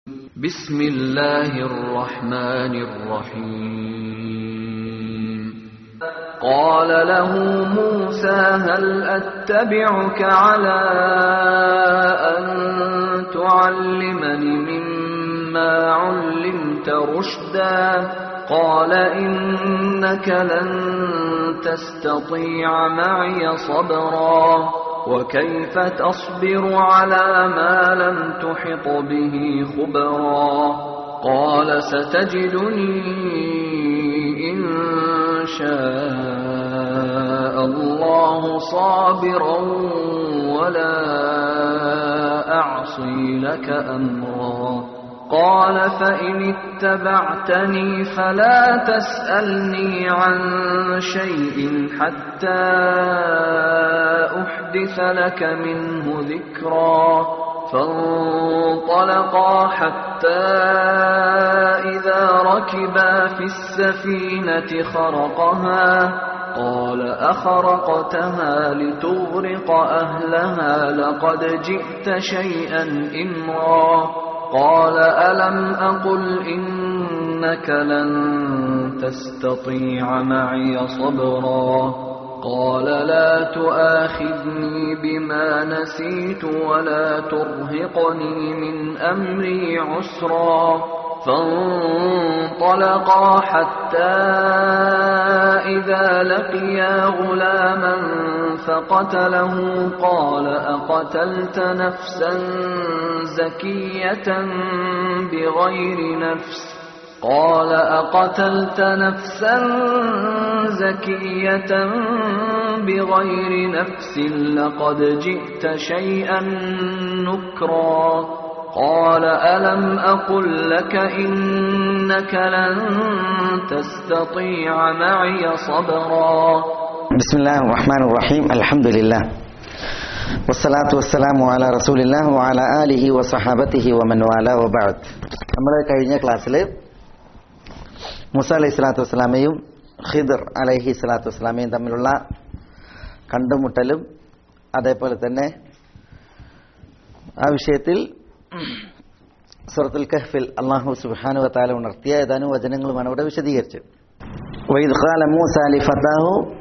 بسم الله الرحمن الرحيم قال له موسى هل أتبعك على أن تعلمني مما علمت رشدا قال إنك لن تستطيع معي صبرا وكيف تصبر على ما لم تحط به خبرا قال ستجدني إن شاء الله صابرا ولا أعصي لك أمرا قال فإن اتبعتني فلا تسألني عن شيء حتى أحدث لك منه ذكرا فانطلقا حتى إذا ركبا في السفينة خرقها قال أخرقتها لتغرق أهلها لقد جئت شيئا إمرا قال ألم أقل إنك لن تستطيع معي صبرا قال لا تؤاخذني بما نسيت ولا ترهقني من أمري عسرا فانطلقا حتى إذا لقيا غلاما فقتله قال أقتلت نفسا زكية بغير نفس قال أقتلت نفسا زكية بغير نفس لقد جئت شيئا نكرا قال ألم أقل لك إنك لن تستطيع معي صبرا بسم الله الرحمن الرحيم الحمد لله والصلاة والسلام على رسول الله وعلى آله وصحابته ومن والاه وبعد നമ്മൾ കഴിഞ്ഞ ക്ലാസ്സിൽ മുസ അലൈഹി സ്വലാത്തു വസ്സലാമയും ഖിദർ അലൈഹി സ്വലാത്തു വസ്സലാമയും തമ്മിലുള്ള കണ്ടുമുട്ടലും അതേപോലെ തന്നെ ആ വിഷയത്തിൽ സൂറത്തുൽ കഹ്ഫിൽ അള്ളാഹു സുബ്ഹാനഹു വതആല ഉണർത്തിയ ഏതാനും വചനങ്ങളുമാണ് ഇവിടെ വിശദീകരിച്ചത് وإذ قال موسى لفتاه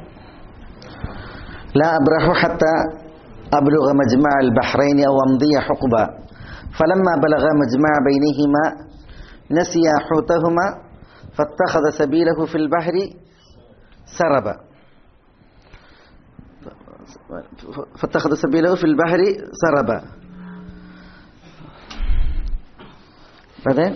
لا أبرح حتى أبلغ مجمع البحرين أو أمضي حقبا فلما بلغ مجمع بينهما نسيا حوتهما فاتخذ سبيله في البحر سربا فاتخذ سبيله في البحر سربا بعدين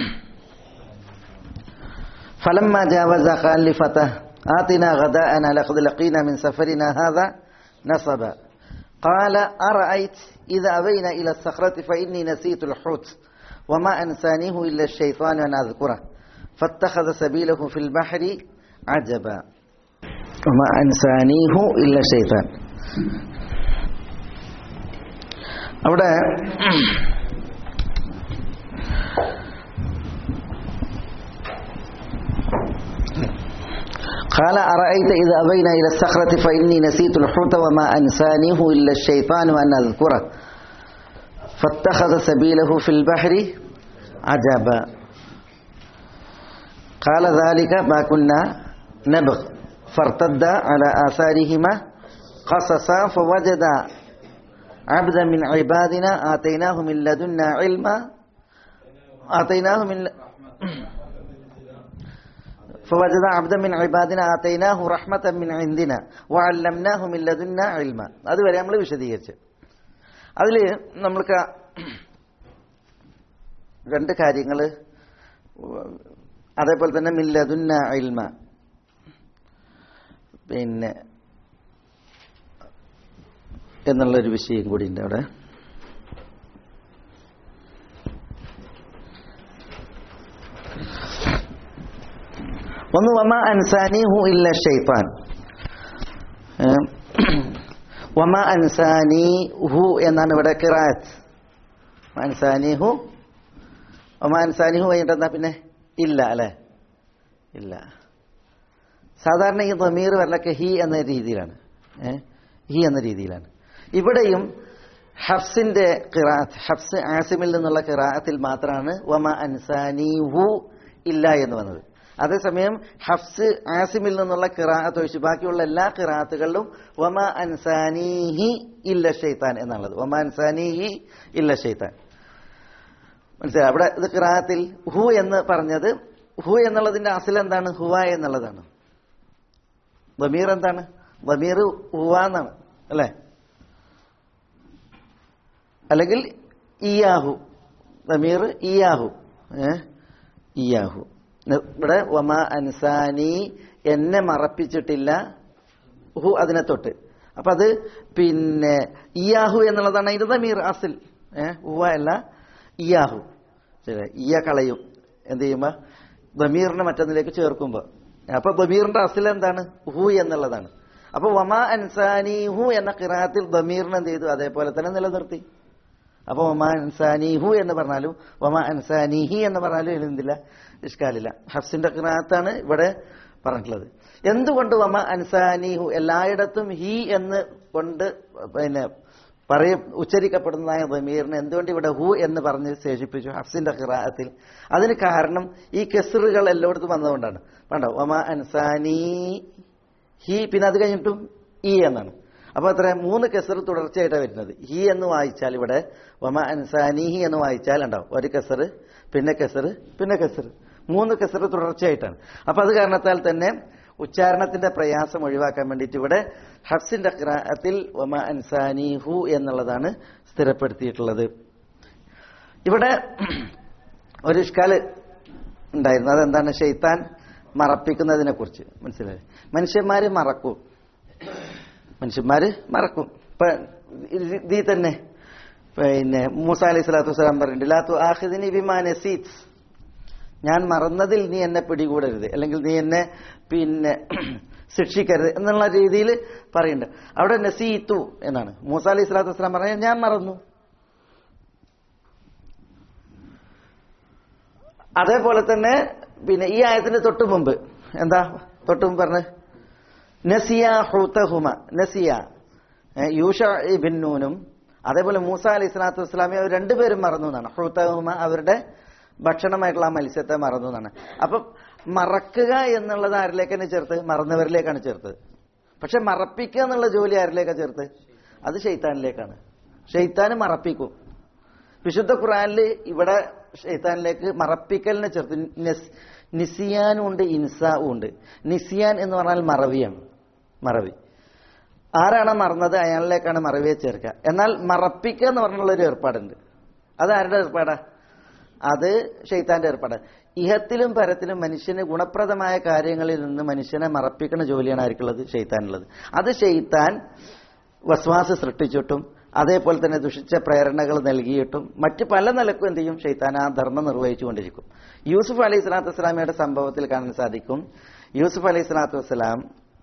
فلما جاوز قال لفتاه آتنا غداءنا لقد لقينا من سفرنا هذا نصبا قال أرأيت إذا أبينا إلى الصخرة فإني نسيت الحوت وما أنسانيه إلا الشيطان أن أذكره فاتخذ سبيله في البحر عجبا وما أنسانيه إلا الشيطان അവിടെ قال أرأيت إذا أبينا إلى الصخرة فإني نسيت الحوت وما أنسانيه إلا الشيطان أن أذكره فاتخذ سبيله في البحر عجبا قال ذلك ما كنا نبغ فارتد على آثارهما قصصا فوجد عبدا من عبادنا آتيناه من لدنا علما آتيناه من ل... فوجد عبدا من عبادنا آتيناه رحمة من عندنا وعلمناه من لدنا علما അതുവരെ നമ്മൾ വിശദീകരിച്ചു അതിൽ നമ്മൾക്ക് രണ്ട് കാര്യങ്ങൾ അതേപോലെ തന്നെ മില്ലതുന്ന ഇൽമ പിന്നെ എന്നുള്ളൊരു വിഷയം കൂടി ഉണ്ട് അവിടെ ഒന്ന് വമ അൻസാനിഹു ഇല്ല ഷെയ്ത്താൻ വമ അൻസാനി ഹു എന്നാണ് ഇവിടെ കിറാത്ത് അൻസാനിഹു വമ അൻസാനിഹു കഴിഞ്ഞിട്ട് എന്താ പിന്നെ ഇല്ല അല്ലെ ഇല്ല സാധാരണ ഈ തമീർ വരലൊക്കെ ഹി എന്ന രീതിയിലാണ് ഏ ഹി എന്ന രീതിയിലാണ് ഇവിടെയും ഹഫ്സിന്റെ ഖിറാത്ത് ഹഫ്സ് ആസിമിൽ നിന്നുള്ള ഖിറാത്തിൽ മാത്രമാണ് വമ അൻസാനിഹു ഇല്ല എന്ന് വന്നത് അതേസമയം ഹഫ്സ് ആസിമിൽ നിന്നുള്ള ഖിറാത്ത് ഒഴിച്ച് ബാക്കിയുള്ള എല്ലാ ഖിറാത്തുകളിലും വമ അൻസാനിഹി ഇല്ല ഷെയ്ത്താൻ എന്നുള്ളത് വമ അൻസാനിഹി ഇല്ല ഷെയ്ത്താൻ മനസ്സിലായി അവിടെ ഇത് ഖിറാത്തിൽ ഹു എന്ന് പറഞ്ഞത് ഹു എന്നുള്ളതിന്റെ അസിൽ എന്താണ് ഹുവ എന്നുള്ളതാണ് ബമീർ എന്താണ് ബമീർ ഹുവ എന്നാണ് അല്ലേ അല്ലെങ്കിൽ ഇയാഹു ബമീർ ഇയാഹു ഏ ഇയാഹു ഇവിടെ വമ അൻസാനി എന്നെ മറപ്പിച്ചിട്ടില്ല ഹു അതിനെ തൊട്ട് അപ്പൊ അത് പിന്നെ ഇയാഹു എന്നുള്ളതാണ് അതിന്റെ ദമീർ അസിൽ ഏ ഹുവ അല്ല ഇയാഹു ശരി ഇയ കളയും എന്ത് ചെയ്യുമ്പോ ദമീറിനെ മറ്റൊന്നിലേക്ക് ചേർക്കുമ്പോ അപ്പൊ ദമീറിന്റെ അസിൽ എന്താണ് ഹു എന്നുള്ളതാണ് അപ്പൊ വമ അൻസാനി ഹു എന്ന കിറാത്തിൽ ദമീറിനെ എന്ത് ചെയ്തു അതേപോലെ തന്നെ നിലനിർത്തി അപ്പൊ വമ അൻസാനിഹു എന്ന് പറഞ്ഞാലും വമ അൻസാനിഹി എന്ന് പറഞ്ഞാലും എഴുതുന്നില്ല ഇഷ്കാലില്ല ഹഫ്സിന്റെ കിറാത്താണ് ഇവിടെ പറഞ്ഞിട്ടുള്ളത് എന്തുകൊണ്ട് വമ അൻസാനിഹു എല്ലായിടത്തും ഹി എന്ന് കൊണ്ട് പിന്നെ പറയ ഉച്ചരിക്കപ്പെടുന്നതായ ദമീറിന് എന്തുകൊണ്ട് ഇവിടെ ഹു എന്ന് പറഞ്ഞ് ശേഷിപ്പിച്ചു ഹഫ്സിന്റെ ഖിറാഅത്തിൽ അതിന് കാരണം ഈ കെസറുകൾ എല്ലായിടത്തും വന്നതുകൊണ്ടാണ് വേണ്ട വമ അൻസാനി ഹി പിന്നെ അത് കഴിഞ്ഞിട്ടും ഈ എന്നാണ് അപ്പൊ അത്ര മൂന്ന് കെസർ തുടർച്ചയായിട്ടാണ് വരുന്നത് ഹി എന്ന് വായിച്ചാൽ ഇവിടെ വമ അൻസാനിഹി എന്ന് വായിച്ചാൽ ഉണ്ടാവും ഒരു കെസർ പിന്നെ കെസർ പിന്നെ കെസർ മൂന്ന് കെസർ തുടർച്ചയായിട്ടാണ് അപ്പൊ അത് കാരണത്താൽ തന്നെ ഉച്ചാരണത്തിന്റെ പ്രയാസം ഒഴിവാക്കാൻ വേണ്ടിയിട്ട് ഇവിടെ ഹഫ്സിന്റെ ഖിറാഅത്തിൽ വമ അൻസാനിഹു എന്നുള്ളതാണ് സ്ഥിരപ്പെടുത്തിയിട്ടുള്ളത് ഇവിടെ ഒരു ഇഷ്കാല് ഉണ്ടായിരുന്നു അതെന്താണ് ഷെയ്ത്താൻ മറപ്പിക്കുന്നതിനെ കുറിച്ച് മനസ്സിലായി മനുഷ്യന്മാര് മറക്കും മനുഷ്യന്മാര് മറക്കും ഇപ്പൊ ഇതീ തന്നെ പിന്നെ മൂസ അലൈഹി സ്വലാത്തു വസ്സലാം പറഞ്ഞിട്ടുണ്ട് ലാത്തു ആഹിദിനി വിമാന സീറ്റ്സ് ഞാൻ മറന്നതിൽ നീ എന്നെ പിടികൂടരുത് അല്ലെങ്കിൽ നീ എന്നെ പിന്നെ ശിക്ഷിക്കരുത് എന്നുള്ള രീതിയിൽ പറയുന്നുണ്ട് അവിടെ നസീത്തു എന്നാണ് മൂസ അലൈഹി സ്വലാത്തു വസ്സലാം പറഞ്ഞ ഞാൻ മറന്നു അതേപോലെ തന്നെ പിന്നെ ഈ ആയത്തിന്റെ തൊട്ടു മുമ്പ് എന്താ തൊട്ടു മുമ്പ് പറഞ്ഞ് നസിയ ഹൂത്തഹുമ നസിയ യൂഷ ബിന്നൂനും അതേപോലെ മൂസ അലൈഹി സ്വലാത്തു വസ്സലാമി അവർ രണ്ടുപേരും മറന്നു എന്നാണ് ഹൂത്തഹുമ അവരുടെ ഭക്ഷണമായിട്ടുള്ള ആ മത്സ്യത്തെ മറന്നു എന്നാണ് അപ്പം മറക്കുക എന്നുള്ളത് ആരിലേക്കാണ് ചേർത്ത് മറന്നവരിലേക്കാണ് ചേർത്തത് പക്ഷെ മറപ്പിക്കുക എന്നുള്ള ജോലി ആരിലേക്കാണ് ചേർത്ത് അത് ഷെയ്ത്താനിലേക്കാണ് ഷെയ്ത്താന് മറപ്പിക്കും വിശുദ്ധ ഖുറാനിൽ ഇവിടെ ഷെയ്ത്താനിലേക്ക് മറപ്പിക്കലിനെ ചേർത്ത് നിസ്- നിസിയാനും ഉണ്ട് ഇൻസാവും ഉണ്ട് നിസിയാൻ എന്ന് പറഞ്ഞാൽ മറവിയാണ് മറവി ആരാണ് മറന്നത് അയാളിലേക്കാണ് മറവിയെ ചേർക്കുക എന്നാൽ മറപ്പിക്കുക എന്ന് പറഞ്ഞുള്ള ഒരു ഏർപ്പാടുണ്ട് അത് ആരുടെ ഏർപ്പാടാ അത് ഷെയ്ത്താന്റെ ഏർപ്പാട് ഇഹത്തിലും പരത്തിലും മനുഷ്യന് ഗുണപ്രദമായ കാര്യങ്ങളിൽ നിന്ന് മനുഷ്യനെ മറപ്പിക്കുന്ന ജോലിയാണ് ആർക്കുള്ളത് ഷെയ്ത്താനുള്ളത് അത് ഷെയ്ത്താൻ വസ്വാസ് സൃഷ്ടിച്ചിട്ടും അതേപോലെ തന്നെ ദുഷിച്ച പ്രേരണകൾ നൽകിയിട്ടും മറ്റ് പല നിലക്കും എന്ത് ചെയ്യും ഷെയ്ത്താൻ ആ ധർമ്മം നിർവഹിച്ചുകൊണ്ടിരിക്കും യൂസുഫ് അലൈഹി സ്വലാത്തു വസ്സലാമയുടെ സംഭവത്തിൽ കാണാൻ സാധിക്കും യൂസുഫ് അലൈഹി സ്വലാത്തു വസ്സലാം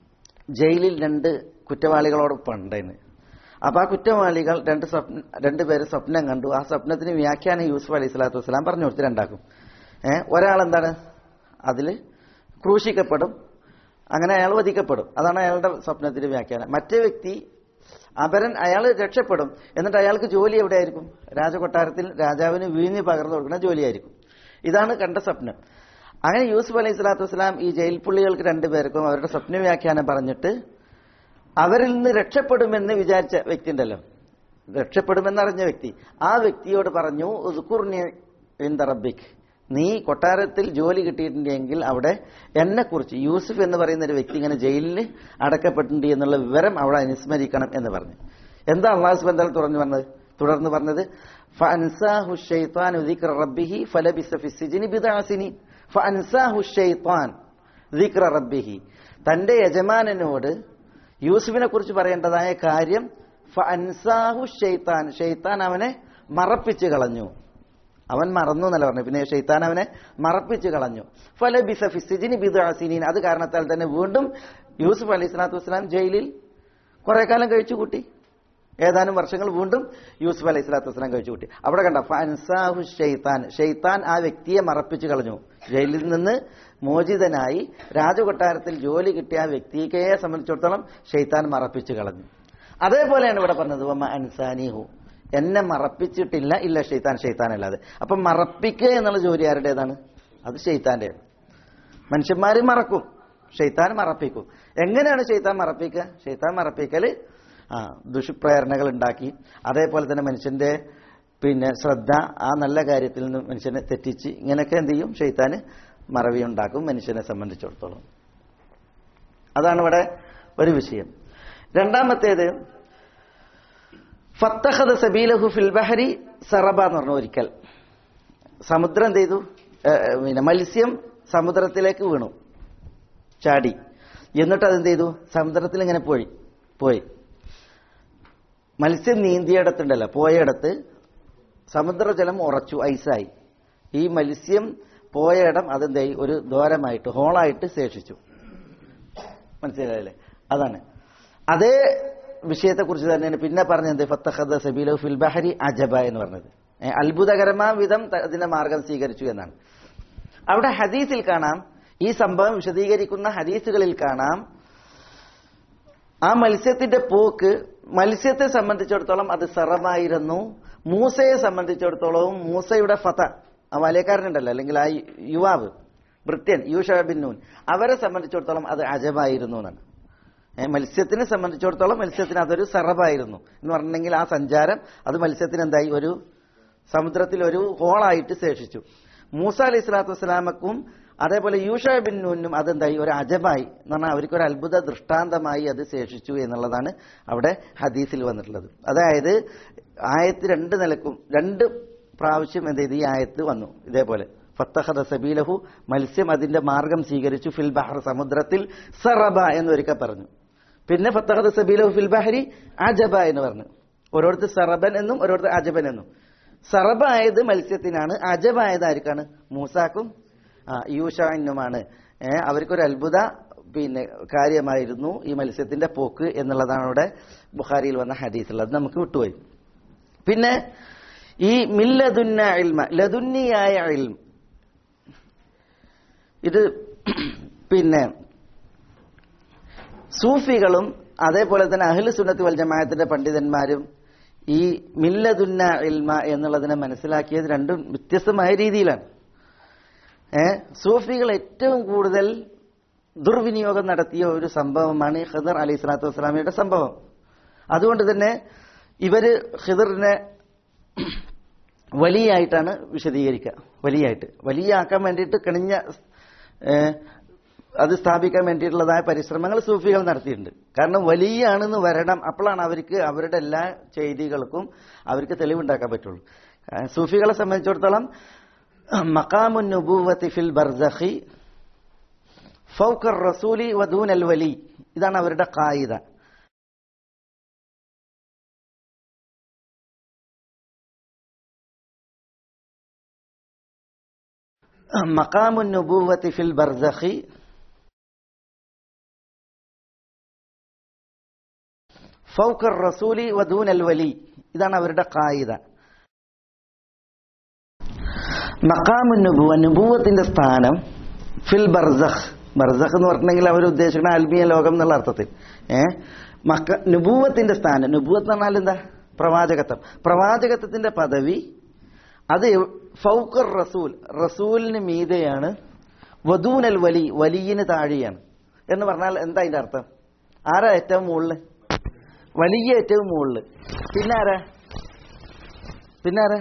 ജയിലിൽ രണ്ട് കുറ്റവാളികളോടൊപ്പം ഉണ്ടായിരുന്നു അപ്പൊ ആ കുറ്റവാളികൾ രണ്ട് സ്വപ്ന രണ്ടുപേര് സ്വപ്നം കണ്ടു ആ സ്വപ്നത്തിന് വ്യാഖ്യാനം യൂസുഫ് അലൈഹി സ്വലാത്തു വസ്സലാം പറഞ്ഞു കൊടുത്ത് രണ്ടാക്കും ഏഹ് ഒരാൾ എന്താണ് അതിൽ ക്രൂശിക്കപ്പെടും അങ്ങനെ അയാൾ വധിക്കപ്പെടും അതാണ് അയാളുടെ സ്വപ്നത്തിന്റെ വ്യാഖ്യാനം മറ്റേ വ്യക്തി അപരൻ അയാൾ രക്ഷപ്പെടും എന്നിട്ട് അയാൾക്ക് ജോലി എവിടെയായിരിക്കും രാജകൊട്ടാരത്തിൽ രാജാവിന് വീഞ്ഞ് പകർന്നു കൊടുക്കുന്ന ജോലിയായിരിക്കും ഇതാണ് കണ്ട സ്വപ്നം അങ്ങനെ യൂസുഫ് അലൈഹി സ്വലാത്തു വസ്സലാം ഈ ജയിൽ പുള്ളികൾക്ക് രണ്ടുപേർക്കും അവരുടെ സ്വപ്ന വ്യാഖ്യാനം പറഞ്ഞിട്ട് അവരിൽ നിന്ന് രക്ഷപ്പെടുമെന്ന് വിചാരിച്ച വ്യക്തി ഉണ്ടല്ലോ രക്ഷപ്പെടുമെന്നറിഞ്ഞ വ്യക്തി ആ വ്യക്തിയോട് പറഞ്ഞു ഉദ്കുർനി ഇന്ദ റബ്ബിക് നീ കൊട്ടാരത്തിൽ ജോലി കിട്ടിയിട്ടുണ്ടെങ്കിൽ അവിടെ എന്നെക്കുറിച്ച് യൂസുഫ് എന്ന് പറയുന്ന ഒരു വ്യക്തി ഇങ്ങനെ ജയിലിൽ അടക്കപ്പെട്ടിട്ടുണ്ട് എന്നുള്ള വിവരം അവിടെ അനുസ്മരിക്കണം എന്ന് പറഞ്ഞു എന്താ അള്ളാഹു സുബന്താൽ തുറന്നു പറഞ്ഞത് തുടർന്ന് പറഞ്ഞത് فأنساه الشيطان ذكر ربه فلبث في السجن بضع سنين فأنساه الشيطان ذكر ربه തന്റെ യജമാനനോട് യൂസുഫിനെ കുറിച്ച് പറയേണ്ടതായ കാര്യം ഫഅൻസാഹു ഷെയ്ത്താൻ ഷെയ്ത്താൻ അവനെ മറപ്പിച്ചു കളഞ്ഞു അവൻ മറന്നു എന്നല്ല പറഞ്ഞു പിന്നെ ഷെയ്ത്താൻ അവനെ മറപ്പിച്ചു കളഞ്ഞു ഫല ബിസഫിസിജിനി ബിദാസിനീൻ അത് കാരണത്താൽ തന്നെ വീണ്ടും യൂസുഫ് അലൈഹി സ്വലാത്തു വസ്സലാം ജയിലിൽ കുറെ കാലം കഴിച്ചു കൂട്ടി ഏതാനും വർഷങ്ങൾ വീണ്ടും യൂസുഫ് അലൈഹി സ്വലാത്തു വസ്സലാം കഴിച്ചു കൂട്ടി അവിടെ കണ്ട ഫൻസാഹു ഷെയ്ത്താൻ ഷെയ്ത്താൻ ആ വ്യക്തിയെ മറപ്പിച്ചു കളഞ്ഞു ജയിലിൽ നിന്ന് മോചിതനായി രാജകൊട്ടാരത്തിൽ ജോലി കിട്ടിയ ആ വ്യക്തിയെ സംബന്ധിച്ചിടത്തോളം ഷെയ്ത്താൻ മറപ്പിച്ചു കളഞ്ഞു അതേപോലെയാണ് ഇവിടെ പറഞ്ഞത് വമ്മ അൻസാനിഹു എന്നെ മറപ്പിച്ചിട്ടില്ല ഇല്ല ഷെയ്ത്താൻ ഷെയ്ത്താൻ അല്ലാതെ അപ്പൊ മറപ്പിക്കുക എന്നുള്ള ജോലി ആരുടേതാണ് അത് ഷെയ്ത്താന്റെ മനുഷ്യന്മാര് മറക്കും ഷെയ്ത്താൻ മറപ്പിക്കും എങ്ങനെയാണ് ഷെയ്ത്താൻ മറപ്പിക്കുക ഷെയ്ത്താൻ മറപ്പിക്കല് ആ ദുഷ്പ്രേരണകൾ ഉണ്ടാക്കി അതേപോലെ തന്നെ മനുഷ്യന്റെ പിന്നെ ശ്രദ്ധ ആ നല്ല കാര്യത്തിൽ നിന്ന് മനുഷ്യനെ തെറ്റിച്ച് ഇങ്ങനെയൊക്കെ എന്ത് ചെയ്യും ഷെയ്ത്താന് മറവി ഉണ്ടാക്കും മനുഷ്യനെ സംബന്ധിച്ചിടത്തോളം അതാണ് ഇവിടെ ഒരു വിഷയം രണ്ടാമത്തേത് ഫത്തഹദ സബീലഹു ഫിൽ ബഹരി സറബ എന്ന് പറഞ്ഞു ഒരിക്കൽ സമുദ്രം എന്ത് ചെയ്തു ഏഹ്, പിന്നെ മത്സ്യം സമുദ്രത്തിലേക്ക് വീണു ചാടി എന്നിട്ട് അതെന്ത് ചെയ്തു സമുദ്രത്തിൽ ഇങ്ങനെ പോയി പോയി മത്സ്യം നീന്തിയിടത്തുണ്ടല്ലോ പോയയിടത്ത് സമുദ്രജലം ഉറച്ചു ഐസായി ഈ മത്സ്യം പോയ ഇടം അതെന്തായി ഒരു ദ്വാരമായിട്ട് ഹോളായിട്ട് ശേഷിച്ചു മനസ്സിലായില്ലേ അതാണ് അതേ വിഷയത്തെക്കുറിച്ച് തന്നെയാണ് പിന്നെ പറഞ്ഞത് ഫത്തഹദ സബീലു ഫിൽ ബഹരി അജബ എന്ന് പറഞ്ഞത് ഏ, അത്ഭുതകരമായ വിധം ത- അതിന്റെ മാർഗം സ്വീകരിച്ചു എന്നാണ് അവിടെ ഹദീസിൽ കാണാം ഈ സംഭവം വിശദീകരിക്കുന്ന ഹദീസുകളിൽ കാണാം ആ മത്സ്യത്തിന്റെ പോക്ക് മത്സ്യത്തെ സംബന്ധിച്ചിടത്തോളം അത് സറമായിരുന്നു മൂസയെ സംബന്ധിച്ചിടത്തോളവും മൂസയുടെ ഫത ആ വലയക്കാരനുണ്ടല്ലോ അല്ലെങ്കിൽ ആ യുവാവ് ഭൃത്യൻ യൂഷ ബിൻ നൂൻ അവരെ സംബന്ധിച്ചിടത്തോളം അത് അജമായിരുന്നു എന്നാണ് ഏ, മത്സ്യത്തിനെ സംബന്ധിച്ചിടത്തോളം മത്സ്യത്തിന് അതൊരു സറബായിരുന്നു എന്ന് പറഞ്ഞിട്ടുണ്ടെങ്കിൽ ആ സഞ്ചാരം അത് മത്സ്യത്തിന് എന്തായി ഒരു സമുദ്രത്തിൽ ഒരു ഹോളായിട്ട് ശേഷിച്ചു മൂസ അലൈഹി സ്വലാത്തു വസ്സലാമക്കും അതേപോലെ യൂഷ ബിൻ നൂനും അതെന്തായി ഒരു അജമായി എന്ന് പറഞ്ഞാൽ അവർക്ക് ഒരു അത്ഭുത ദൃഷ്ടാന്തമായി അത് ശേഷിച്ചു എന്നുള്ളതാണ് അവിടെ ഹദീസിൽ വന്നിട്ടുള്ളത് അതായത് ആയത്ത് രണ്ട് നിലക്കും രണ്ട് പ്രാവശ്യം എന്ത് ചെയ്തു ഈ ആയത്ത് വന്നു ഇതേപോലെ ഫത്തഹദ സബീലഹു മത്സ്യം അതിന്റെ മാർഗം സ്വീകരിച്ചു ഫിൽ ബഹർ സമുദ്രത്തിൽ സറബ എന്നൊരിക്കൽ പറഞ്ഞു പിന്നെ ഫത്തഹദ സബീലഹു ഫിൽ ബഹരി അജബ എന്ന് പറഞ്ഞു ഓരോരുത്തർ സറബൻ എന്നും ഓരോരുത്തർ അജബൻ എന്നും സറബ ആയത് മത്സ്യത്തിനാണ് അജബായത് ആർക്കാണ് മൂസാക്കും ആ യൂഷാനുമാണ് ഏഹ് അവർക്കൊരു അത്ഭുത പിന്നെ കാര്യമായിരുന്നു ഈ മത്സ്യത്തിന്റെ പോക്ക് എന്നുള്ളതാണ് ഇവിടെ ബുഖാരിയിൽ വന്ന ഹദീസുള്ളത് നമുക്ക് വിട്ടുപോയി പിന്നെ ഈ മില്ലതുന്ന ഇൽമ ലതുന്നിയായ ഇൽം ഇത് പിന്നെ സൂഫികളും അതേപോലെ തന്നെ അഹ്ലു സുന്നത്ത് വൽ ജമാഅത്തിന്റെ പണ്ഡിതന്മാരും ഈ മില്ലതുന്ന ഇൽമ എന്നുള്ളതിനെ മനസ്സിലാക്കിയത് രണ്ടും വ്യത്യസ്തമായ രീതിയിലാണ് ഏ സൂഫികൾ ഏറ്റവും കൂടുതൽ ദുർവിനിയോഗം നടത്തിയ ഒരു സംഭവമാണ് ഈ ഖിദർ അലി സ്വലാത്തു വസ്സലാമയുടെ സംഭവം അതുകൊണ്ട് തന്നെ ഇവര് ഖിദറിനെ വലിയായിട്ടാണ് വിശദീകരിക്കുക വലിയായിട്ട് വലിയ ആക്കാൻ വേണ്ടിയിട്ട് കിണിഞ്ഞ ഏ, അത് സ്ഥാപിക്കാൻ വേണ്ടിയിട്ടുള്ളതായ പരിശ്രമങ്ങൾ സൂഫികൾ നടത്തിയിട്ടുണ്ട് കാരണം വലിയാണെന്ന് വരണം അപ്പോഴാണ് അവർക്ക് അവരുടെ എല്ലാ ചെയ്തികൾക്കും അവർക്ക് തെളിവുണ്ടാക്കാൻ പറ്റുള്ളൂ ആ, സൂഫികളെ സംബന്ധിച്ചിടത്തോളം മക്കാമുൻ നുബൂവത്തി ഫിൽ ബർസഖി ഫൗക്കർ റസൂലി വദൂൻ അൽ വലി ഇതാണ് അവരുടെ കായിക മക്കാമുൻ നുബൂവത്തി ഫിൽ ബർസഖി ഫൗക്കർ റസൂലി വദൂൻ അൽ വലി ഇതാണ് അവരുടെ കായിക മക്കാമുൻ നുബുവ നുബൂവത്തിന്റെ സ്ഥാനം ഫിൽ ബർസഖ് ബർസഖ് എന്ന് പറഞ്ഞിട്ടുണ്ടെങ്കിൽ അവർ ഉദ്ദേശിക്കുന്ന ആത്മീയ ലോകം എന്നുള്ള അർത്ഥത്തിൽ ഏ മക്ക നുബൂവത്തിന്റെ സ്ഥാനം നുബൂവത്ത് എന്ന് പറഞ്ഞാൽ എന്താ പ്രവാചകത്വം പ്രവാചകത്വത്തിന്റെ പദവി അത് ഫൗക്കർ റസൂൽ റസൂലിന് മീതെയാണ് വധൂനൽ വലി വലിയന് താഴെയാണ് എന്ന് പറഞ്ഞാൽ എന്താ അതിന്റെ അർത്ഥം ആരാ ഏറ്റവും മുകളില് വലിയ ഏറ്റവും മുകളില് പിന്നെ ആരാ പിന്നെ ആരാ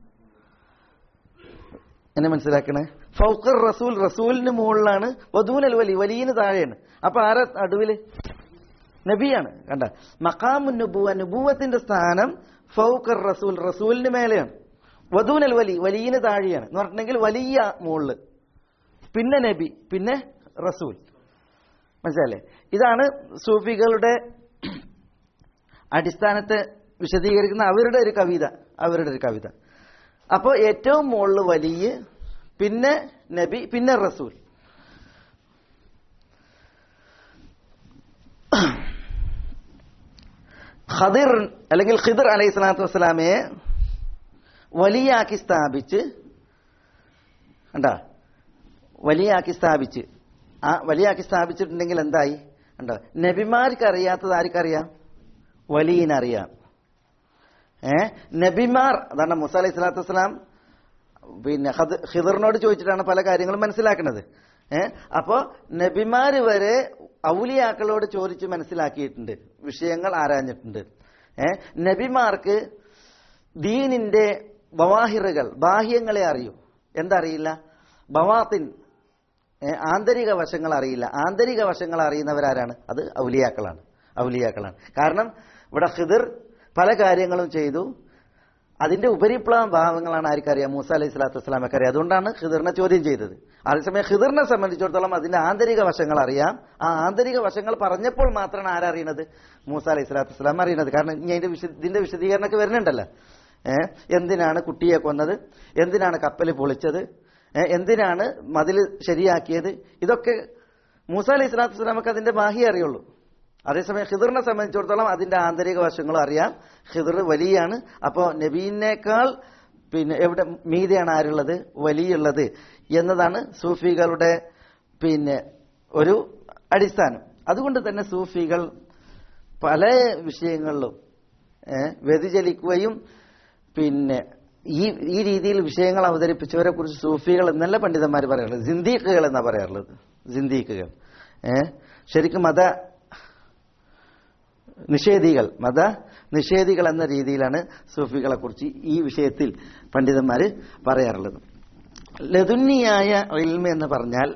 എന്നെ മനസ്സിലാക്കണേ ഫൗക്കർ റസൂൽ റസൂലിന് മുകളിലാണ് വധൂനൽ വലി വലിയന് താഴെയാണ് അപ്പൊ ആരാ നടുവില് നബിയാണ് കണ്ട മക്കാമു നുബുവ നുബുവത്തിന്റെ സ്ഥാനം ഫൗക്കർ റസൂൽ റസൂലിന് മേലെയാണ് വധൂനൽ വലി വലിയന് താഴെയാണ് എന്ന് പറഞ്ഞിട്ടുണ്ടെങ്കിൽ വലിയ മുകളില് പിന്നെ നബി പിന്നെ റസൂൽ മനസ്സിലല്ലേ ഇതാണ് സൂഫികളുടെ അടിസ്ഥാനത്തെ വിശദീകരിക്കുന്ന അവരുടെ ഒരു കവിത അവരുടെ ഒരു കവിത അപ്പോൾ ഏറ്റവും മുകളിൽ വലിയ പിന്നെ നബി പിന്നെ റസൂൽ ഖദിർ അല്ലെങ്കിൽ ഖിദർ അലൈഹി സ്വലാത്തു വസ്സലാമയെ വലിയാക്കി സ്ഥാപിച്ച് കണ്ടാ വലിയാക്കി സ്ഥാപിച്ച് ആ വലിയാക്കി സ്ഥാപിച്ചിട്ടുണ്ടെങ്കിൽ എന്തായി കണ്ടോ നബിമാർക്ക് അറിയാത്തത് ആർക്കറിയാം വലിയനറിയാം ഏ നബിമാർ അതാണ് മുസ അലൈഹി സ്വലാത്തു വസ്സലാം പിന്നെ ഖദ- ഖിദറിനോട് ചോദിച്ചിട്ടാണ് പല കാര്യങ്ങളും മനസ്സിലാക്കുന്നത് ഏ അപ്പോ നബിമാര് വരെ ഔലിയാക്കളോട് ചോദിച്ച് മനസ്സിലാക്കിയിട്ടുണ്ട് വിഷയങ്ങൾ ആരാഞ്ഞിട്ടുണ്ട് ഏ നബിമാർക്ക് ദീനിന്റെ ബവാഹിറുകൾ ബാഹ്യങ്ങളെ അറിയൂ എന്തറിയില്ല ബവാത്തിൻ ഏ, ആന്തരിക വശങ്ങൾ അറിയില്ല ആന്തരിക വശങ്ങൾ അറിയുന്നവരാരാണ് അത് ഔലിയാക്കളാണ് ഔലിയാക്കളാണ് കാരണം ഇവിടെ ഖിദിർ പല കാര്യങ്ങളും ചെയ്തു അതിന്റെ ഉപരിപ്ലവ ഭാവങ്ങളാണ് ആർക്കറിയാം മൂസ അലൈഹി സ്വലാത്തു വസ്സലാമൊക്കെ അറിയാം അതുകൊണ്ടാണ് ഖിദിറിനെ ചോദ്യം ചെയ്തത് അതേസമയം ഖിദിറിനെ സംബന്ധിച്ചിടത്തോളം അതിന്റെ ആന്തരിക വശങ്ങൾ അറിയാം ആ ആന്തരിക വശങ്ങൾ പറഞ്ഞപ്പോൾ മാത്രമാണ് ആരറിയണത് മൂസ അലൈഹി സ്വലാത്തു വസ്സലാം അറിയണത് കാരണം ഇനി അതിന്റെ വിശ ഇതിന്റെ വിശദീകരണമൊക്കെ വരുന്നുണ്ടല്ലോ ഏഹ് എന്തിനാണ് കുട്ടിയെ കൊന്നത് എന്തിനാണ് കപ്പൽ പൊളിച്ചത് ഏ, എന്തിനാണ് മതിൽ ശരിയാക്കിയത് ഇതൊക്കെ മൂസ അലൈഹി സ്വലാത്തു വസ്സലാമൊക്കെ അതിന്റെ ബാഹ്യം അറിയുള്ളൂ അതേസമയം ഖിദറിനെ സംബന്ധിച്ചിടത്തോളം അതിന്റെ ആന്തരിക വശങ്ങളും അറിയാം ഖിദർ വലിയാണ് അപ്പോൾ നബീനേക്കാൾ പിന്നെ എവിടെ മീതെയാണ് ആരുള്ളത് വലിയുള്ളത് എന്നതാണ് സൂഫികളുടെ പിന്നെ ഒരു അടിസ്ഥാനം അതുകൊണ്ട് തന്നെ സൂഫികൾ പല വിഷയങ്ങളിലും ഏ, വ്യതിചലിക്കുകയും പിന്നെ ഈ ഈ രീതിയിൽ വിഷയങ്ങൾ അവതരിപ്പിച്ചവരെ കുറിച്ച് സൂഫികൾ എന്നല്ല പണ്ഡിതന്മാർ പറയാറുള്ളത് സിന്ദീഖുകൾ എന്നാ പറയാറുള്ളത് സിന്ദീഖുകൾ ഏ ശരിക്കും മത നിഷേധികൾ മത നിഷേധികൾ എന്ന രീതിയിലാണ് സൂഫികളെ കുറിച്ച് ഈ വിഷയത്തിൽ പണ്ഡിതന്മാർ പറയാറുള്ളത് ലതുന്നിയായ ഇൽമ എന്ന് പറഞ്ഞാൽ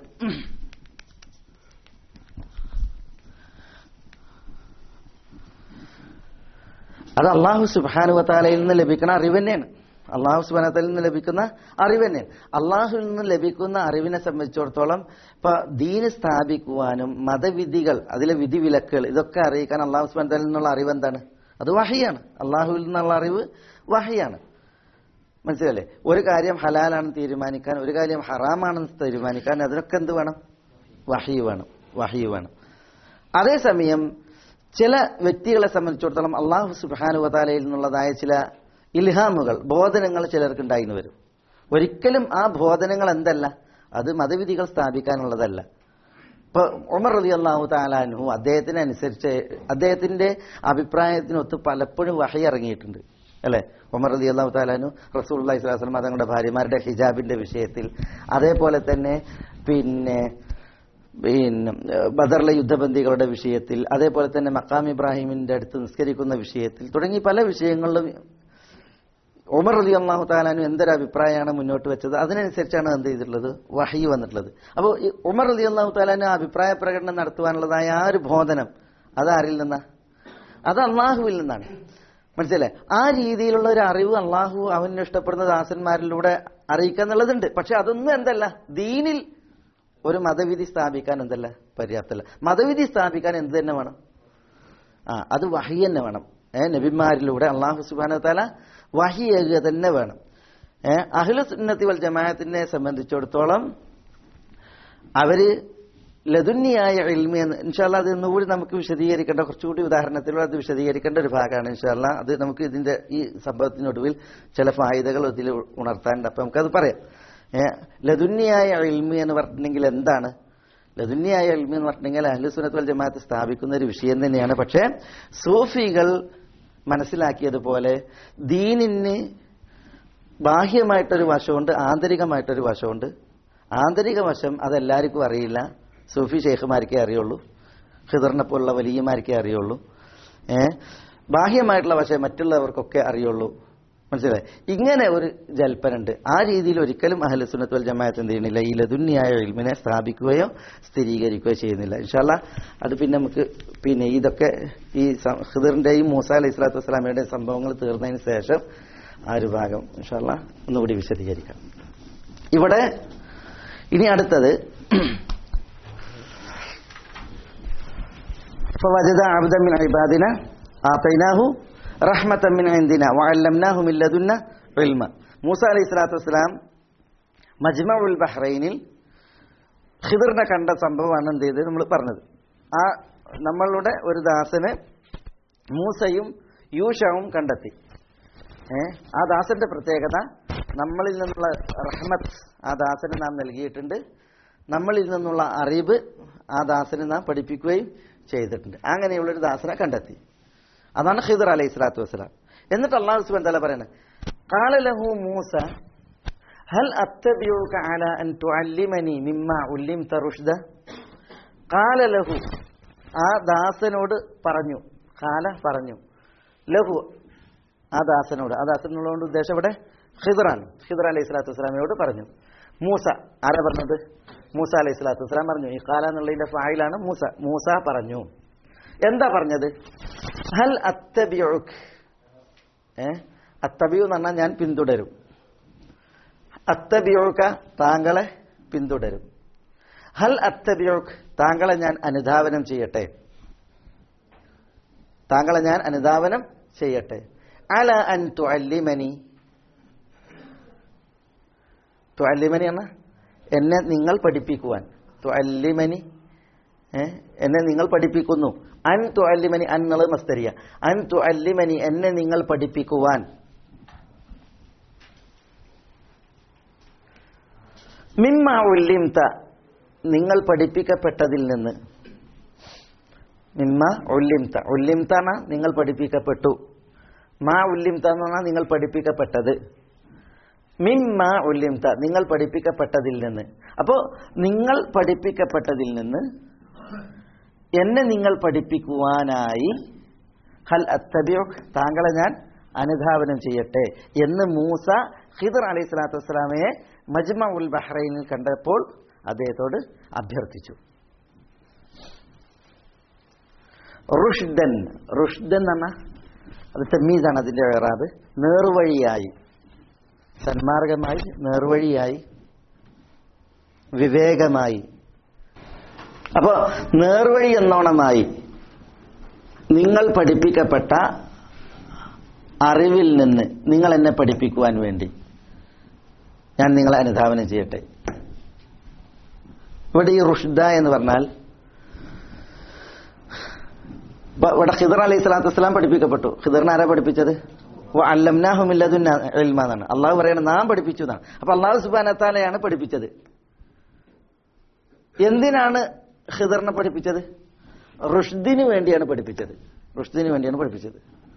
അത് അള്ളാഹു സുബാനുവത്താലയിൽ നിന്ന് ലഭിക്കുന്ന അറിവ് തന്നെയാണ് അള്ളാഹു സുബാനത്തയിൽ നിന്ന് ലഭിക്കുന്ന അറിവ് തന്നെയാണ് അള്ളാഹുവിൽ നിന്ന് ലഭിക്കുന്ന അറിവിനെ സംബന്ധിച്ചിടത്തോളം ഇപ്പൊ ദീന് സ്ഥാപിക്കുവാനും മതവിധികൾ അതിലെ വിധിവിലക്കുകൾ ഇതൊക്കെ അറിയിക്കാൻ അള്ളാഹു സുബാനത്തയിൽ നിന്നുള്ള അറിവ് എന്താണ് അത് വഹിയാണ് അള്ളാഹുവിൽ നിന്നുള്ള അറിവ് വഹിയാണ് മനസ്സിലല്ലേ ഒരു കാര്യം ഹലാലാണെന്ന് തീരുമാനിക്കാൻ ഒരു കാര്യം ഹറാമാണെന്ന് തീരുമാനിക്കാൻ അതിനൊക്കെ എന്ത് വേണം വഹി വേണം വഹി വേണം അതേസമയം ചില വ്യക്തികളെ സംബന്ധിച്ചിടത്തോളം അള്ളാഹു സുബാനുവതാലയിൽ നിന്നുള്ളതായ ചില ഇൽഹാമുകൾ ബോധനങ്ങൾ ചിലർക്ക് ഉണ്ടായിന്ന് വരും ഒരിക്കലും ആ ബോധനങ്ങൾ എന്തല്ല അത് മതവിധികൾ സ്ഥാപിക്കാനുള്ളതല്ല ഇപ്പൊ ഉമർ റലി അള്ളാഹു താലാൻഹു അദ്ദേഹത്തിന് അനുസരിച്ച് അദ്ദേഹത്തിന്റെ അഭിപ്രായത്തിനൊത്ത് പലപ്പോഴും വഹി ഇറങ്ങിയിട്ടുണ്ട് അല്ലെ ഉമർ റലി അള്ളാഹു താലാനു റസൂൽ അള്ളഹി സ്വലാസ്ലം തങ്ങളുടെ ഭാര്യമാരുടെ ഹിജാബിന്റെ വിഷയത്തിൽ അതേപോലെ തന്നെ പിന്നെ പിന്നെ ബദറിലെ യുദ്ധബന്ദികളുടെ വിഷയത്തിൽ അതേപോലെ തന്നെ മക്കാം ഇബ്രാഹിമിന്റെ അടുത്ത് നിസ്കരിക്കുന്ന വിഷയത്തിൽ തുടങ്ങി പല വിഷയങ്ങളിലും ഉമർ അലി അള്ളാഹു താലാനു എന്തൊരു അഭിപ്രായമാണ് മുന്നോട്ട് വെച്ചത് അതിനനുസരിച്ചാണ് എന്ത് ചെയ്തിട്ടുള്ളത് വഹി വന്നിട്ടുള്ളത് അപ്പോൾ ഈ ഉമർ അലി അള്ളാഹു താലാനു അഭിപ്രായ പ്രകടനം നടത്തുവാനുള്ളതായ ആ ഒരു ബോധനം അത് ആരിൽ നിന്നാ അത് അള്ളാഹുവിൽ നിന്നാണ് മനസ്സിലെ ആ രീതിയിലുള്ള ഒരു അറിവ് അള്ളാഹു അവന് ഇഷ്ടപ്പെടുന്ന ദാസന്മാരിലൂടെ അറിയിക്കുക എന്നുള്ളതുണ്ട് പക്ഷെ അതൊന്നും എന്തല്ല ദീനിൽ ഒരു മതവിധി സ്ഥാപിക്കാൻ എന്തല്ല പര്യാപ്തമല്ല മതവിധി സ്ഥാപിക്കാൻ എന്ത് തന്നെ വേണം ആ അത് വഹി തന്നെ വേണം ഏ നബിമാരിലൂടെ അള്ളാഹു സുബാന താല വഹിയേകുക തന്നെ വേണം ഏ അഹ്ലു സുന്നത്തി വൽ ജമാഅത്തിനെ സംബന്ധിച്ചിടത്തോളം അവര് ലതുന്യായ ഇൽമി എന്ന് ഇൻഷാല്ല അത് ഇന്നുകൂടി നമുക്ക് വിശദീകരിക്കേണ്ട കുറച്ചുകൂടി ഉദാഹരണത്തിലൂടെ അത് വിശദീകരിക്കേണ്ട ഒരു ഭാഗമാണ് ഇൻഷാല്ല അത് നമുക്ക് ഇതിന്റെ ഈ സംഭവത്തിനൊടുവിൽ ചില ഫായിദകൾ ഇതിൽ ഉണർത്താനുണ്ട് അപ്പൊ നമുക്കത് പറയാം ഏ ലതുന്യായ ഇൽമി എന്ന് പറഞ്ഞിട്ടുണ്ടെങ്കിൽ എന്താണ് ലതുന്യായ ഇൽമി എന്ന് പറഞ്ഞിട്ടുണ്ടെങ്കിൽ അഹ്ലുസുനത്ത് വൽ ജമാഅത്ത് സ്ഥാപിക്കുന്ന ഒരു വിഷയം തന്നെയാണ് പക്ഷേ സൂഫികൾ മനസ്സിലാക്കിയതുപോലെ ദീനിന് ബാഹ്യമായിട്ടൊരു വശമുണ്ട് ആന്തരികമായിട്ടൊരു വശമുണ്ട് ആന്തരിക വശം അതെല്ലാവർക്കും അറിയില്ല സൂഫി ഷെയ്ഖുമാർക്കേ അറിയുള്ളൂ ഖിദറിനെ പോലുള്ള വലിയമാർക്കേ അറിയുള്ളൂ ഏ ബാഹ്യമായിട്ടുള്ള വശം മറ്റുള്ളവർക്കൊക്കെ അറിയുള്ളൂ മനസ്സിലായി ഇങ്ങനെ ഒരു ജൽപ്പനുണ്ട് ആ രീതിയിൽ ഒരിക്കലും അഹ്ലുസുന്നത്ത് വൽ ജമാഅത്ത് എന്ത് ചെയ്യുന്നില്ല ഈ ലതുന്യായ ഇൽമിനെ സ്ഥാപിക്കുകയോ സ്ഥിരീകരിക്കുകയോ ചെയ്യുന്നില്ല ഇൻഷാല്ല അത് പിന്നെ നമുക്ക് പിന്നെ ഇതൊക്കെ ഈ സം- ഖിദറിന്റെയും മൂസ അലൈഹി സ്വലാത്തു വസ്സലാമയുടെയും സംഭവങ്ങൾ തീർന്നതിന് ശേഷം ആ ഒരു ഭാഗം ഇൻഷാല്ല ഒന്നുകൂടി വിശദീകരിക്കാം ഇവിടെ ഇനി അടുത്തത് فوجد عبدا من عبادنا آتيناه رحمة من عندنا وعلمناه من لدنا علما മൂസ അലൈഹി സ്വലാത്തു വസ്സലാം മജ്മഉൽ ബഹ്റൈനിൽ ഖിദറിനെ കണ്ട സംഭവമാണ് എന്ത് ചെയ്തത് നമ്മൾ പറഞ്ഞത് ആ നമ്മളുടെ ഒരു ദാസന് മൂസയും യൂഷവും കണ്ടെത്തി ഏ ആ ദാസന്റെ പ്രത്യേകത നമ്മളിൽ നിന്നുള്ള റഹ്മത്ത് ആ ദാസന് നാം നൽകിയിട്ടുണ്ട് നമ്മളിൽ നിന്നുള്ള അറിവ് ആ ദാസന് നാം പഠിപ്പിക്കുകയും ചെയ്തിട്ടുണ്ട് അങ്ങനെയുള്ളൊരു ദാസനെ കണ്ടെത്തി അതാണ് ഖിദർ അലൈഹി സ്വലാത്തു വസ്സലാം എന്നിട്ട് അള്ളാഹു സുബാൻ തല പറയുന്നത് قال له موسى هل أتبعك على أن تعلمني مما علمت رشدا قال له ആ ദാസനോട് പറഞ്ഞു കാല പറഞ്ഞു ലഹു ആ ദാസനോട് ആ ദാസനോട് ഉദ്ദേശം ഇവിടെ ഖിദറാണ് ഖിദർ അലൈഹി സ്വലാത്തു വസ്സലാമയോട് പറഞ്ഞു മൂസ ആരാ പറഞ്ഞത് മൂസ അലൈഹി സ്വലാത്തു വസ്സലാം പറഞ്ഞു ഈ കാല എന്നുള്ളതിന്റെ ഫായിലാണ് മൂസ മൂസ പറഞ്ഞു എന്താ പറഞ്ഞത് ഹൽ അത്തബിയുക് ഏ അത്തബിയു എന്ന് പറഞ്ഞാൽ ഞാൻ പിന്തുടരും അത്തബിയുക താങ്കളെ പിന്തുടരും ഹൽ അത്തബിയുക് താങ്കളെ ഞാൻ അനുധാവനം ചെയ്യട്ടെ താങ്കളെ ഞാൻ അനുധാവനം ചെയ്യട്ടെ അല അൻ തുഅല്ലിമനി തുഅല്ലിമനി എന്ന എന്നെ നിങ്ങൾ പഠിപ്പിക്കുവാൻ തുഅല്ലിമനി ഏ? എന്നെ നിങ്ങൾ പഠിപ്പിക്കുന്നു അൻ തുഅല്ലിമനി അൻ എന്നുള്ളത് മസ്തരിയ അൻ തുഅല്ലിമനി എന്നെ നിങ്ങൾ പഠിപ്പിക്കുവാൻ മിമ്മ ഉല്ലിംത നിങ്ങൾ പഠിപ്പിക്കപ്പെട്ടതിൽ നിന്ന് മിമ്മ ഉല്ലിംത ഉല്ലിംത എന്ന നിങ്ങൾ പഠിപ്പിക്കപ്പെട്ടു മാ ഉല്ലിംത എന്ന് പറഞ്ഞാൽ നിങ്ങൾ പഠിപ്പിക്കപ്പെട്ടത് മിമ്മ ഉല്ലിംത നിങ്ങൾ പഠിപ്പിക്കപ്പെട്ടതിൽ നിന്ന് അപ്പോൾ നിങ്ങൾ പഠിപ്പിക്കപ്പെട്ടതിൽ നിന്ന് എന്നെ നിങ്ങൾ പഠിപ്പിക്കുവാനായി ഹൽ അത്തബിയുക് താങ്കളെ ഞാൻ അനുധാവനം ചെയ്യട്ടെ എന്ന് മൂസ ഖിദർ അലൈഹി സ്വലാത്തു വസ്സലാമയെ മജ്മ ഉൽ ബഹ്റൈനിൽ കണ്ടപ്പോൾ അദ്ദേഹത്തോട് അഭ്യർത്ഥിച്ചു റുഷ്ദൻ റുഷ്ദൻ എന്ന അത് തെമ്മീസാണ് അതിന്റെ വേറാത് നേർവഴിയായി സന്മാർഗമായി നേർവഴിയായി വിവേകമായി അപ്പോ നേർവഴി എന്നോണമായി നിങ്ങൾ പഠിപ്പിക്കപ്പെട്ട അറിവിൽ നിന്ന് നിങ്ങൾ എന്നെ പഠിപ്പിക്കുവാൻ വേണ്ടി ഞാൻ നിങ്ങളെ അനുധാവനം ചെയ്യട്ടെ ഇവിടെ ഈ റുഷ്ദ എന്ന് പറഞ്ഞാൽ ഇപ്പൊ ഇവിടെ ഖിദർ അലൈഹി സ്വലാത്തു വസ്സലാം പഠിപ്പിക്കപ്പെട്ടു ഖിദറിനെ ആരാ പഠിപ്പിച്ചത് അല്ലംനാഹുമില്ലതുന്ന എന്നാണ് അള്ളാഹു പറയണത് നാം പഠിപ്പിച്ചു എന്നാണ് അപ്പൊ അള്ളാഹു സുബാനത്താലയാണ് പഠിപ്പിച്ചത് എന്തിനാണ് ഖിദറിനെ പഠിപ്പിച്ചത് റുഷ്ദിന് വേണ്ടിയാണ് പഠിപ്പിച്ചത് റുഷ്ദിന് വേണ്ടിയാണ് പഠിപ്പിച്ചത്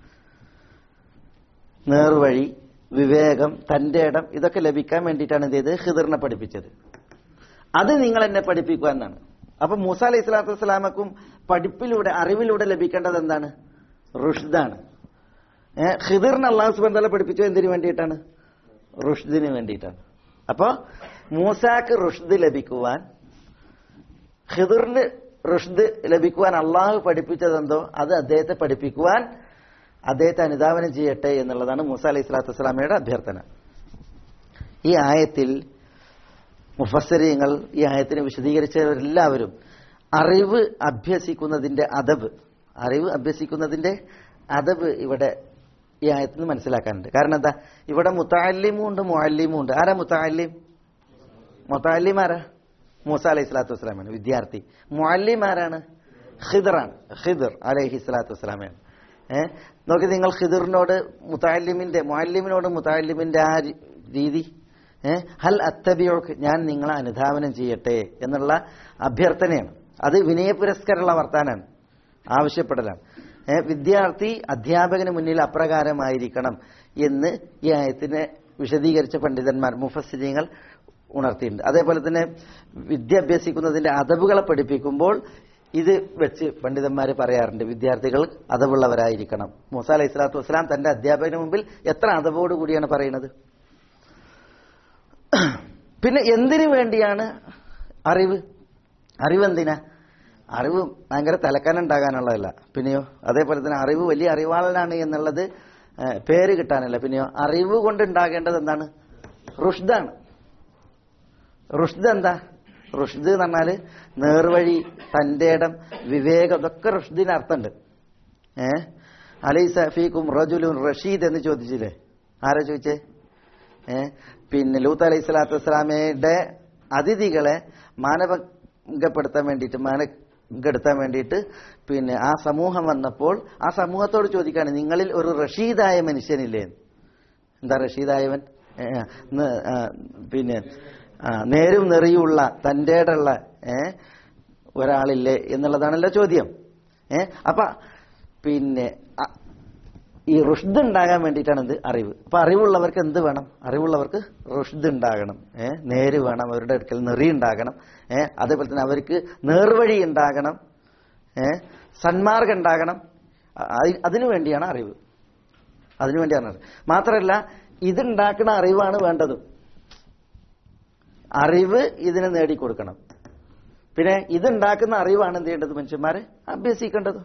നേർവഴി വിവേകം തന്റെ ഇടം ഇതൊക്കെ ലഭിക്കാൻ വേണ്ടിയിട്ടാണ് എന്ത് ചെയ്തത് ഖിദറിനെ പഠിപ്പിച്ചത് അത് നിങ്ങൾ എന്നെ പഠിപ്പിക്കുക എന്നാണ് അപ്പൊ മൂസ അലൈഹി സ്വലാത്തു വസ്സലാമക്കും പഠിപ്പിലൂടെ അറിവിലൂടെ ലഭിക്കേണ്ടത് എന്താണ് റുഷ്ദാണ് ഏഹ് ഖിദറിന് അള്ളാഹു സുബന്ധല പഠിപ്പിച്ചു എന്തിനു വേണ്ടിയിട്ടാണ് റുഷ്ദിന് വേണ്ടിയിട്ടാണ് അപ്പോ മൂസാക്ക് റുഷ്ദ് ലഭിക്കുവാൻ ഖിദറിന് റുഷ്ദ് ലഭിക്കുവാൻ അള്ളാഹു പഠിപ്പിച്ചതെന്തോ അത് അദ്ദേഹത്തെ പഠിപ്പിക്കുവാൻ അദ്ദേഹത്തെ അനുധാവനം ചെയ്യട്ടെ എന്നുള്ളതാണ് മൂസ അലൈഹി സ്വലാത്തു വസ്സലാമയുടെ അഭ്യർത്ഥന ഈ ആയത്തിൽ മുഫസരീങ്ങൾ ഈ ആയത്തിനെ വിശദീകരിച്ചവരെല്ലാവരും അറിവ് അഭ്യസിക്കുന്നതിന്റെ അതബ് അറിവ് അഭ്യസിക്കുന്നതിന്റെ അതബ് ഇവിടെ ഈ ആയത്തിൽ നിന്ന് മനസ്സിലാക്കാനുണ്ട് കാരണം എന്താ ഇവിടെ മുത്താലിമും ഉണ്ട് മുഅല്ലിമും ഉണ്ട് ആരാ മുത്താലിം മുത്താലിം ആരാ മൂസ അലൈഹി സ്വലാത്തു വസ്സലാമാണ് വിദ്യാർത്ഥി മുഅല്ലിം ആരാണ് ഖിദറാണ് ഖിദർ അലൈഹി സ്വലാത്തു വസ്സലാമാണ് ഏഹ് നോക്കി നിങ്ങൾ ഖിദറിനോട് മുത്താലിമിന്റെ മുഅല്ലിമിനോട് മുത്താലിമിന്റെ ആ രീ- രീതി ഏഹ് ഹൽ അത്തബിയോക്ക് ഞാൻ നിങ്ങളെ അനുധാവനം ചെയ്യട്ടെ എന്നുള്ള അഭ്യർത്ഥനയാണ് അത് വിനയപുരസ്കരമുള്ള വർത്താനാണ് ആവശ്യപ്പെടലാണ് ഏഹ് വിദ്യാർത്ഥി അധ്യാപകന് മുന്നിൽ അപ്രകാരമായിരിക്കണം എന്ന് ഈ ആയത്തിനെ വിശദീകരിച്ച പണ്ഡിതന്മാർ മുഫസ്സിരിങ്ങൾ ഉണർത്തിയിട്ടുണ്ട് അതേപോലെ തന്നെ വിദ്യ അഭ്യസിക്കുന്നതിന്റെ അതവുകളെ പഠിപ്പിക്കുമ്പോൾ ഇത് വെച്ച് പണ്ഡിതന്മാർ പറയാറുണ്ട് വിദ്യാർത്ഥികൾ അതവുള്ളവരായിരിക്കണം മൂസ അലൈഹി സ്വലാത്തു വസ്സലാം തന്റെ അധ്യാപകന് മുമ്പിൽ എത്ര അതവോട് കൂടിയാണ് പറയുന്നത് പിന്നെ എന്തിനു വേണ്ടിയാണ് അറിവ് അറിവ് എന്തിനാ അറിവ് ഭയങ്കര തലക്കാനുണ്ടാകാനുള്ളതല്ല പിന്നെയോ അതേപോലെ തന്നെ അറിവ് വലിയ അറിവാളനാണ് എന്നുള്ളത് ഏഹ്, പേര് കിട്ടാനല്ല പിന്നെയോ അറിവ് കൊണ്ട് ഉണ്ടാകേണ്ടത് എന്താണ് റുഷ്ദാണ് റുഷ്ദ് എന്താ റുഷ്ദ് എന്ന് പറഞ്ഞാല് നേർവഴി തന്റെ ഇടം വിവേകം ഇതൊക്കെ റുഷ്ദിന് അർത്ഥമുണ്ട് ഏ അലൈസ ഫീക്കും റജുലുൻ റഷീദ് എന്ന് ചോദിച്ചില്ലേ ആരാ ചോദിച്ചേ ഏ പിന്നെ ലൂത്ത് അലൈഹി സ്വലാത്തു വസ്സലാമയുടെ അതിഥികളെ മാനഭംഗപ്പെടുത്താൻ വേണ്ടിയിട്ട് മാനഭംഗപ്പെടുത്താൻ വേണ്ടിയിട്ട് പിന്നെ ആ സമൂഹം വന്നപ്പോൾ ആ സമൂഹത്തോട് ചോദിക്കാണ് നിങ്ങളിൽ ഒരു റഷീദായ മനുഷ്യനില്ലേ എന്താ റഷീദായവൻ ഏ, ന- ആ, പിന്നെ ആ, നേരും നെറിയുള്ള തൻ്റെ ഉള്ള ഏ ഒരാളില്ലേ എന്നുള്ളതാണല്ലോ ചോദ്യം ഏ അപ്പൊ പിന്നെ അ- ഈ റുഷ്ദ് ഉണ്ടാകാൻ വേണ്ടിയിട്ടാണ് എന്ത് അറിവ് അപ്പൊ അറിവുള്ളവർക്ക് എന്ത് വേണം അറിവുള്ളവർക്ക് റുഷ്ദ് ഉണ്ടാകണം ഏ നേര് വേണം അവരുടെ അടുക്കൽ നെറി ഉണ്ടാകണം ഏ അതേപോലെ തന്നെ അവർക്ക് നേർവഴി ഉണ്ടാകണം ഏ സന്മാർഗം ഉണ്ടാകണം അ- അതിനു വേണ്ടിയാണ് അറിവ് അതിനു വേണ്ടിയാണ് അറിവ് മാത്രമല്ല ഇതുണ്ടാക്കുന്ന അറിവാണ് വേണ്ടത് അറിവ് ഇതിനെ നേടിക്കൊടുക്കണം പിന്നെ ഇതുണ്ടാക്കുന്ന അറിവാണ് എന്ത് ചെയ്യേണ്ടത് മനുഷ്യന്മാരെ അഭ്യസിക്കേണ്ടത്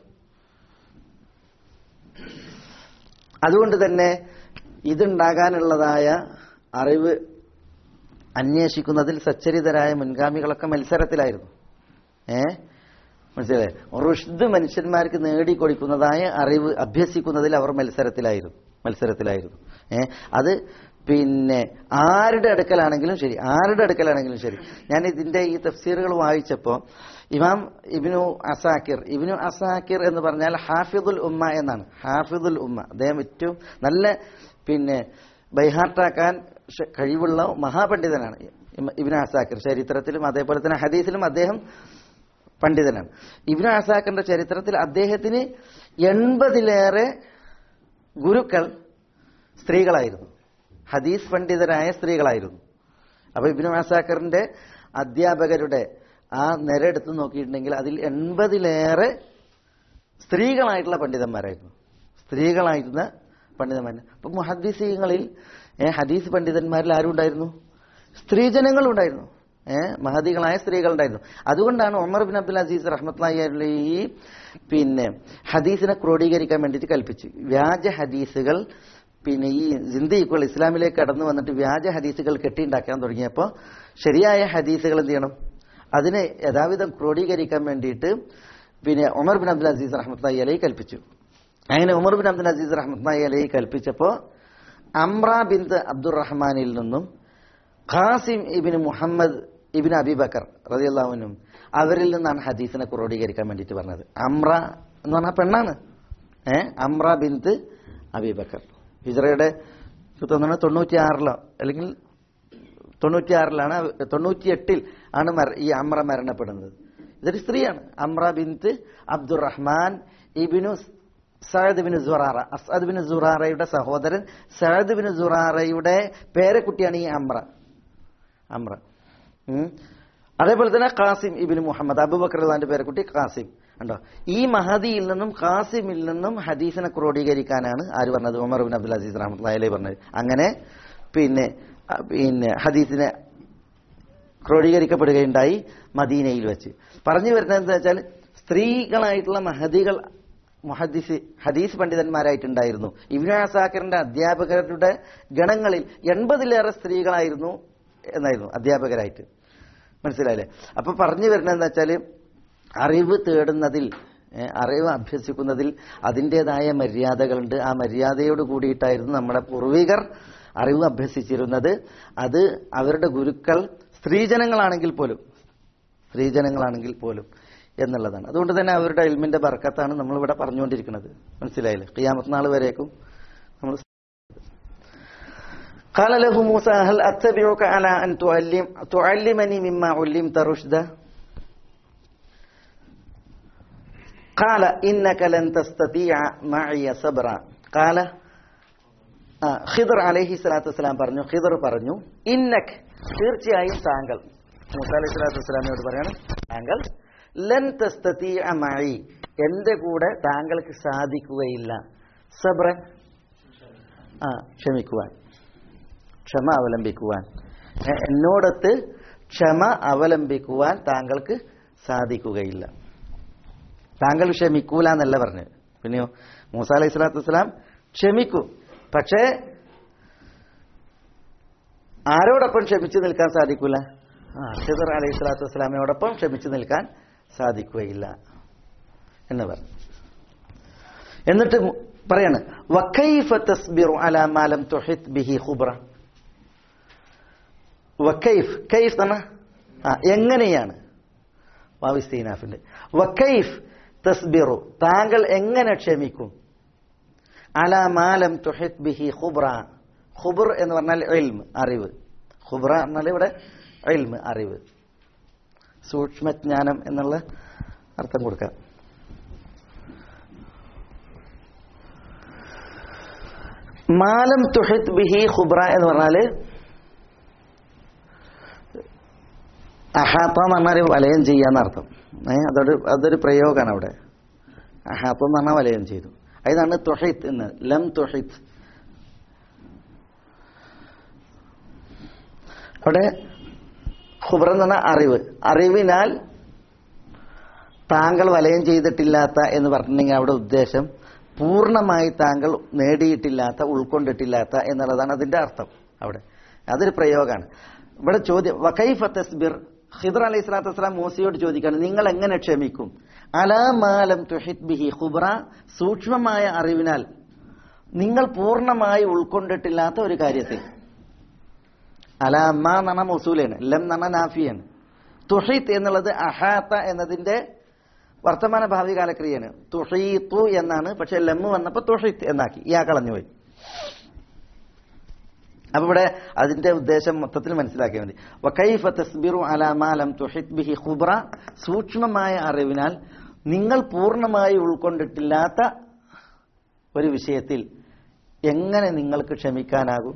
അതുകൊണ്ട് തന്നെ ഇതുണ്ടാകാനുള്ളതായ അറിവ് അന്വേഷിക്കുന്നതിൽ സച്ചരിതരായ മുൻഗാമികളൊക്കെ മത്സരത്തിലായിരുന്നു ഏ മനസ്സിലായേ റുഷ്ദ് മനുഷ്യന്മാർക്ക് നേടിക്കൊടുക്കുന്നതായ അറിവ് അഭ്യസിക്കുന്നതിൽ അവർ മത്സരത്തിലായിരുന്നു മത്സരത്തിലായിരുന്നു ഏ അത് പിന്നെ ആരുടെ അടുക്കലാണെങ്കിലും ശരി ആരുടെ അടുക്കലാണെങ്കിലും ശരി ഞാൻ ഇതിന്റെ ഈ തഫ്സീറുകൾ വായിച്ചപ്പോൾ ഇമാം ഇബിനു അസാക്കിർ ഇബിനു അസാക്കിർ എന്ന് പറഞ്ഞാൽ ഹാഫിദുൽ ഉമ്മ എന്നാണ് ഹാഫിദുൽ ഉമ്മ അദ്ദേഹം ഏറ്റവും നല്ല പിന്നെ ബൈഹാർട്ടാക്കാൻ ഷ- കഴിവുള്ള മഹാപണ്ഡിതനാണ് ഇമ- ഇബ്നു അസാക്കിർ ചരിത്രത്തിലും അതേപോലെ തന്നെ ഹദീസിലും അദ്ദേഹം പണ്ഡിതനാണ് ഇബ്നു അസാക്കിന്റെ ചരിത്രത്തിൽ അദ്ദേഹത്തിന് എൺപതിലേറെ ഗുരുക്കൾ സ്ത്രീകളായിരുന്നു ഹദീസ് പണ്ഡിതരായ സ്ത്രീകളായിരുന്നു അപ്പൊ ഇബ്നു അസാക്കറിന്റെ അധ്യാപകരുടെ ആ നിര എടുത്ത് നോക്കിയിട്ടുണ്ടെങ്കിൽ അതിൽ എൺപതിലേറെ സ്ത്രീകളായിട്ടുള്ള പണ്ഡിതന്മാരായിരുന്നു സ്ത്രീകളായിരുന്ന പണ്ഡിതന്മാർ അപ്പൊ മുഹദ്ദീസീങ്ങളിൽ ഏഹ് ഹദീസ് പണ്ഡിതന്മാരിൽ ആരും ഉണ്ടായിരുന്നു സ്ത്രീജനങ്ങളുണ്ടായിരുന്നു ഏഹ് മഹദികളായ സ്ത്രീകളുണ്ടായിരുന്നു അതുകൊണ്ടാണ് ഉമർ ബിൻ അബ്ദുൽ അസീസ് റഹ്മത്ലായി ഈ പിന്നെ ഹദീസിനെ ക്രോഡീകരിക്കാൻ വേണ്ടിയിട്ട് കൽപ്പിച്ചു വ്യാജ ഹദീസുകൾ പിന്നെ ഈ ജിന്ദിക്കുകൾ ഇസ്ലാമിലേക്ക് കടന്നു വന്നിട്ട് വ്യാജ ഹദീസുകൾ കെട്ടിയുണ്ടാക്കാൻ തുടങ്ങിയപ്പോൾ ശരിയായ ഹദീസുകൾ എന്ത് ചെയ്യണം അതിനെ യഥാവിധം ക്രോഡീകരിക്കാൻ വേണ്ടിയിട്ട് പിന്നെ ഉമർ ബിൻ അബ്ദുൽ അസീസ് റഹ്മത്ലായി അലൈ കൽപ്പിച്ചു അങ്ങനെ ഉമർ ബിൻ അബ്ദുൽ അസീസ് റഹ്മത്ലായി അലൈ കൽപ്പിച്ചപ്പോൾ അമ്ര ബിന്ത് അബ്ദുറഹ്മാനിൽ നിന്നും Qasim ibn Muhammad ibn Abi Bakr റതിയുള്ളവനും അവരിൽ നിന്നാണ് ഹദീസിനെ ക്രോഡീകരിക്കാൻ വേണ്ടിയിട്ട് പറഞ്ഞത് അമ്ര എന്ന് പറഞ്ഞ പെണ്ണാണ് ഏ അമ്ര ബിന്ത് അബിബക്കർ ഹിജറയുടെ എനിക്ക് തോന്നുന്നു തൊണ്ണൂറ്റിയാറിലോ അല്ലെങ്കിൽ തൊണ്ണൂറ്റിയാറിലാണ് അവ- തൊണ്ണൂറ്റിയെട്ടിൽ ആണ് മര- ഈ അമ്ര മരണപ്പെടുന്നത് ഇതൊരു സ്ത്രീയാണ് Amra bint Abdurrahman ibn Saad bin Zurara Asad bin സുറാറയുടെ സഹോദരൻ സഅദ് ബിൻ സുറാറയുടെ പേരക്കുട്ടിയാണ് ഈ അമ്ര അമ്ര ഉം. അതേപോലെ തന്നെ ഖാസിം ഇബിന് മുഹമ്മദ് അബുബക്കർദാന്റെ പേരക്കുട്ടി ഖാസിം ഉണ്ടോ ഈ മഹദിയിൽ നിന്നും ഖാസിമിൽ നിന്നും ഹദീസിനെ ക്രോഡീകരിക്കാനാണ് ആര് പറഞ്ഞത് ഉമർ ബിൻ അബ്ദുൽ അസീസ് റഹ്മത്തുള്ളി പറഞ്ഞത് അങ്ങനെ പിന്നെ അ, പിന്നെ ഹദീസിനെ ക്രോഡീകരിക്കപ്പെടുകയുണ്ടായി മദീനയിൽ വെച്ച് പറഞ്ഞു വരുന്നത് എന്താ വെച്ചാൽ സ്ത്രീകളായിട്ടുള്ള മഹദികൾ മുഹദ്ദിസ് ഹദീസ് പണ്ഡിതന്മാരായിട്ടുണ്ടായിരുന്നു ഇബ്നു അസാക്കറിന്റെ അധ്യാപകരുടെ ഗണങ്ങളിൽ എൺപതിലേറെ സ്ത്രീകളായിരുന്നു എന്നായിരുന്നു അധ്യാപകരായിട്ട് മനസ്സിലായില്ലേ അപ്പൊ പറഞ്ഞു വരുന്നത് എന്താ വെച്ചാൽ അറിവ് തേടുന്നതിൽ ഏ, അറിവ് അഭ്യസിക്കുന്നതിൽ അതിൻ്റെതായ മര്യാദകളുണ്ട് ആ മര്യാദയോട് കൂടിയിട്ടായിരുന്നു നമ്മുടെ പൂർവികർ അറിവ് അഭ്യസിച്ചിരുന്നത് അത് അവരുടെ ഗുരുക്കൾ സ്ത്രീജനങ്ങളാണെങ്കിൽ പോലും സ്ത്രീജനങ്ങളാണെങ്കിൽ പോലും എന്നുള്ളതാണ് അതുകൊണ്ട് തന്നെ അവരുടെ ഇൽമിന്റെ ബർക്കത്താണ് നമ്മളിവിടെ പറഞ്ഞുകൊണ്ടിരിക്കുന്നത് മനസ്സിലായില്ലേ ഖിയാമത്ത് നാൾ വരേക്കും നമ്മൾ قال له موسى هل أتبعك على أن تعلم تعلمني مما علمت رشدا قال إنك لن تستطيع معي صبرا قال ആ, ഖിദർ അലൈഹി സ്വലാത്തു വസ്സലാം പറഞ്ഞു ഖിദർ പറഞ്ഞു ഇന്നക് തീർച്ചയായും താങ്കൾ മൂസ അലൈഹി സ്വലാത്തു വസ്സലാമിനോട് പറയണം താങ്കൾ ലൻ തസ്തതീഅ മഈ എന്റെ കൂടെ താങ്കൾക്ക് സാധിക്കുകയില്ല സബ്രൻ ആ ക്ഷമിക്കുവാൻ ക്ഷമ അവലംബിക്കുവാൻ എ- എന്നോടൊത്ത് ക്ഷമ അവലംബിക്കുവാൻ താങ്കൾക്ക് സാധിക്കുകയില്ല താങ്കൾ ക്ഷമിക്കൂല എന്നല്ല പറഞ്ഞത് പിന്നെയോ മൂസ അലൈഹി സ്വലാത്തു വസ്സലാം ക്ഷമിക്കും പക്ഷേ ആരോടൊപ്പം ക്ഷമിച്ചു നിൽക്കാൻ സാധിക്കൂല ആ ഖിദർ അലൈഹി സ്വലാത്തു വസ്സലാമിനോടൊപ്പം ക്ഷമിച്ചു നിൽക്കാൻ സാധിക്കുകയില്ല എന്ന് പറഞ്ഞു എന്നിട്ട് മു- പറയാണ് വക്കൈഫ തസ്ബിറു അലാ മാ ലം തുഹിത് ബിഹി ഖുബ്ര വക്കൈഫ് കൈഫ് തന്നെ ആ എങ്ങനെയാണ് വാവിസ്തീനാഫിന്റെ വക്കൈഫ് തസ്ബിറു താങ്കൾ എങ്ങനെ ക്ഷമിക്കും അല മാലം തുഹിത് ബിഹി ഖുബ്ര ഖുബർ എന്ന് പറഞ്ഞാൽ ഇൽമ് അറിവ് ഖുബ്ര എന്നാൽ ഇവിടെ ഇൽമ് അറിവ് സൂക്ഷ്മജ്ഞാനം എന്നുള്ള അർത്ഥം കൊടുക്കാം മാലം തുഹിത് ബിഹി ഖുബ്ര എന്ന് പറഞ്ഞാല് അഹാത്ത എന്ന് പറഞ്ഞാൽ വലയം ചെയ്യാന്നർത്ഥം ഏ അതൊരു അതൊരു പ്രയോഗമാണ് അവിടെ അഹാത്ത എന്ന് പറഞ്ഞാൽ വലയം ചെയ്തു അതാണ് തുഹിത് എന്ന് ലം തുഹിത് അവിടെ ഖുബ്ര എന്ന് പറഞ്ഞാൽ അറിവ് അറിവിനാൽ താങ്കൾ വലയം ചെയ്തിട്ടില്ലാത്ത എന്ന് പറഞ്ഞിട്ടുണ്ടെങ്കിൽ അവിടെ ഉദ്ദേശം പൂർണ്ണമായി താങ്കൾ നേടിയിട്ടില്ലാത്ത ഉൾക്കൊണ്ടിട്ടില്ലാത്ത എന്നുള്ളതാണ് അതിന്റെ അർത്ഥം അവിടെ അതൊരു പ്രയോഗമാണ് ഇവിടെ ചോദ്യം വക്കൈഫ തസ്ബിർ ഖിദർ അലൈഹി സ്വലാത്തു വസ്സലാം മൂസയോട് ചോദിക്കാണ് നിങ്ങൾ എങ്ങനെ ക്ഷമിക്കും അലാമാലം തുഹിത് ബിഹി ഖുബ്ര സൂക്ഷ്മമായ അറിവിനാൽ നിങ്ങൾ പൂർണ്ണമായി ഉൾക്കൊണ്ടിട്ടില്ലാത്ത ഒരു കാര്യത്തിൽ അലാമ എന്ന് പറഞ്ഞ മൊസൂലാണ് ലം എന്ന് പറഞ്ഞ നാഫിയാണ് തുഹിത്ത് എന്നുള്ളത് അഹാത്ത എന്നതിന്റെ വർത്തമാന ഭാവി കാലക്രിയയാണ് തുഹീത്തു എന്നാണ് പക്ഷെ ലമ്മ് വന്നപ്പോ തുഹിത്ത് എന്നാക്കി ഇയാ കളഞ്ഞുപോയി അപ്പൊ ഇവിടെ അതിന്റെ ഉദ്ദേശം മൊത്തത്തിൽ മനസ്സിലാക്കിയാൽ മതി വക്കൈഫ തസ്ബിറു അലാമാലം തുഹിത് ബിഹി ഖുബ്ര സൂക്ഷ്മമായ അറിവിനാൽ നിങ്ങൾ പൂർണ്ണമായി ഉൾക്കൊണ്ടിട്ടില്ലാത്ത ഒരു വിഷയത്തിൽ എങ്ങനെ നിങ്ങൾക്ക് ക്ഷമിക്കാനാകും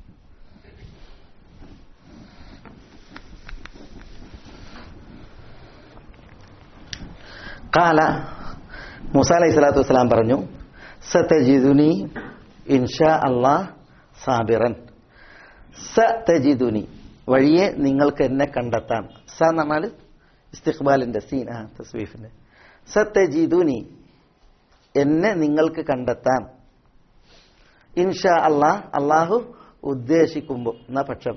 കാല മൂസ അലൈഹി സ്വലാത്തു വസ്സലാം പറഞ്ഞു സതജിദുനി ഇൻഷാ അള്ളാഹ് സാബിറൻ സതജിദുനി വഴിയെ നിങ്ങൾക്ക് എന്നെ കണ്ടെത്താം സ എന്ന് പറഞ്ഞാൽ ഇസ്തിഖ്ബാലിന്റെ സീൻ ആ തസ്വീഫിന്റെ സതജിദുനി എന്നെ നിങ്ങൾക്ക് കണ്ടെത്താം ഇൻഷാ അള്ളാഹ് അള്ളാഹു ഉദ്ദേശിക്കുമ്പോൾ എന്ന പക്ഷം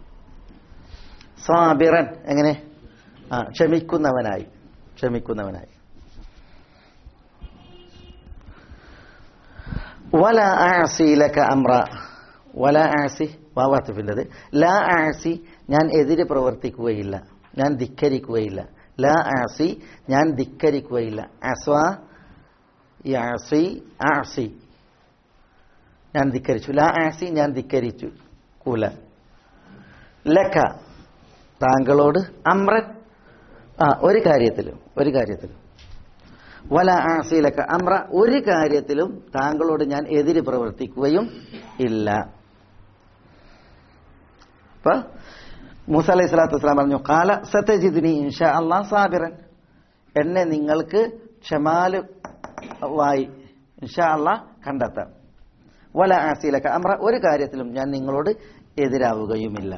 സാബിറൻ എങ്ങനെ ആ ക്ഷമിക്കുന്നവനായി ക്ഷമിക്കുന്നവനായി വല ആസി ലക അമ്ര വല ആസി വാവാത്തിൻ്റെത് ലാ ആസി ഞാൻ എതിര് പ്രവർത്തിക്കുകയില്ല ഞാൻ ധിക്കരിക്കുകയില്ല ലാ ആസി ഞാൻ ധിക്കരിക്കുകയില്ല അസ്വ യാസി ആസി ഞാൻ ധിക്കരിച്ചു ലാ ആസി ഞാൻ ധിക്കരിച്ചു കൂല ലക്ക താങ്കളോട് അമ്രൻ ആ ഒരു കാര്യത്തിലും ഒരു കാര്യത്തിലും വല ആസീലക്ക അമ്ര ഒരു കാര്യത്തിലും താങ്കളോട് ഞാൻ എതിര് പ്രവർത്തിക്കുകയും ഇല്ല അപ്പൊ മൂസ അലൈഹി സ്വലാത്തു വസ്സലാം പറഞ്ഞു കാല സത്യജിദിനി ഇൻഷാ അള്ളാഹ് സാബിറൻ എന്നെ നിങ്ങൾക്ക് ക്ഷമാലുവായി ഇൻഷാ അള്ളാഹ് കണ്ടെത്താം വല ആസീലക്ക അമ്ര ഒരു കാര്യത്തിലും ഞാൻ നിങ്ങളോട് എതിരാവുകയുമില്ല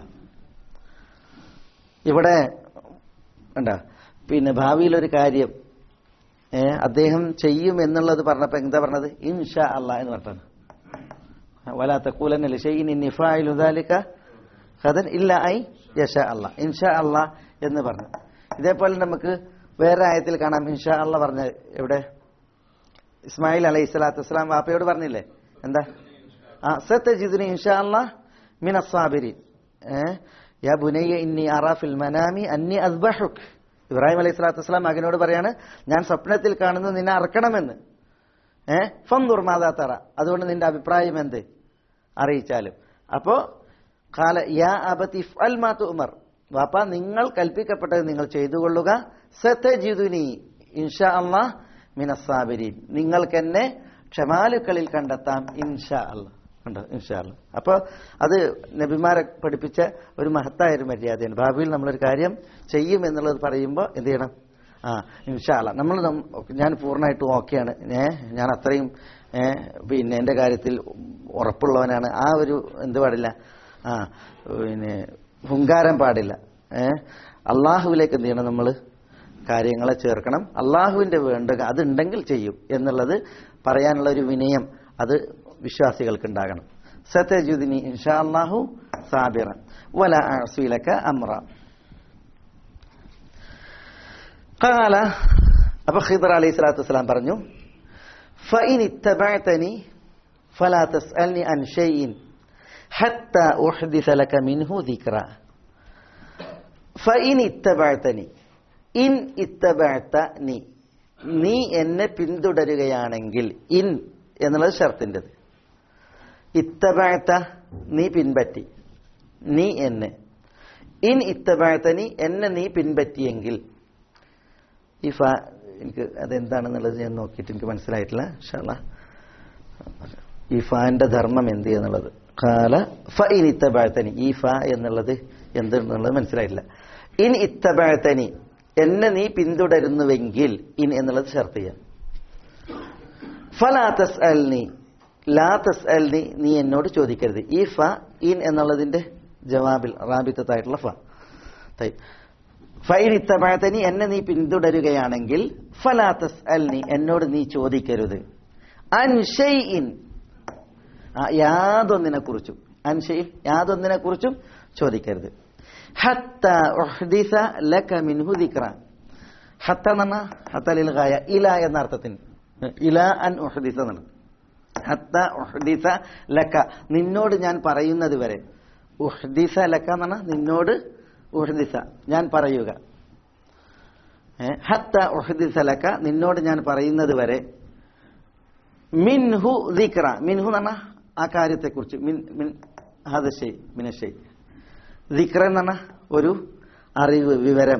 ഇവിടെ എന്താ പിന്നെ ഭാവിയിൽ ഒരു കാര്യം ഏ, അദ്ദേഹം ചെയ്യും എന്നുള്ളത് പറഞ്ഞപ്പോ എന്താ പറഞ്ഞത് ഇൻഷാ അള്ളാഹ് എന്ന് പറഞ്ഞാണ് വലാത്ത കൂലന്നല്ലേ ഷെയ്ൻ നിഫായിലുദാലിക്ക ഖദൻ ഇല്ല ഐ യഷ അള്ളാ ഇൻഷാ അള്ളാഹ് എന്ന് പറഞ്ഞു ഇതേപോലെ നമുക്ക് വേറെ ആയത്തിൽ കാണാം ഇൻഷാ അള്ളാഹ് പറഞ്ഞ എവിടെ ഇസ്മായിൽ അലൈഹി സ്വലാത്തു വസ്സലാം വാപ്പയോട് പറഞ്ഞില്ലേ എന്താ ആ സത്യജിദിന് ഇൻഷാ അള്ളാഹ് മിൻ അസ്സാബിരി ഏഹ് യാ ബുനയ്യ ഇന്നി അറാഫിൽ മനാമി അന്നി അസ്ബഹുക് ഇബ്രാഹിം അലൈഹി സ്വലാത്തു വസ്സലാം മകനോട് പറയാണ് ഞാൻ സ്വപ്നത്തിൽ കാണുന്നത് നിന്നെ അറക്കണമെന്ന് ഏഹ് ഫന്ദുർ മാതാ തറ അതുകൊണ്ട് നിന്റെ അഭിപ്രായം എന്ത് അറിയിച്ചാലും അപ്പോ കാല യാ അബതി അൽ മാത്തു ഉമർ വാപ്പ നിങ്ങൾ കൽപ്പിക്കപ്പെട്ടത് നിങ്ങൾ ചെയ്തുകൊള്ളുക സത്യജിതുനി ഇൻഷാ അള്ളാഹ് മിനസാബിരീൻ നിങ്ങൾക്ക് എന്നെ ക്ഷമാലുക്കളിൽ കണ്ടെത്താം ഇൻഷാ അള്ളാഹ് ഉണ്ടോ ഇൻഷാ അള്ളാഹ് അപ്പോൾ അത് നബിമാരെ പഠിപ്പിച്ച ഒരു മഹത്തായ ഒരു മര്യാദയാണ് ഭാവിയിൽ നമ്മളൊരു കാര്യം ചെയ്യും എന്നുള്ളത് പറയുമ്പോൾ എന്ത് ചെയ്യണം ആ ഇൻഷാല്ല നമ്മൾ ഞാൻ പൂർണ്ണമായിട്ടും ഓക്കെയാണ് ഏ ഞാൻ അത്രയും ഏ, പിന്നെ എൻ്റെ കാര്യത്തിൽ ഉറപ്പുള്ളവനാണ് ആ ഒരു എന്ത് പാടില്ല ആ പിന്നെ ഹുങ്കാരം പാടില്ല ഏ അള്ളാഹുവിലേക്ക് എന്ത് ചെയ്യണം നമ്മൾ കാര്യങ്ങളെ ചേർക്കണം അള്ളാഹുവിൻ്റെ വേണ്ട അതുണ്ടെങ്കിൽ ചെയ്യും എന്നുള്ളത് പറയാനുള്ള ഒരു വിനയം അത് വിശ്വാസികൾക്ക് ഉണ്ടാകണം സത്യജുദിനി ഇൻഷാ അള്ളാഹു സാബിറ വല അസീലക്ക അമ്ര കാല അപ്പൊ ഖിദർ അലൈഹി സ്വലാത്തു വസ്സലാം പറഞ്ഞു فإن اتبعتني فلا تسألني عن شيء حتى أحدث لك منه ذكرا فإن اتبعتني ഇൻ ഇത്തബഅതനി നീ എന്നെ പിന്തുടരുകയാണെങ്കിൽ ഇൻ എന്നുള്ളത് ഷർത്തിൻ്റെത് ഇത്തബഅത നീ പിൻപറ്റി നീ എന്നെ ഇൻ ഇത്തബഅതനി എന്നെ നീ പിൻപറ്റിയെങ്കിൽ ഈ ഫ എനിക്ക് അതെന്താണെന്നുള്ളത് ഞാൻ നോക്കിയിട്ട് എനിക്ക് മനസ്സിലായിട്ടില്ല ഇൻഷാല്ലാ ഈ ഫാന്റെ ധർമ്മം എന്ത് എന്നുള്ളത് കാല ഫ ഇൻ ഇത്തബഴത്തനി ഈ ഫ എന്നുള്ളത് എന്തെന്നുള്ളത് മനസ്സിലായിട്ടില്ല ഇൻ ഇത്തബഴത്തനി എന്നെ നീ പിന്തുടരുന്നുവെങ്കിൽ ഇൻ എന്നുള്ളത് ഷർത്ത് ചെയ്യാം ഫലാ തസ് അൽനി ലാ തസ് അൽനി നീ എന്നോട് ചോദിക്കരുത് ഈ ഫ ഇൻ എന്നുള്ളതിന്റെ ജവാബിൽ റാബിത്തത്തായിട്ടുള്ള ഫ തൈ ഫൈൻ ഇത്തബഴത്തനി എന്നെ നീ പിന്തുടരുകയാണെങ്കിൽ ഫലാ തസ് അൽനി എന്നോട് നീ ചോദിക്കരുത് അൻഷൈഇൻ ആ, യാതൊന്നിനെ കുറിച്ചും അൻഷയിൽ യാതൊന്നിനെ കുറിച്ചും ചോദിക്കരുത് ഹത്ത ഉഹ്ദിസ ലക മിൻഹു ദിക്റ ഹത്ത എന്ന് പറഞ്ഞാൽ ഹത്ത ലിൽ ഗായ ഇല എന്ന അർത്ഥത്തിന് ഇല അൻ ഉഹ്ദിസ എന്നാണ് ഹത്ത ഉഹ്ദിസ ലക നിന്നോട് ഞാൻ പറയുന്നത് വരെ ഉഹ്ദിസ ലക എന്ന് പറഞ്ഞാൽ നിന്നോട് ഉഹ്ദിസ ഞാൻ പറയുക ഏ, ഹത്ത ഉഹ്ദിസ ലക നിന്നോട് ഞാൻ പറയുന്നത് വരെ മിൻഹു ദിക്റ മിൻഹു എന്ന് പറഞ്ഞാൽ ആ കാര്യത്തെക്കുറിച്ച് മിൻ മിൻ ഹദശൈ മിനശൈ ദിക്റ എന്ന് പറഞ്ഞാൽ ഒരു അറിവ് വിവരം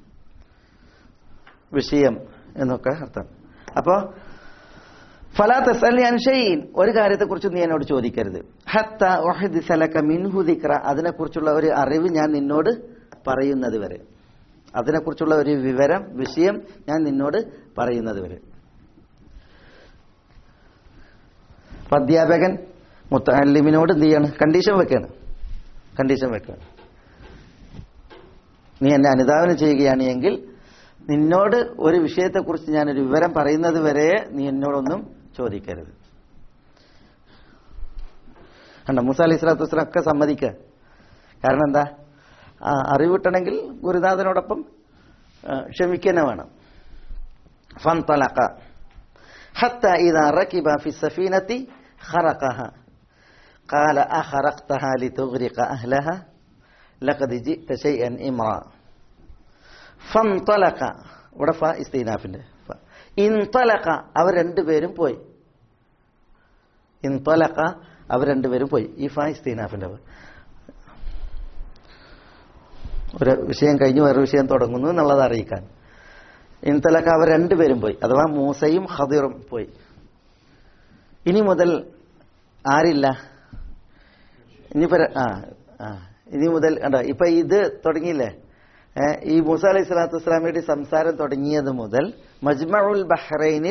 വിഷയം എന്നൊക്കെ അർത്ഥം അപ്പോ ഫലാ തസ്അൽനി അൻ ഷൈഇൻ ഒരു കാര്യത്തെക്കുറിച്ച് നീ എന്നോട് ചോദിക്കരുത് ഹത്ത ഉഹദിസ ലക മിൻഹു ദിക്റ അതിനെക്കുറിച്ചുള്ള ഒരു അറിവ് ഞാൻ നിന്നോട് പറയുന്നത് വരെ അതിനെക്കുറിച്ചുള്ള ഒരു വിവരം വിഷയം ഞാൻ നിന്നോട് പറയുന്നത് വരെ അപ്പൊ അധ്യാപകൻ മുത്തല്ലിമിനോട് എന്ത് ചെയ്യാണ് കണ്ടീഷൻ വെക്കാണ് കണ്ടീഷൻ വെക്കാണ് നീ എന്നെ അനുധാവനം ചെയ്യുകയാണ് എങ്കിൽ നിന്നോട് ഒരു വിഷയത്തെക്കുറിച്ച് ഞാനൊരു വിവരം പറയുന്നത് വരെ നീ എന്നോടൊന്നും ചോദിക്കരുത് കണ്ട മൂസ അലൈഹി സ്വലാത്തു വസ്സലാം ഒക്കെ സമ്മതിക്കുക കാരണം എന്താ ആ, അറിവ് കിട്ടണമെങ്കിൽ ഗുരുനാഥനോടൊപ്പം ആ, ക്ഷമിക്കന്നെ വേണം ഫൻതലഖ حتى إذا ركب في السفينة خرقها قال أخرقتها لتغرق أهلها لقد جئت شيئا إمرا فانطلق ഇവിടെ ഫ ഇസ്തീനാഫിന്റെ ഫ. ഇൻതലക അവർ രണ്ടുപേരും പോയി ഇൻതലക അവർ രണ്ടുപേരും പോയി ഈ ഫ ഇസ്തീനാഫിന്റെ ഫ. ഒരു വിഷയം കഴിഞ്ഞ് വേറെ വിഷയം തുടങ്ങുന്നു എന്നുള്ളത് അറിയിക്കാൻ ഇൻതലക്ക അവർ രണ്ടുപേരും പോയി അഥവാ മൂസയും ഖദിറും പോയി ഇനി മുതൽ ആരില്ല ഇനിയിപ്പോ ര- ആ ആ ഇനി മുതൽ കണ്ടോ ഇപ്പൊ ഇത് തുടങ്ങിയില്ലേ ഏ, ഈ മൂസ അലൈഹി സ്വലാത്തു വസ്സലാമയുടെ സംസാരം തുടങ്ങിയത് മുതൽ മജ്മഉൽ ബഹ്റൈനിൽ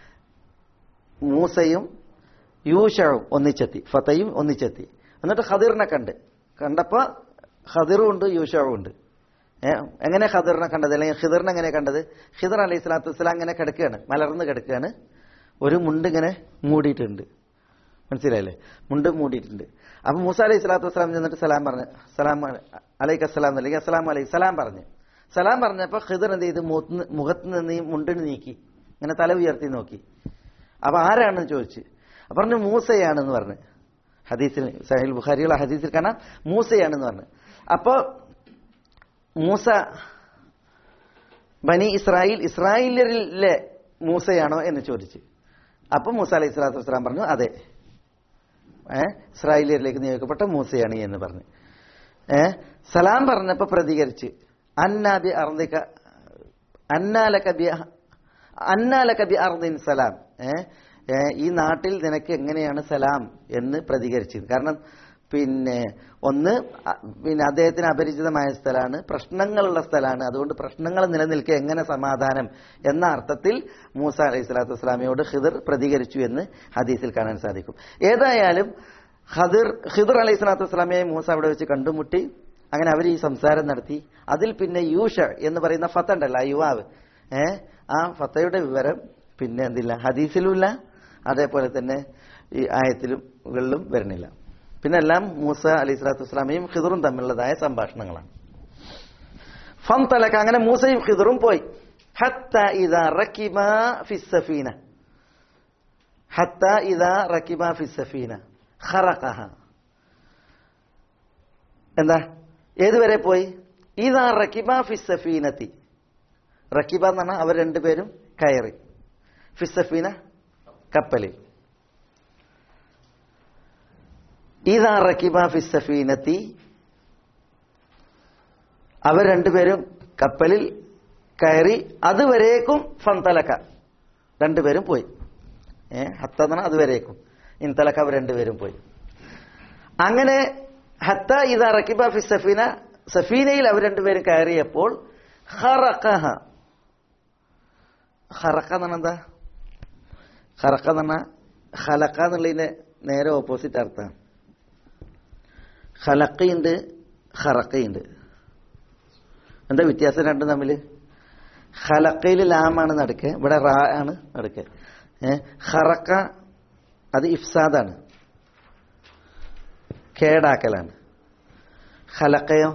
മൂസയും യൂഷവും ഒന്നിച്ചെത്തി ഫതയും ഒന്നിച്ചെത്തി എന്നിട്ട് ഖദിറിനെ കണ്ട് കണ്ടപ്പോ ഖദിറും ഉണ്ട് യൂഷവും ഉണ്ട് ഏ, എങ്ങനെ ഖദിറിനെ കണ്ടത് അല്ലെങ്കിൽ ഖിദറിനെ എങ്ങനെ കണ്ടത് ഖിദർ അലൈഹി സ്വലാത്തു വസ്സലാം അങ്ങനെ കിടക്കുകയാണ് മലർന്ന് കിടക്കുകയാണ് ഒരു മുണ്ട് ഇങ്ങനെ മൂടിയിട്ടുണ്ട് മനസ്സിലായില്ലേ മുണ്ട് മൂടിയിട്ടുണ്ട് അപ്പൊ മൂസ അലൈഹി സ്വലാത്തു വസ്സലാം ചെന്നിട്ട് സലാം പറഞ്ഞു സലാം അലൈക്ക് അസ്സലാം അല്ലെങ്കിൽ അസ്സലാം അലൈഹി സലാം പറഞ്ഞു സലാം പറഞ്ഞപ്പോ ഖിദർ എന്ത് ചെയ്ത് മുഖത്ത് മുഖത്ത് നിന്ന് ഈ മുണ്ടിന് നീക്കി ഇങ്ങനെ തല ഉയർത്തി നോക്കി അപ്പൊ ആരാണെന്ന് ചോദിച്ചു അപ്പൊ പറഞ്ഞു മൂസയാണെന്ന് പറഞ്ഞു ഹദീസിൽ സഹിൽ ബുഖാരിയുള്ള ഹദീസിൽ കാണാം മൂസയാണെന്ന് പറഞ്ഞു അപ്പോ മൂസ ബനി ഇസ്രായേൽ ഇസ്രായേലിലെ മൂസയാണോ എന്ന് ചോദിച്ചു അപ്പൊ മൂസ അലൈഹി സ്വലാത്തു വസ്സലാം പറഞ്ഞു അതെ ഏ ഇസ്രായേലിയരിലേക്ക് നിയോഗിക്കപ്പെട്ട മൂസയാണ് എന്ന് പറഞ്ഞു ഏ സലാം പറഞ്ഞപ്പോ പ്രതികരിച്ച് അന്നാബി അർദിക അന്നാലക ബി അന്നാലക ബി അർദിൻ സലാം ഏ ഏ, ഈ നാട്ടിൽ നിനക്ക് എങ്ങനെയാണ് സലാം എന്ന് പ്രതികരിച്ചത് കാരണം പിന്നെ ഒന്ന് അ- പിന്നെ അദ്ദേഹത്തിന് അപരിചിതമായ സ്ഥലമാണ് പ്രശ്നങ്ങളുള്ള സ്ഥലമാണ് അതുകൊണ്ട് പ്രശ്നങ്ങൾ നിലനിൽക്കുക എങ്ങനെ സമാധാനം എന്ന അർത്ഥത്തിൽ മൂസ അലൈഹി സ്വലാത്തു വസ്സലാമയോട് ഖിദർ പ്രതികരിച്ചു എന്ന് ഹദീസിൽ കാണാൻ സാധിക്കും ഏതായാലും ഖദിർ ഖിദർ അലൈഹി സ്വലാത്തു വസ്സലാമയെ മൂസ അവിടെ വെച്ച് കണ്ടുമുട്ടി അങ്ങനെ അവർ ഈ സംസാരം നടത്തി അതിൽ പിന്നെ യൂഷ എന്ന് പറയുന്ന ഫത്ത ഉണ്ടല്ലോ ആ യുവാവ് ഏ ആ ഫത്തയുടെ വിവരം പിന്നെ എന്തില്ല ഹദീസിലുമില്ല അതേപോലെ തന്നെ ഈ ആയത്തിലും കളിലും വരുന്നില്ല പിന്നെ എല്ലാം മൂസ അലൈഹി സ്വലാത്തു വസ്സലാമയും ഖിദറും തമ്മിലുള്ളതായ സംഭാഷണങ്ങളാണ് ഫം തലക്ക അങ്ങനെ മൂസയും ഖിദറും പോയി ഹത്ത ഇദാ റക്കിബ ഫിസ്സഫീന ഹത്ത ഇദാ റക്കിബ ഫിസ്സഫീന ഖറഖഹ എന്താ ഏതുവരെ പോയി ഇതാ റക്കിബ ഫിസ്സഫീനത്തി റക്കിബ എന്ന് പറഞ്ഞാൽ അവർ രണ്ടുപേരും കയറി ഫിസ്സഫീന കപ്പലിൽ ഇതാ റക്കിബ ഫിസ്സഫീനത്തി അവർ രണ്ടുപേരും കപ്പലിൽ കയറി അതുവരേക്കും ഫന്തലക്ക രണ്ടുപേരും പോയി ഏ ഹത്ത എന്ന് പറഞ്ഞാൽ അതുവരേക്കും ഇൻതലക്ക് അവർ രണ്ടുപേരും പോയി അങ്ങനെ ഹത്ത ഇത് റക്കിബ ഫി സഫീന സഫീനയിൽ അവർ രണ്ടുപേരും കയറിയപ്പോൾ ഹറക്കഹ ഹറക്ക എന്ന് പറഞ്ഞാൽ എന്താ ഹറക്ക എന്ന് പറഞ്ഞാൽ ഹലക്ക എന്നുള്ളതിന്റെ നേരെ ഓപ്പോസിറ്റ് അർത്ഥമാണ് ഹലക്കയുണ്ട് ഹറക്കയുണ്ട് എന്താ വ്യത്യാസം രണ്ടും തമ്മിൽ ഹലക്കയിൽ ലാമാണ് നടുക്ക് ഇവിടെ റാ ആണ് നടുക്ക് ഏഹ് ഹറക്ക അത് ഇഫ്സാദാണ് കേടാക്കലാണ് ഹലക്കയോ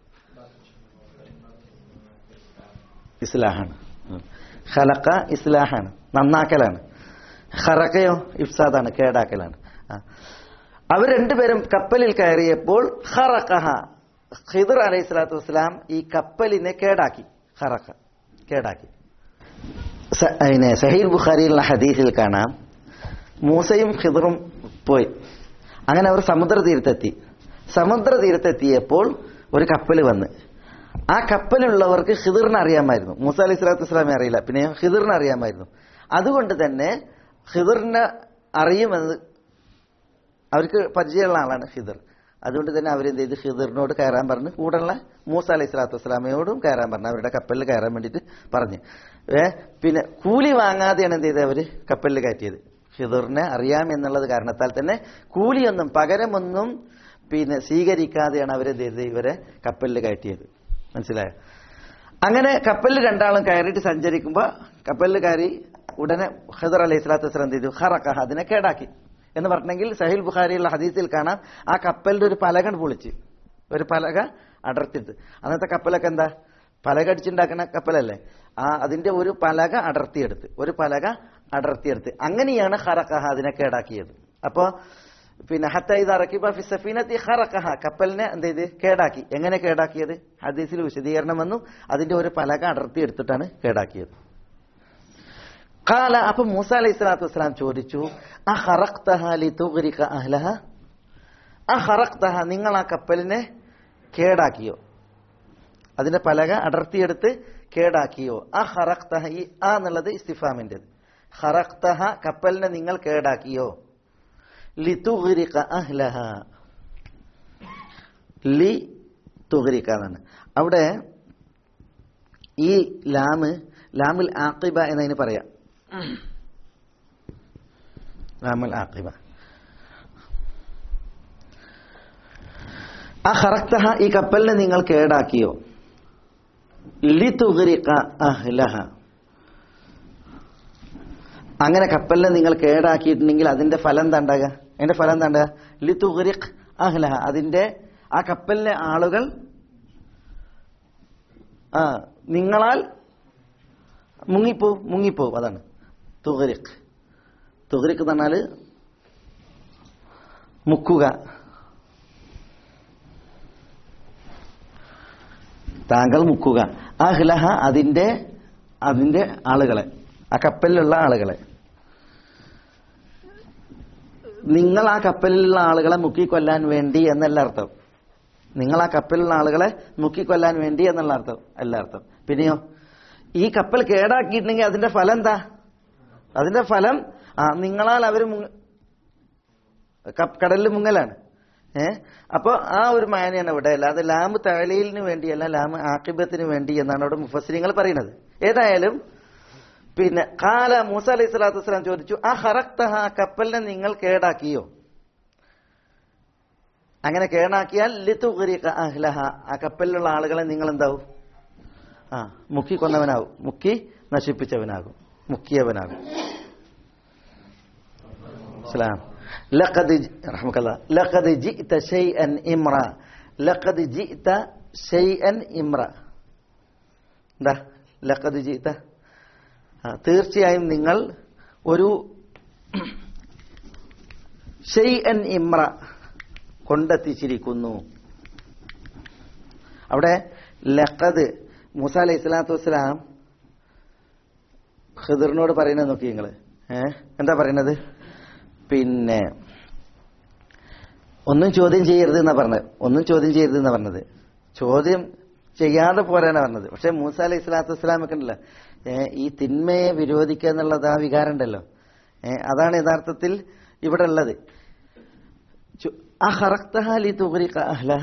ഇസ്ലാഹാണ് ഉം. ഹലക്ക ഇസ്ലാഹാണ് നന്നാക്കലാണ് ഹറക്കയോ ഇഫ്സാദാണ് കേടാക്കലാണ് ആ. അവർ രണ്ടുപേരും കപ്പലിൽ കയറിയപ്പോൾ ഹറക്കഹ ഖിദർ അലൈഹി സ്വലാത്തു വസ്സലാം ഈ കപ്പലിനെ കേടാക്കി ഹറക്ക കേടാക്കി സ- പിന്നെ സഹീൽ ബുഖാരിയിലുള്ള ഹദീസിൽ കാണാം മൂസയും ഖിദറും പോയി അങ്ങനെ അവർ സമുദ്ര തീരത്തെത്തി സമുദ്ര തീരത്തെത്തിയപ്പോൾ ഒരു കപ്പൽ വന്ന് ആ കപ്പലുള്ളവർക്ക് ഖിദറിനെ അറിയാമായിരുന്നു മൂസ അലൈഹി സ്വലാത്തു വസ്സലാമെ അറിയില്ല പിന്നെ ഖിദറിനെ അറിയാമായിരുന്നു അതുകൊണ്ട് തന്നെ ഖിദറിനെ അറിയുമെന്ന് അവർക്ക് പരിചയമുള്ള ആളാണ് ഖിദർ അതുകൊണ്ട് തന്നെ അവരെന്ത് ചെയ്ത് ഖിദറിനോട് കയറാൻ പറഞ്ഞ് കൂടെയുള്ള മൂസ അലൈഹി സ്വലാത്തു വസ്സലാമയോടും കയറാൻ പറഞ്ഞു അവരുടെ കപ്പലിൽ കയറാൻ വേണ്ടിയിട്ട് പറഞ്ഞു ഏ പിന്നെ കൂലി വാങ്ങാതെയാണ് എന്ത് ചെയ്തത് അവര് കപ്പലിൽ കയറ്റിയത് ഖിദറിനെ അറിയാം എന്നുള്ളത് കാരണത്താൽ തന്നെ കൂലിയൊന്നും പകരമൊന്നും പിന്നെ സ്വീകരിക്കാതെയാണ് അവരെന്ത് ചെയ്തത് ഇവരെ കപ്പലിൽ കയറ്റിയത് മനസ്സിലായോ അങ്ങനെ കപ്പലിൽ രണ്ടാളും കയറിയിട്ട് സഞ്ചരിക്കുമ്പോൾ കപ്പലിൽ കയറി ഉടനെ ഖദർ അലൈഹി സ്വലാത്തു വസ്സലാം എന്ത് ചെയ്തു ഹറക്കഹ അതിനെ കേടാക്കി എന്ന് പറഞ്ഞെങ്കിൽ സഹിൽ ബുഖാരിയുള്ള ഹദീസിൽ കാണാം ആ കപ്പലിന്റെ ഒരു പലകൺ പൊളിച്ച് ഒരു പലക അടർത്തിട്ട് അന്നത്തെ കപ്പലൊക്കെ എന്താ പലക അടിച്ചുണ്ടാക്കുന്ന കപ്പലല്ലേ ആ അതിന്റെ ഒരു പലക അടർത്തിയെടുത്ത് ഒരു പലക അടർത്തിയെടുത്ത് അങ്ങനെയാണ് ഹറക്കഹ അതിനെ കേടാക്കിയത് അപ്പോ പിന്നെ ഹത്ത ഇത് അറക്കിബ ഫി സഫീനത്തി ഹറക്കഹ കപ്പലിനെ എന്ത് ചെയ്ത് കേടാക്കി എങ്ങനെ കേടാക്കിയത് ഹദീസിൽ വിശദീകരണം വന്നു അതിന്റെ ഒരു പലക അടർത്തിയെടുത്തിട്ടാണ് കേടാക്കിയത് കാല അപ്പൊ മൂസ അലൈഹി സ്വലാത്തു വസ്സലാം ചോദിച്ചു ആ ഹറക്തഹ ലി തുഗ്രിക അഹ്ലഹ ആ ഹറക്തഹ നിങ്ങൾ ആ കപ്പലിനെ കേടാക്കിയോ അതിന്റെ പലക അടർത്തിയെടുത്ത് കേടാക്കിയോ ആ ഹറക്തഹ ഈ ആ എന്നുള്ളത് ഇസ്തിഫാമിന്റെ ഹറക്തഹ കപ്പലിനെ നിങ്ങൾ കേടാക്കിയോ ലി തുഗ്രിക അഹ്ലഹ ലി തുഗ്രിക എന്നാണ് അവിടെ ഈ ലാമ് ലാമുൽ ആഖിബ എന്നതിന് പറയാം ലാമുൽ ആഖിബ ആ ഹറക്തഹ ഈ കപ്പലിനെ നിങ്ങൾ കേടാക്കിയോ ലിതുഗ്രിക അഹ്ലഹ അങ്ങനെ കപ്പലിനെ നിങ്ങൾ കേടാക്കിയിട്ടുണ്ടെങ്കിൽ അതിന്റെ ഫലം എന്താ ഉണ്ടാകുക അതിന്റെ ഫലം എന്താ ഉണ്ടാകുക ലിതുഗ്രിഖ് അഹ്ലഹ അതിന്റെ ആ കപ്പലിലെ ആളുകൾ ആ നിങ്ങളാൽ മുങ്ങിപ്പോവും മുങ്ങിപ്പോവും അതാണ് തുഗരിഖ് തുഗരിഖ് എന്ന് പറഞ്ഞാല് മുക്കുക താങ്കൾ മുക്കുക അഹ്ലഹ അതിന്റെ അതിന്റെ ആളുകളെ ആ കപ്പലിലുള്ള ആളുകളെ നിങ്ങൾ ആ കപ്പലിലുള്ള ആളുകളെ മുക്കിക്കൊല്ലാൻ വേണ്ടി എന്നല്ല അർത്ഥം നിങ്ങൾ ആ കപ്പലിലുള്ള ആളുകളെ മുക്കിക്കൊല്ലാൻ വേണ്ടി എന്നുള്ള അർത്ഥം അല്ല അർത്ഥം പിന്നെയോ ഈ കപ്പൽ കേടാക്കിയിട്ടുണ്ടെങ്കിൽ അതിന്റെ ഫലം എന്താ അതിന്റെ ഫലം ആ നിങ്ങളാൽ അവർ കടലിൽ മുങ്ങലാണ് ഏ അപ്പൊ ആ ഒരു മാനയാണ് ഇവിടെ അല്ലാതെ ലാമ് തഴലീലിന് വേണ്ടിയല്ല ലാമ് ആക്കിബത്തിന് വേണ്ടി എന്നാണ് അവിടെ മുഫസിരിങ്ങൾ പറയുന്നത് ഏതായാലും പിന്നെ കാല മൂസ അലൈഹി സ്വലാത്തു വസ്സലാം ചോദിച്ചു ആ ഹറക്തഹ ആ കപ്പലിനെ നിങ്ങൾ കേടാക്കിയോ അങ്ങനെ കേടാക്കിയാൽ ലിത്തുഗരിക അഹ്ലഹ ആ കപ്പലിലുള്ള ആളുകളെ നിങ്ങൾ എന്താവും ആ മുക്കി കൊന്നവനാവും മുക്കി നശിപ്പിച്ചവനാകും മുക്കിയവനാകും സലാം لقد رحمك الله لقد جئت شيئا امرا لقد جئت شيئا امرا എന്താ ലഖദ് ജീത്ത ആ തീർച്ചയായും നിങ്ങൾ ഒരു ഷെയ്അൻ ഇമ്ര കൊണ്ടെത്തിച്ചിരിക്കുന്നു അവിടെ ലഖദ് മൂസ അലൈഹി സ്വലാത്തു വസ്സലാം ഖിദറിനോട് പറയുന്നത് നോക്കി നിങ്ങൾ ഏഹ് എന്താ പറയുന്നത് പിന്നെ ഒന്നും ചോദ്യം ചെയ്യരുത് എന്നാ പറഞ്ഞത് ഒന്നും ചോദ്യം ചെയ്യരുത് എന്നാ പറഞ്ഞത് ചോദ്യം ചെയ്യാതെ പോരാനാ പറഞ്ഞത് പക്ഷെ മൂസ അലൈഹി സ്വലാത്തു വസ്സലാമൊക്കെ ഉണ്ടല്ലോ ഏഹ് ഈ തിന്മയെ വിരോധിക്കുക എന്നുള്ളത് ആ വികാരം ഉണ്ടല്ലോ ഏഹ് അതാണ് യഥാർത്ഥത്തിൽ ഇവിടെ ഉള്ളത് ചു- അഹറക്തഹ ലിതുഗ്രിഖ അഹ്ലഹ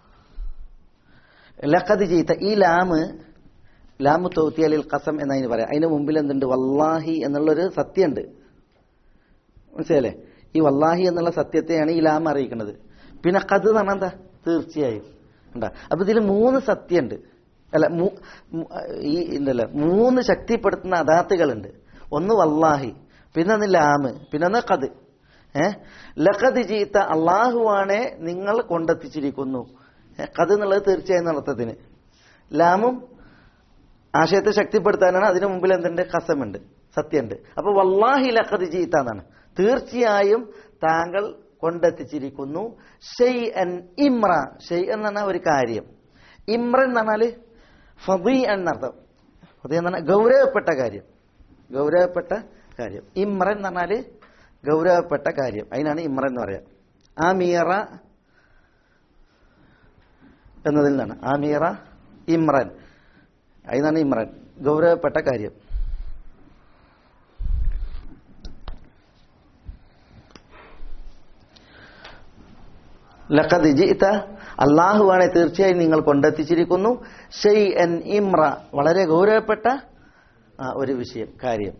ലഖദ് ജീത്ത ഈ ലാമ് ലാമു തൗത്തിയലിൽ ഖസം എന്നതിന് പറയാം അതിന് മുമ്പിൽ എന്തുണ്ട് വല്ലാഹി എന്നുള്ളൊരു സത്യമുണ്ട് മനസ്സിലല്ലേ ഈ വല്ലാഹി എന്നുള്ള സത്യത്തെയാണ് ഈ ലാം അറിയിക്കുന്നത് പിന്നെ കത് എന്ന് പറഞ്ഞാൽ എന്താ തീർച്ചയായും ഉണ്ടാ അപ്പൊ ഇതിൽ മൂന്ന് സത്യമുണ്ട് അല്ല മൂ- മൂ- ഈ ഉണ്ടല്ലോ മൂന്ന് ശക്തിപ്പെടുത്തുന്ന അദാത്തുകളുണ്ട് ഒന്ന് വല്ലാഹി പിന്നെ ഒന്ന് ലാമ് പിന്നെ ഒന്ന് കത് ഏ ലഖദ് ജീത്ത അള്ളാഹുവാണെ നിങ്ങൾ കൊണ്ടെത്തിച്ചിരിക്കുന്നു ഏ, കത് എന്നുള്ളത് തീർച്ചയായും അർത്ഥത്തിന് ലാമും ആശയത്തെ ശക്തിപ്പെടുത്താനാണ് അതിനു മുമ്പിൽ എന്തുണ്ട് കസമുണ്ട് സത്യമുണ്ട് അപ്പൊ വല്ലാഹി ലഖദ് ജീത്ത എന്നാണ് തീർച്ചയായും താങ്കൾ കൊണ്ടെത്തിച്ചിരിക്കുന്നു ഷെയ് അൻ ഇമ്ര ഷെയ് എന്ന് പറഞ്ഞാൽ ഒരു കാര്യം ഇമ്രൻ എന്ന് പറഞ്ഞാല് ഫബി എന്നർത്ഥം ഫതി എന്ന് പറഞ്ഞാൽ ഗൗരവപ്പെട്ട കാര്യം ഗൗരവപ്പെട്ട കാര്യം ഇമ്രൻ എന്ന് പറഞ്ഞാല് ഗൗരവപ്പെട്ട കാര്യം അതിനാണ് ഇമ്രൻ എന്ന് പറയാം ആ മീറ എന്നതിൽ നിന്നാണ് ആ മീറ ഇമ്രൻ അതിനാണ് ഇമ്രൻ ഗൗരവപ്പെട്ട കാര്യം ലഖദ് ജിഇത അള്ളാഹുവാണ് തീർച്ചയായും നിങ്ങൾ കൊണ്ടെത്തിച്ചിരിക്കുന്നു ഷെയ് എൻ ഇമ്ര വളരെ ഗൗരവപ്പെട്ട ആ, ഒരു വിഷയം കാര്യം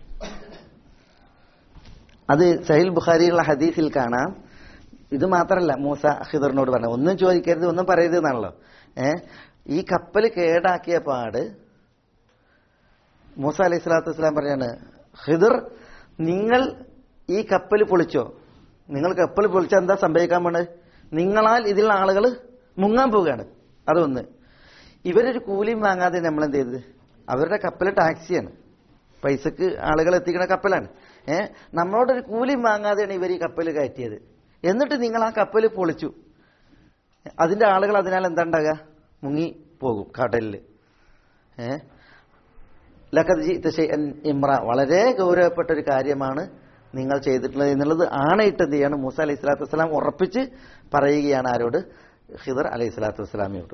അത് സഹിൽ ബുഖാരിയുള്ള ഹദീസിൽ കാണാം ഇത് മാത്രമല്ല മൂസ ഹിദറിനോട് പറഞ്ഞു ഒന്നും ചോദിക്കരുത് ഒന്നും പറയരുത് എന്നാണല്ലോ ഏ ഈ കപ്പൽ കേടാക്കിയ പാട് മൂസ അലൈഹി സ്വലാത്തു വസ്സലാം പറയാണ് ഹിദർ നിങ്ങൾ ഈ കപ്പൽ പൊളിച്ചോ നിങ്ങൾ കപ്പൽ പൊളിച്ചാൽ എന്താ സംഭവിക്കാൻ പോണത് നിങ്ങളാൽ ഇതിലുള്ള ആളുകൾ മുങ്ങാൻ പോവുകയാണ് അതൊന്ന് ഇവരൊരു കൂലിയും വാങ്ങാതെ നമ്മൾ എന്ത് ചെയ്തത് അവരുടെ കപ്പൽ ടാക്സിയാണ് പൈസക്ക് ആളുകൾ എത്തിക്കുന്ന കപ്പലാണ് ഏ നമ്മളോടൊരു കൂലിയും വാങ്ങാതെയാണ് ഇവർ ഈ കപ്പൽ കയറ്റിയത് എന്നിട്ട് നിങ്ങൾ ആ കപ്പൽ പൊളിച്ചു അതിന്റെ ആളുകൾ അതിനാൽ എന്താ ഉണ്ടാകുക മുങ്ങി പോകും കടലിൽ ഏ ലഖദ് ജിഇത ഷൈഅൻ ഇമ്ര വളരെ ഗൗരവപ്പെട്ട ഒരു കാര്യമാണ് നിങ്ങൾ ചെയ്തിട്ടുള്ളത് എന്നുള്ളത് ആണയിട്ട് എന്ത് ചെയ്യാണ് മൂസ അലൈഹി സ്വലാത്തു വസ്സലാം ഉറപ്പിച്ച് പറയുകയാണ് ആരോട് ഹിദർ അലൈഹി സ്വലാത്തു വസ്സലാമിയോട്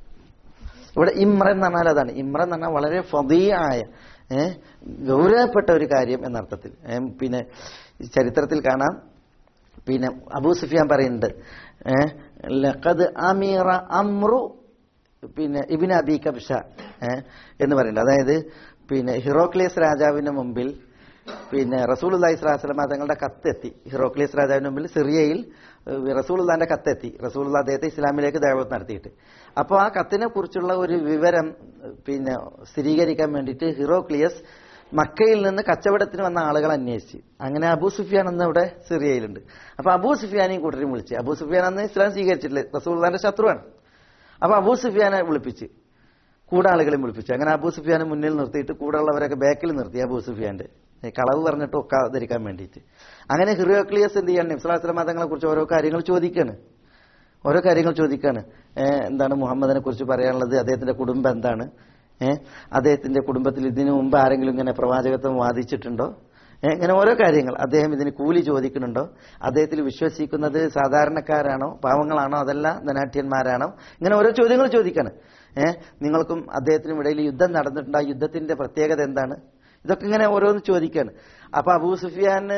ഇവിടെ ഇമ്രൻ എന്ന് പറഞ്ഞാൽ അതാണ് ഇമ്രൻ എന്ന് പറഞ്ഞാൽ വളരെ ഫതീയായ ഏ, ഗൗരവപ്പെട്ട ഒരു കാര്യം എന്നർത്ഥത്തിൽ ഏ, പിന്നെ ചരിത്രത്തിൽ കാണാം പിന്നെ അബൂ സുഫിയാൻ പറയുന്നുണ്ട് ഏ, ലഖദ് അമീറ അമ്രു പിന്നെ ഇബിൻ അബി കബ്ഷ ഏ, എന്ന് പറയുന്നുണ്ട് അതായത് പിന്നെ ഹിറോക്ലിയസ് രാജാവിന് മുമ്പിൽ പിന്നെ റസൂൽ അള്ളഹി സ്വലാസ്ലമ തങ്ങളുടെ കത്തെത്തി ഹിറോക്ലിയസ് രാജാവിന് മുമ്പിൽ സിറിയയിൽ റസൂൽ ഉള്ളാന്റെ കത്തെത്തി റസൂൽ അദ്ദേഹത്തെ ഇസ്ലാമിലേക്ക് ദൈവത്ത് നടത്തിയിട്ട് അപ്പോൾ ആ കത്തിനെ കുറിച്ചുള്ള ഒരു വിവരം പിന്നെ സ്ഥിരീകരിക്കാൻ വേണ്ടിയിട്ട് ഹിറോക്ലിയസ് മക്കയിൽ നിന്ന് കച്ചവടത്തിന് വന്ന ആളുകൾ അന്വേഷിച്ച് അങ്ങനെ അബൂ സുഫിയാൻ എന്ന് ഇവിടെ സിറിയയിലുണ്ട് അപ്പൊ അബൂ സുഫിയാനെയും കൂട്ടരും വിളിച്ച് അബൂ സുഫിയാൻ അന്ന് ഇസ്ലാം സ്വീകരിച്ചിട്ടില്ല റസൂൽദാന്റെ ശത്രുവാണ് അപ്പൊ അബൂ സുഫിയാനെ വിളിപ്പിച്ച് കൂടെ ആളുകളെയും വിളിപ്പിച്ചു അങ്ങനെ അബൂ സുഫിയാനെ മുന്നിൽ നിർത്തിയിട്ട് കൂടെ ഉള്ളവരൊക്കെ ബാക്കിൽ നിർത്തി അബൂ സുഫിയാന്റെ ഏ, കളവ് പറഞ്ഞിട്ട് ഒക്കാതിരിക്കാൻ വേണ്ടിയിട്ട് അങ്ങനെ ഹിറിയോക്ലിയസ് എന്ത് ചെയ്യാണ് ഇസ്ലാസ്ലം മതങ്ങളെ കുറിച്ച് ഓരോ കാര്യങ്ങൾ ചോദിക്കാണ് ഓരോ കാര്യങ്ങൾ ചോദിക്കാണ് ഏ, എന്താണ് മുഹമ്മദിനെ കുറിച്ച് പറയാനുള്ളത് അദ്ദേഹത്തിന്റെ കുടുംബം എന്താണ് ഏഹ് അദ്ദേഹത്തിന്റെ കുടുംബത്തിൽ ഇതിനു മുമ്പ് ആരെങ്കിലും ഇങ്ങനെ പ്രവാചകത്വം വാദിച്ചിട്ടുണ്ടോ ഏ, ഇങ്ങനെ ഓരോ കാര്യങ്ങൾ അദ്ദേഹം ഇതിന് കൂലി ചോദിക്കുന്നുണ്ടോ അദ്ദേഹത്തിൽ വിശ്വസിക്കുന്നത് സാധാരണക്കാരാണോ പാവങ്ങളാണോ അതല്ല ധനാഠ്യന്മാരാണോ ഇങ്ങനെ ഓരോ ചോദ്യങ്ങൾ ചോദിക്കാണ് ഏഹ് നിങ്ങൾക്കും അദ്ദേഹത്തിനും ഇടയിൽ യുദ്ധം നടന്നിട്ടുണ്ട് ആ യുദ്ധത്തിന്റെ പ്രത്യേകത എന്താണ് ഇതൊക്കെ ഇങ്ങനെ ഓരോന്ന് ചോദിക്കാണ് അപ്പൊ അബൂ സുഫിയാന്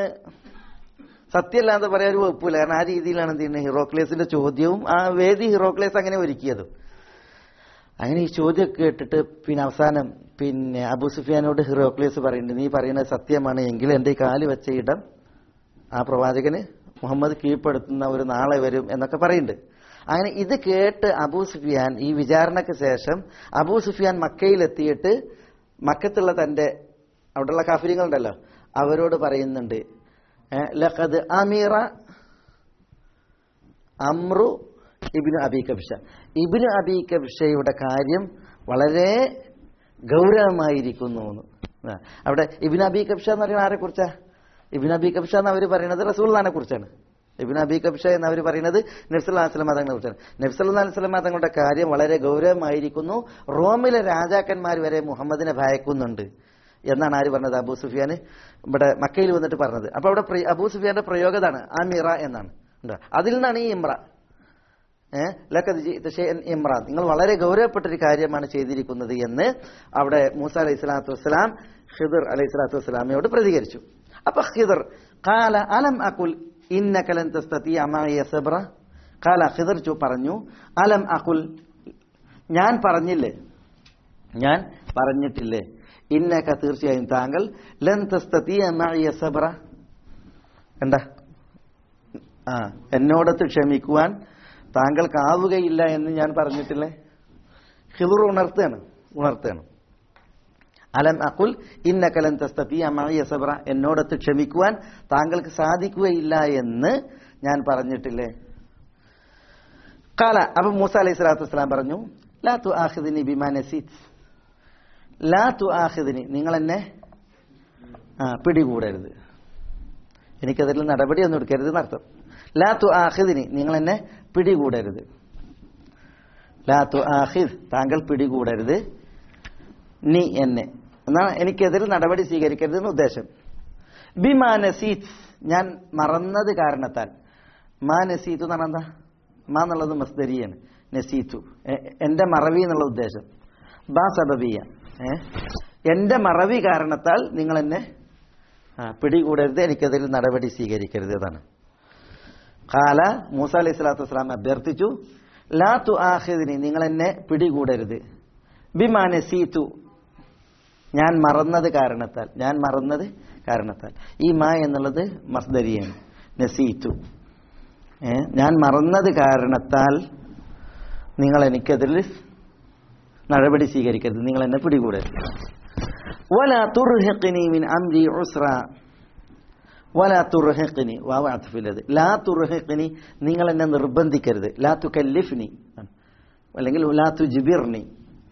സത്യമല്ലാതെ പറയാൻ ഒരു വകുപ്പില്ല കാരണം ആ രീതിയിലാണ് എന്ത് ചെയ്യുന്നത് ഹീറോക്ലേസിന്റെ ചോദ്യവും ആ വേദി ഹീറോക്ലേസ് അങ്ങനെ ഒരുക്കിയതും അങ്ങനെ ഈ ചോദ്യം കേട്ടിട്ട് പിന്നെ അവസാനം പിന്നെ അബൂ സുഫിയാനോട് ഹിറോക്ലിയസ് പറയുന്നുണ്ട് നീ പറയുന്നത് സത്യമാണ് എങ്കിൽ എന്റെ ഈ കാല് വെച്ച ഇടം ആ പ്രവാചകന് മുഹമ്മദ് കീഴ്പ്പെടുത്തുന്ന ഒരു നാളെ വരും എന്നൊക്കെ പറയുന്നുണ്ട് അങ്ങനെ ഇത് കേട്ട് അബൂ സുഫിയാൻ ഈ വിചാരണയ്ക്ക് ശേഷം അബൂ സുഫിയാൻ മക്കയിലെത്തിയിട്ട് മക്കത്തുള്ള തന്റെ അവിടെയുള്ള കാഫര്യങ്ങളുണ്ടല്ലോ അവരോട് പറയുന്നുണ്ട് ഏ, ലഖദ് അമീറ അമ്രു ഇബിന് അബി കബ്ഷ ഇബിന് അബി കബ്ഷയുടെ കാര്യം വളരെ ഗൗരവമായിരിക്കുന്നു എന്ന്. ആ, അവിടെ ഇബിൻ അബി കബ്ഷ എന്ന് പറയുന്നത് ആരെ കുറിച്ചാ ഇബിൻ അബി കബ്ഷ എന്ന് അവർ പറയുന്നത് റസൂൽദാനെ കുറിച്ചാണ് ഇബിൻ അബി കബ്ഷ എന്ന് അവർ പറയുന്നത് നബ്സല്ലാ വസ്ലമ തങ്ങളെ കുറിച്ചാണ് നബ്സല്ലാ വസ്ലമ തങ്ങളുടെ കാര്യം വളരെ ഗൗരവമായിരിക്കുന്നു റോമിലെ രാജാക്കന്മാർ വരെ മുഹമ്മദിനെ ഭയക്കുന്നുണ്ട് എന്നാണ് ആര് പറഞ്ഞത് അബൂ സുഫിയാൻ ഇവിടെ മക്കയിൽ വന്നിട്ട് പറഞ്ഞത് അപ്പൊ അവിടെ പ്രി- അബൂ സുഫിയാന്റെ പ്രയോഗതാണ് ആ മിറ എന്നാണ് ഉണ്ടോ? അതിൽ നിന്നാണ് ഈ ഇമ്ര ഏഹ് ലഖദ് ജിഇത ഷൈഅൻ ഇമ്ര നിങ്ങൾ വളരെ ഗൗരവപ്പെട്ട ഒരു കാര്യമാണ് ചെയ്തിരിക്കുന്നത് എന്ന് അവിടെ മൂസ അലൈഹി സ്വലാത്തു വസ്സലാം ഖിദർ അലൈഹി സ്വലാത്തു വസ്സലാമയോട് പ്രതികരിച്ചു അപ്പൊ ഖിദർ കാല അലം അകുൽ ഇന്നകലൻ തസ്തതി അമായ സബ്ര കാല ഖിദർ ചു പറഞ്ഞു അലം അകുൽ ഞാൻ പറഞ്ഞില്ലേ ഞാൻ പറഞ്ഞിട്ടില്ലേ ഇന്നക തീർച്ചയായും താങ്കൾ ലൻ തസ്തതി അമായ സബ്ര എന്താ ആ എന്നോടത്ത് ക്ഷമിക്കുവാൻ താങ്കൾക്കാവുകയില്ല എന്ന് ഞാൻ പറഞ്ഞിട്ടില്ലേ ഹിദുർ ഉണർത്തുകയാണ് ഉണർത്തുകയാണ് അലം അക്കുൽ ഇന്നകലൻ തസ്തഫി അമായ സബ്ര എന്നോടത്ത് ക്ഷമിക്കുവാൻ താങ്കൾക്ക് സാധിക്കുകയില്ല എന്ന് ഞാൻ പറഞ്ഞിട്ടില്ലേ കാല അപ്പൊ മൂസ അലൈഹി സ്വലാത്തു വസ്സലാം പറഞ്ഞു ലാ തു ആഹിദിനി ബിമാനസീത് ലാ തു ആഹിദിനി നിങ്ങൾ എന്നെ ആ, പിടികൂടരുത് എനിക്കതിൽ നടപടിയൊന്നും എടുക്കരുത് എന്നർത്ഥം ലാ തു ആഹിദിനി നിങ്ങൾ എന്നെ പിടികൂടരുത് ലാ തു ആഹിദ് താങ്കൾ പിടികൂടരുത് നീ എന്നെ എന്നാണ് എനിക്കെതിരെ നടപടി സ്വീകരിക്കരുത് എന്ന് ഉദ്ദേശം ബിമാ നസീത് ഞാൻ മറന്നത് കാരണത്താൽ മാ നസീത്തു എന്ന് പറഞ്ഞാൽ എന്താ മാ എന്നുള്ളത് മസ്ദരിയാണ് നസീത്തു എ- എന്റെ മറവി എന്നുള്ള ഉദ്ദേശം ബാ സബബിയ ഏ? എന്റെ മറവി കാരണത്താൽ നിങ്ങൾ എന്നെ ആ, പിടികൂടരുത് എനിക്കെതിരെ നടപടി സ്വീകരിക്കരുത് എന്നാണ് കാല മൂസ അലൈഹി സ്വലാത്തു വസ്സലാം അഭ്യർത്ഥിച്ചു ലാ തു ആഹിദിനി നിങ്ങൾ എന്നെ പിടികൂടരുത് ബിമാ നസീത്തു ഞാൻ മറന്നത് കാരണത്താൽ ഞാൻ മറന്നത് കാരണത്താൽ ഈ മാ എന്നുള്ളത് മസ്ദരിയാണ് നസീത്തു ഏ, ഞാൻ മറന്നത് കാരണത്താൽ നിങ്ങൾ എനിക്കതിൽ നടപടി സ്വീകരിക്കരുത് നിങ്ങൾ എന്നെ പിടികൂടരുത് വല തുർഹിഖ്നി മിൻ അംരി ഉസ്ര വല തുർഹിഖ്നി വാവ അത്ഫിലത് ലാ തുർഹിഖ്നി നിങ്ങൾ എന്നെ നിർബന്ധിക്കരുത് ലാ തുകല്ലിഫ്നി അല്ലെങ്കിൽ ലാ തുജ്ബിർനി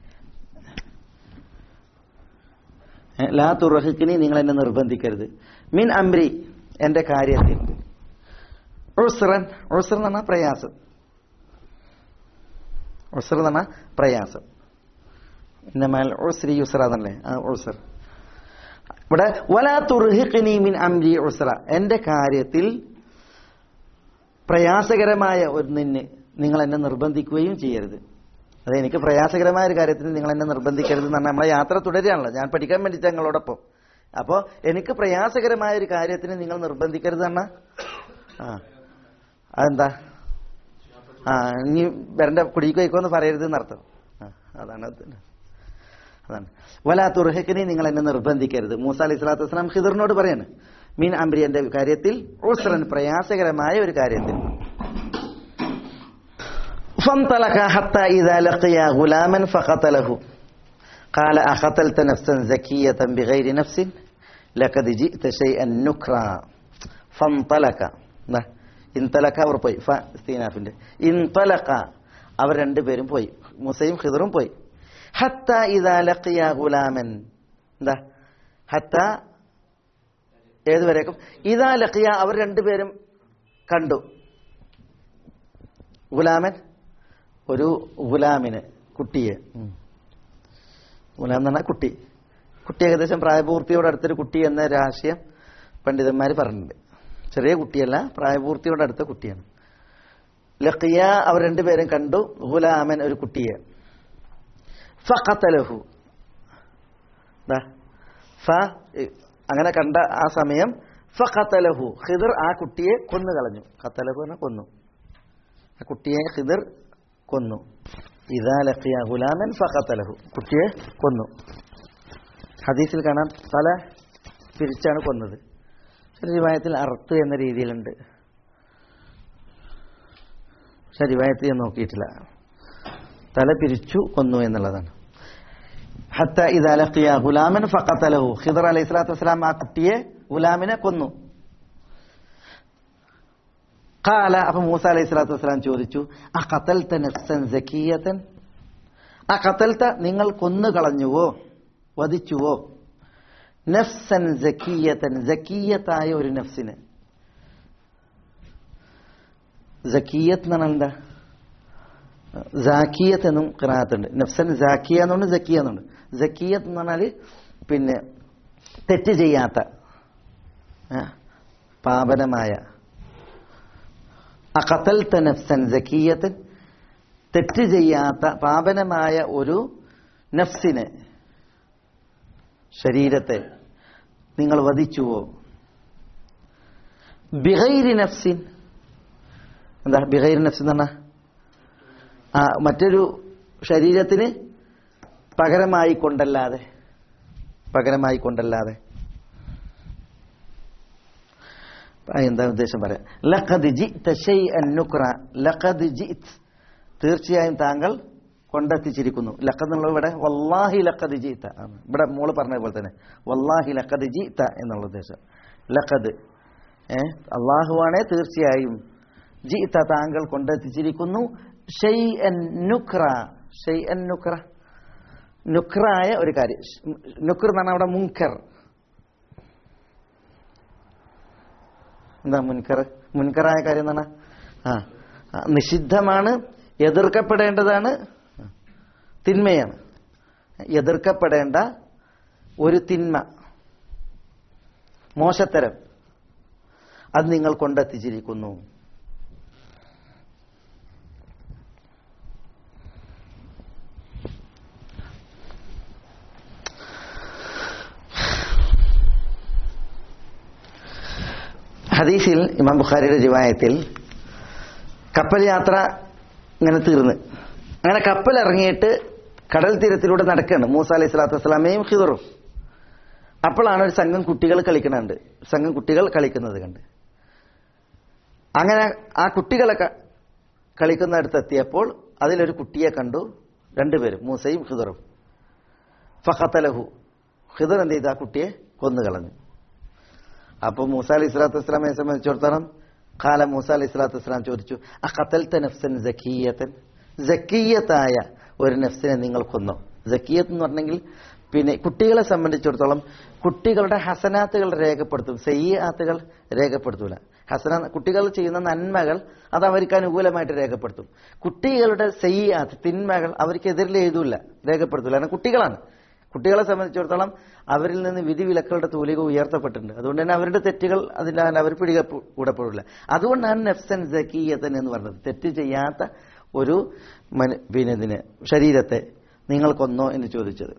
ഏ, ലാ തുറഹിക്കിനി നിങ്ങൾ എന്നെ നിർബന്ധിക്കരുത് മിൻ അംരി എന്റെ കാര്യത്തിൽ ഉസ്രൻ ഉസ്ര എന്ന് പറഞ്ഞാൽ പ്രയാസം ഉസ്ര എന്ന് പറഞ്ഞാൽ പ്രയാസം ഇന്നമാൽ ഉസ്രി യുസ്ര എന്നല്ലേ ആ ഉസ്ര ഇവിടെ വലാ തുർഹിഖിനി മിൻ അംരി ഉസ്ര എന്റെ കാര്യത്തിൽ പ്രയാസകരമായ ഒന്നിന് നിങ്ങൾ എന്നെ നിർബന്ധിക്കുകയും ചെയ്യരുത് അത് എനിക്ക് പ്രയാസകരമായ ഒരു കാര്യത്തിന് നിങ്ങൾ എന്നെ നിർബന്ധിക്കരുത് എന്ന് പറഞ്ഞാൽ നമ്മളെ യാത്ര തുടരുകയാണല്ലോ ഞാൻ പഠിക്കാൻ വേണ്ടി ഞങ്ങളോടൊപ്പം അപ്പോൾ എനിക്ക് പ്രയാസകരമായ ഒരു കാര്യത്തിന് നിങ്ങൾ നിർബന്ധിക്കരുത് എന്നാ ആ അതെന്താ ആ ഇനി വരണ്ട കുടിക്ക് വയ്ക്കുമെന്ന് പറയരുത് എന്നർത്ഥം ആ അതാണ് അത്. അതാണ് വലാ തുർഹിക്കിനെ നിങ്ങൾ എന്നെ നിർബന്ധിക്കരുത് മൂസ അലൈഹി സ്വലാത്തു വസ്സലാം ഖിദറിനോട് പറയാണ് മീൻ അംബ്രിയന്റെ കാര്യത്തിൽ ഉസ്രൻ പ്രയാസകരമായ ഒരു കാര്യത്തിൽ فانطلق حتى إذا لقيا غلاما فقتله قال أقتلت نفسا زكية بغير نفس لقد جئت شيئا نكرا فانطلق ദാ, ഇൻതലക്ക അവർ പോയി ഫ സ്തീനാഫിന്റെ ഇൻതലക്ക അവർ രണ്ടുപേരും പോയി മുസയും ഖിദറും പോയി ഹത്ത ഇദാ ലഖിയ ഗുലാമൻ എന്താ ഹത്ത ഏതുവരേക്കും ഇദാ ലഖിയ അവർ രണ്ടുപേരും കണ്ടു ഗുലാമൻ ഒരു ഗുലാമിന് കുട്ടിയെ ഉം. ഗുലാം എന്ന് പറഞ്ഞാൽ കുട്ടി കുട്ടി ഏകദേശം പ്രായപൂർത്തിയോട് അടുത്തൊരു കുട്ടി എന്ന രാശിയം പണ്ഡിതന്മാർ പറഞ്ഞിട്ടുണ്ട് ചെറിയ കുട്ടിയല്ല പ്രായപൂർത്തിയോട് അടുത്ത കുട്ടിയാണ് ലഖിയ അവർ രണ്ടുപേരും കണ്ടു ഗുലാമൻ ഒരു കുട്ടിയെ ഫഖത്തലഹു ദാ, ഫ ഇ- അങ്ങനെ കണ്ട ആ സമയം ഫഖത്തലഹു ഖിദർ ആ കുട്ടിയെ കൊന്നു കളഞ്ഞു ഖത്തലഹു എന്ന കൊന്നു ആ കുട്ടിയെ ഖിദർ കൊന്നു ഇതാ ലഖിയ ഗുലാമൻ ഫഖത്തലഹു കുട്ടിയെ കൊന്നു ഹദീസിൽ കാണാം തല പിരിച്ചാണ് കൊന്നത് ചില റിവായത്തിൽ അറുത്ത് എന്ന രീതിയിലുണ്ട് പക്ഷെ റിവായത്തിൽ ഞാൻ നോക്കിയിട്ടില്ല തല പിരിച്ചു കൊന്നു എന്നുള്ളതാണ് ഹത്ത ഇദാ ലഖിയ ഗുലാമൻ ഫഖത്തലഹു ഖിദർ അലൈഹി സ്വലാത്തു വസ്സലാം ആ കുട്ടിയെ ഗുലാമിനെ കൊന്നു കാല അപ്പൊ മൂസ അലൈഹി സ്വലാത്തു വസ്സലാം ചോദിച്ചു ആ കത്തൽത്ത നഫ്സൻ സക്കീയത്തൻ ആ കത്തൽത്ത നിങ്ങൾ കൊന്നു കളഞ്ഞുവോ വധിച്ചുവോ നഫ്സൻ സക്കീയത്തൻ സക്കീയത്തായ ഒരു നഫ്സിന് സക്കീയത്ത് എന്ന് പറഞ്ഞാൽ എന്താ ജാക്കിയത്ത് എന്നും കിറാത്തുണ്ട് നഫ്സൻ ജാക്കിയ എന്നുണ്ട് ജക്കിയ എന്നുണ്ട് ജക്കിയത്ത് എന്ന് പറഞ്ഞാൽ പിന്നെ തെറ്റ് ചെയ്യാത്ത ആ, പാപനമായ അഖത്തൽത്ത നഫ്സൻ ജക്കിയത്തൻ തെറ്റ് ചെയ്യാത്ത പാപനമായ ഒരു നഫ്സിനെ ശരീരത്തെ നിങ്ങൾ വധിച്ചുവോ ബിഗൈരി നഫ്സിൻ എന്താ ബിഗൈരി നഫ്സിൻ എന്ന് പറഞ്ഞാൽ ആ മറ്റൊരു ശരീരത്തിന് പകരമായി കൊണ്ടല്ലാതെ പകരമായി കൊണ്ടല്ലാതെ ആ, എന്താ ഉദ്ദേശം പറയാം ലഖദ് ജിഅ്ത ശൈഅൻ നുക്ര ലഖദ് ജിഅ്ത് തീർച്ചയായും താങ്കൾ കൊണ്ടെത്തിച്ചിരിക്കുന്നു ലഖദ് എന്നുള്ളത് ഇവിടെ വല്ലാഹി ലഖദ് ജിഅ്ത ആണ്. ഇവിടെ മോള് പറഞ്ഞ പോലെ തന്നെ വല്ലാഹി ലഖദ് ജിഅ്ത എന്നുള്ള ഉദ്ദേശം ലഖദ് ഏ അള്ളാഹുവാണെ തീർച്ചയായും ജിഅ്ത താങ്കൾ കൊണ്ടെത്തിച്ചിരിക്കുന്നു ഷൈഅൻ നുക്ര ഷൈഅൻ നുക്ര നുക്രായ ഒരു കാര്യം നുക്ർ എന്ന് പറഞ്ഞാൽ അവിടെ മുൻകർ എന്താ മുൻകർ മുൻകറായ കാര്യം എന്താണ് ആ ആ, നിഷിദ്ധമാണ് എതിർക്കപ്പെടേണ്ടതാണ് തിന്മയാണ് എതിർക്കപ്പെടേണ്ട ഒരു തിന്മ മോശത്തരം അത് നിങ്ങൾ കൊണ്ടെത്തിച്ചിരിക്കുന്നു ഹദീസിൽ ഇമാം ബുഖാരിയുടെ റിവായത്തിൽ കപ്പൽ യാത്ര ഇങ്ങനെ തീർന്ന് അങ്ങനെ കപ്പൽ ഇറങ്ങിയിട്ട് കടൽ തീരത്തിലൂടെ നടക്കുകയാണ് മൂസ അലൈഹി സ്വലാത്തു വസ്സലാമയും ഹിദറും അപ്പോഴാണ് ഒരു സംഘം കുട്ടികൾ കളിക്കുന്നുണ്ട് സംഘം കുട്ടികൾ കളിക്കുന്നത് കണ്ട് അങ്ങനെ ആ കുട്ടികളെ ക- കളിക്കുന്നിടത്ത് എത്തിയപ്പോൾ അതിലൊരു കുട്ടിയെ കണ്ടു രണ്ടുപേരും മൂസയും ഹിദറും ഫഹത്തലഹു ഹിദർ എന്ത് ചെയ്തു ആ കുട്ടിയെ കൊന്നു കളഞ്ഞു അപ്പൊ മൂസ അലി ഇസ്ലാത്തു വസ്സലാമെ സംബന്ധിച്ചിടത്തോളം കാല മൂസ അലി ഇസ്ലാത്തു വസ്സലാം ചോദിച്ചു ആ കത്തൽത്ത നഫ്സൻ ജക്കീയത്തൻ ജക്കീയത്തായ ഒരു നഫ്സിനെ നിങ്ങൾ കൊന്നോ ജക്കീയത്ത് എന്ന് പറഞ്ഞെങ്കിൽ പിന്നെ കുട്ടികളെ സംബന്ധിച്ചിടത്തോളം കുട്ടികളുടെ ഹസനാത്തുകൾ രേഖപ്പെടുത്തും സയ്യാത്തുകൾ രേഖപ്പെടുത്തൂല ഹസന കുട്ടികൾ ചെയ്യുന്ന നന്മകൾ അത് അവർക്ക് അനുകൂലമായിട്ട് രേഖപ്പെടുത്തും കുട്ടികളുടെ സയ്യാത്ത് തിന്മകൾ അവർക്ക് എതിരിൽ എഴുതൂല രേഖപ്പെടുത്തൂല കാരണം കുട്ടികളാണ് കുട്ടികളെ സംബന്ധിച്ചിടത്തോളം അവരിൽ നിന്ന് വിധിവിലക്കളുടെ തൂലിക ഉയർത്തപ്പെട്ടിട്ടുണ്ട് അതുകൊണ്ട് തന്നെ അവരുടെ തെറ്റുകൾ അതിൽ അവർ പിടിക കൂടപ്പെടില്ല അതുകൊണ്ടാണ് നഫ്സൻ ജക്കീയത്തൻ എന്ന് പറഞ്ഞത് തെറ്റ് ചെയ്യാത്ത ഒരു മനു- പിന്നെ ഇതിന് ശരീരത്തെ നിങ്ങൾ കൊന്നോ എന്ന് ചോദിച്ചത്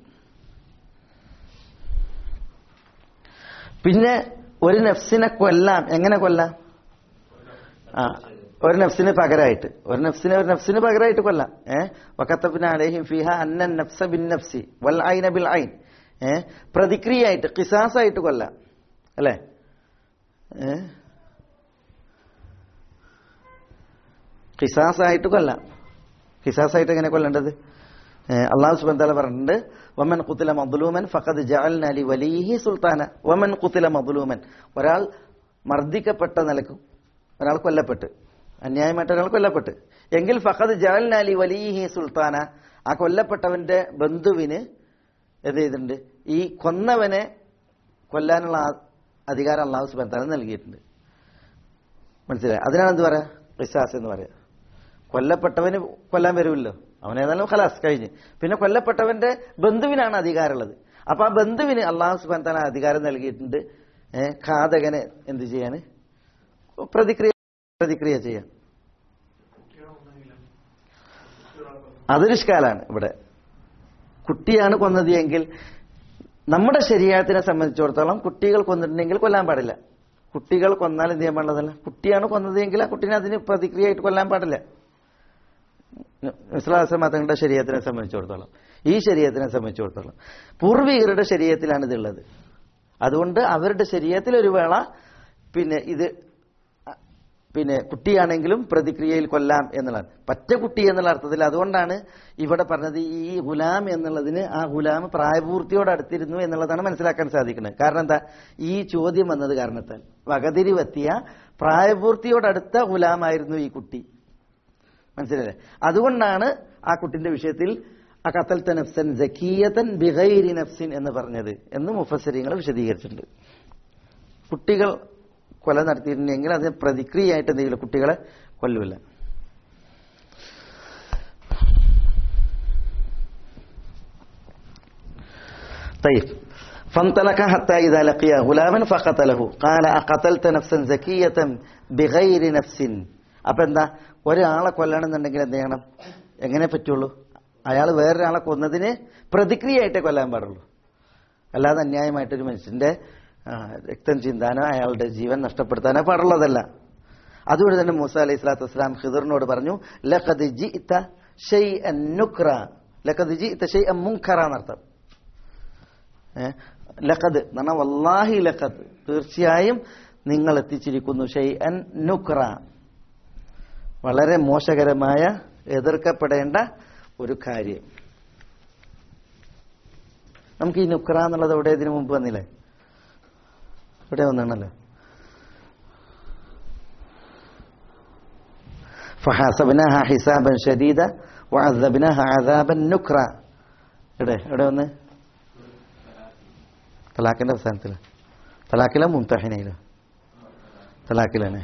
പിന്നെ ഒരു നഫ്സിനെ കൊല്ലാം എങ്ങനെ കൊല്ലാം ആ ഒരു നഫ്സിന് പകരമായിട്ട് ഒരു നഫ്സിനെ ഒരു നഫ്സിന് പകരമായിട്ട് കൊല്ലാം ഏ വക്കത്തപ്പിന് അലഹിം ഫിഹ അന്നൻ നഫ്സ ബിൻ നഫ്സി വൽ ഐന ബിൽ ഐൻ ഏ പ്രതിക്രിയായിട്ട് കിസാസായിട്ട് കൊല്ലാം അല്ലേ ഏ കിസാസായിട്ട് കൊല്ലാം കിസാസായിട്ട് എങ്ങനെ കൊല്ലേണ്ടത് ഏ, അള്ളാഹു സുബാൻ താല പറഞ്ഞിട്ടുണ്ട് വമൻ കുത്തില മദ്ലൂമൻ ഫഖദ് ജഅൽന ലി വലിഹി സുൽത്താന വമൻ കുത്തില മദ്ലൂമൻ ഒരാൾ മർദ്ദിക്കപ്പെട്ട നിലക്ക് ഒരാൾ കൊല്ലപ്പെട്ട് അന്യായമായിട്ട് ഒരാൾ കൊല്ലപ്പെട്ട് എങ്കിൽ ഫഖദ് ജഅൽന ലി വലിഹി സുൽത്താന ആ കൊല്ലപ്പെട്ടവന്റെ ബന്ധുവിന് എന്ത് ചെയ്തിട്ടുണ്ട് ഈ കൊന്നവനെ കൊല്ലാനുള്ള ആ- അധികാരം അള്ളാഹു സുബാൻ താല നൽകിയിട്ടുണ്ട് മനസ്സിലായി അതിനാണ് എന്ത് പറയാ വിശ്വാസം എന്ന് പറയാ കൊല്ലപ്പെട്ടവന് കൊല്ലാൻ വരുമല്ലോ അവനേതായാലും ഖലാസ് കഴിഞ്ഞ് പിന്നെ കൊല്ലപ്പെട്ടവന്റെ ബന്ധുവിനാണ് അധികാരമുള്ളത് അപ്പൊ ആ ബന്ധുവിന് അള്ളാഹു സുബാൻ താല അധികാരം നൽകിയിട്ടുണ്ട് ഏഹ് ഘാതകനെ എന്ത് ചെയ്യാന് പ്രതിക്രിയ പ്രതിക്രിയ ചെയ്യാൻ അതൊരു ഇഷ്കാലാണ് ഇവിടെ കുട്ടിയാണ് കൊന്നത് എങ്കിൽ നമ്മുടെ ശരീരത്തിനെ സംബന്ധിച്ചിടത്തോളം കുട്ടികൾ കൊന്നിട്ടുണ്ടെങ്കിൽ കൊല്ലാൻ പാടില്ല കുട്ടികൾ കൊന്നാൽ എന്ത് ചെയ്യാൻ പാടില്ല കുട്ടിയാണ് കൊന്നത് എങ്കിൽ ആ കുട്ടീനെ അതിന് പ്രതിക്രിയയായിട്ട് കൊല്ലാൻ പാടില്ല ഇസ്ലാസം തങ്ങളുടെ ശരീരത്തിനെ സംബന്ധിച്ചിടത്തോളം ഈ ശരീരത്തിനെ സംബന്ധിച്ചിടത്തോളം പൂർവികരുടെ ശരീരത്തിലാണ് ഇതുള്ളത് അതുകൊണ്ട് അവരുടെ ശരീരത്തിൽ ഒരു വേള പിന്നെ ഇത് പിന്നെ കുട്ടിയാണെങ്കിലും പ്രതിക്രിയയിൽ കൊല്ലാം എന്നുള്ളതാണ് പറ്റ കുട്ടി എന്നുള്ള അർത്ഥത്തിൽ അതുകൊണ്ടാണ് ഇവിടെ പറഞ്ഞത് ഈ ഗുലാം എന്നുള്ളതിന് ആ ഗുലാം പ്രായപൂർത്തിയോട് അടുത്തിരുന്നു എന്നുള്ളതാണ് മനസ്സിലാക്കാൻ സാധിക്കുന്നത് കാരണം എന്താ ഈ ചോദ്യം വന്നത് കാരണത്താൽ വകതിരിവെത്തിയ പ്രായപൂർത്തിയോടടുത്ത ഗുലാമായിരുന്നു ഈ കുട്ടി മനസ്സിലല്ലേ അതുകൊണ്ടാണ് ആ കുട്ടിന്റെ വിഷയത്തിൽ അകത്തൽത്ത നഫ്സൻ ജക്കീയത്തൻ ബിഗൈരി നഫ്സിൻ എന്ന് പറഞ്ഞത് എന്ന് മുഫസരിങ്ങൾ വിശദീകരിച്ചിട്ടുണ്ട് കുട്ടികൾ കൊല നടത്തിയിട്ടുണ്ടെങ്കിൽ അതിന് പ്രതിക്രിയയായിട്ട് എന്തെങ്കിലും കുട്ടികളെ കൊല്ലൂല طيب فانطلق حتى إذا لقي غلاما فقتله قال أقتلت نفسا زكية بغير نفس അപ്പൊ എന്താ ഒരാളെ കൊല്ലണമെന്നുണ്ടെങ്കിൽ എന്ത് ചെയ്യണം എങ്ങനെ പറ്റുള്ളൂ അയാൾ വേറൊരാളെ കൊന്നതിന് പ്രതിക്രിയയായിട്ടേ കൊല്ലാൻ പാടുള്ളൂ അല്ലാതെ അന്യായമായിട്ടൊരു മനുഷ്യന്റെ ആ, രക്തം ചിന്താനോ അയാളുടെ ജീവൻ നഷ്ടപ്പെടുത്താനോ പാടുള്ളതല്ല അതുകൊണ്ട് തന്നെ മൂസ അലൈഹി സ്വലാത്തു വസ്സലാം ഖിദറിനോട് പറഞ്ഞു ലഖദ് ജിഇത ഷൈഅൻ നുക്ര ലഖദ് ജിഇത ഷൈഅൻ മുൻകറ എന്നർത്ഥം ഏ? ലഖദ് എന്ന് പറഞ്ഞാൽ വല്ലാഹി ലഖദ് തീർച്ചയായും നിങ്ങൾ എത്തിച്ചിരിക്കുന്നു ഷൈഅൻ നുക്ര വളരെ മോശകരമായ എതിർക്കപ്പെടേണ്ട ഒരു കാര്യം നമുക്ക് ഈ നുക്ര എന്നുള്ളത് എവിടെ ഇതിനു മുമ്പ് വന്നില്ലേ ഇവിടെ വന്നാണല്ലോ فحاسبناها حسابا شديدا وعذبناها عذابا نكرا എവിടെ എവിടെ വന്ന് തലാഖിന്റെ അവസാനത്തില് തലാഖിലോ മുംതഹിനയിലോ തലാഖിലാണ്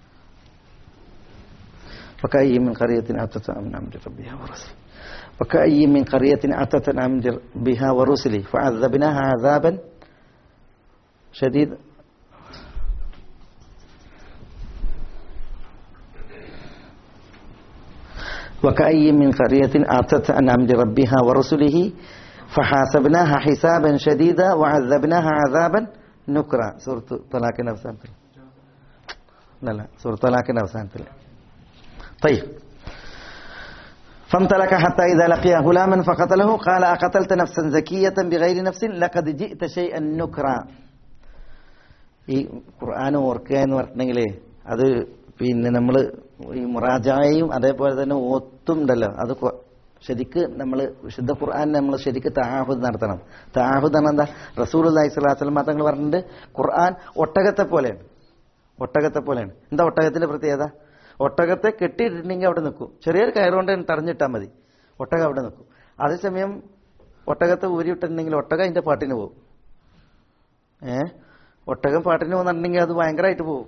وكأي من قرية أتت من أمر ربها ورسله وكأي من قرية أتت من أمر بها ورسله فعذبناها عذابا شديد وكأي من قرية أتت عن أمر ربها ورسله فحاسبناها حسابا شديدا وعذبناها عذابا نكرا سورة طلاق نفسان لا لا سورة طلاق نفسان طيب فامتلك حتى إذا لقي غلاما فقتله قال أقتلت نفسا زكية بغير نفس لقد جئت شيئا نكرا ഈ ഖുർആൻ ഓർക്കുക എന്ന് പറഞ്ഞിട്ടുണ്ടെങ്കിലേ അത് പിന്നെ നമ്മൾ ഈ മുറാജായും അതേപോലെ തന്നെ ഓത്തും ഉണ്ടല്ലോ അത് കൊ- ശരിക്ക് നമ്മൾ വിശുദ്ധ ഖുർആൻ നമ്മൾ ശരിക്ക് താഹുദ് നടത്തണം താഹുദ് എന്ന് എന്താ റസൂൽ അലൈഹി സ്വലാസ്ലം തങ്ങൾ പറഞ്ഞിട്ടുണ്ട് ഖുർആൻ ഒട്ടകത്തെ പോലെയാണ് ഒട്ടകത്തെ പോലെയാണ് എന്താ ഒട്ടകത്തിന്റെ പ്രത്യേകത ഒട്ടകത്തെ കെട്ടിയിട്ടുണ്ടെങ്കിൽ അവിടെ നിൽക്കും ചെറിയൊരു കയറുകൊണ്ട് തടഞ്ഞിട്ടാൽ മതി ഒട്ടകം അവിടെ നിൽക്കും അതേസമയം ഒട്ടകത്തെ ഊരിയിട്ടുണ്ടെങ്കിൽ ഒട്ടകം അതിന്റെ പാട്ടിന് പോകും ഏ ഒട്ടകം പാട്ടിന് പോകുന്നുണ്ടെങ്കിൽ അത് ഭയങ്കരമായിട്ട് പോകും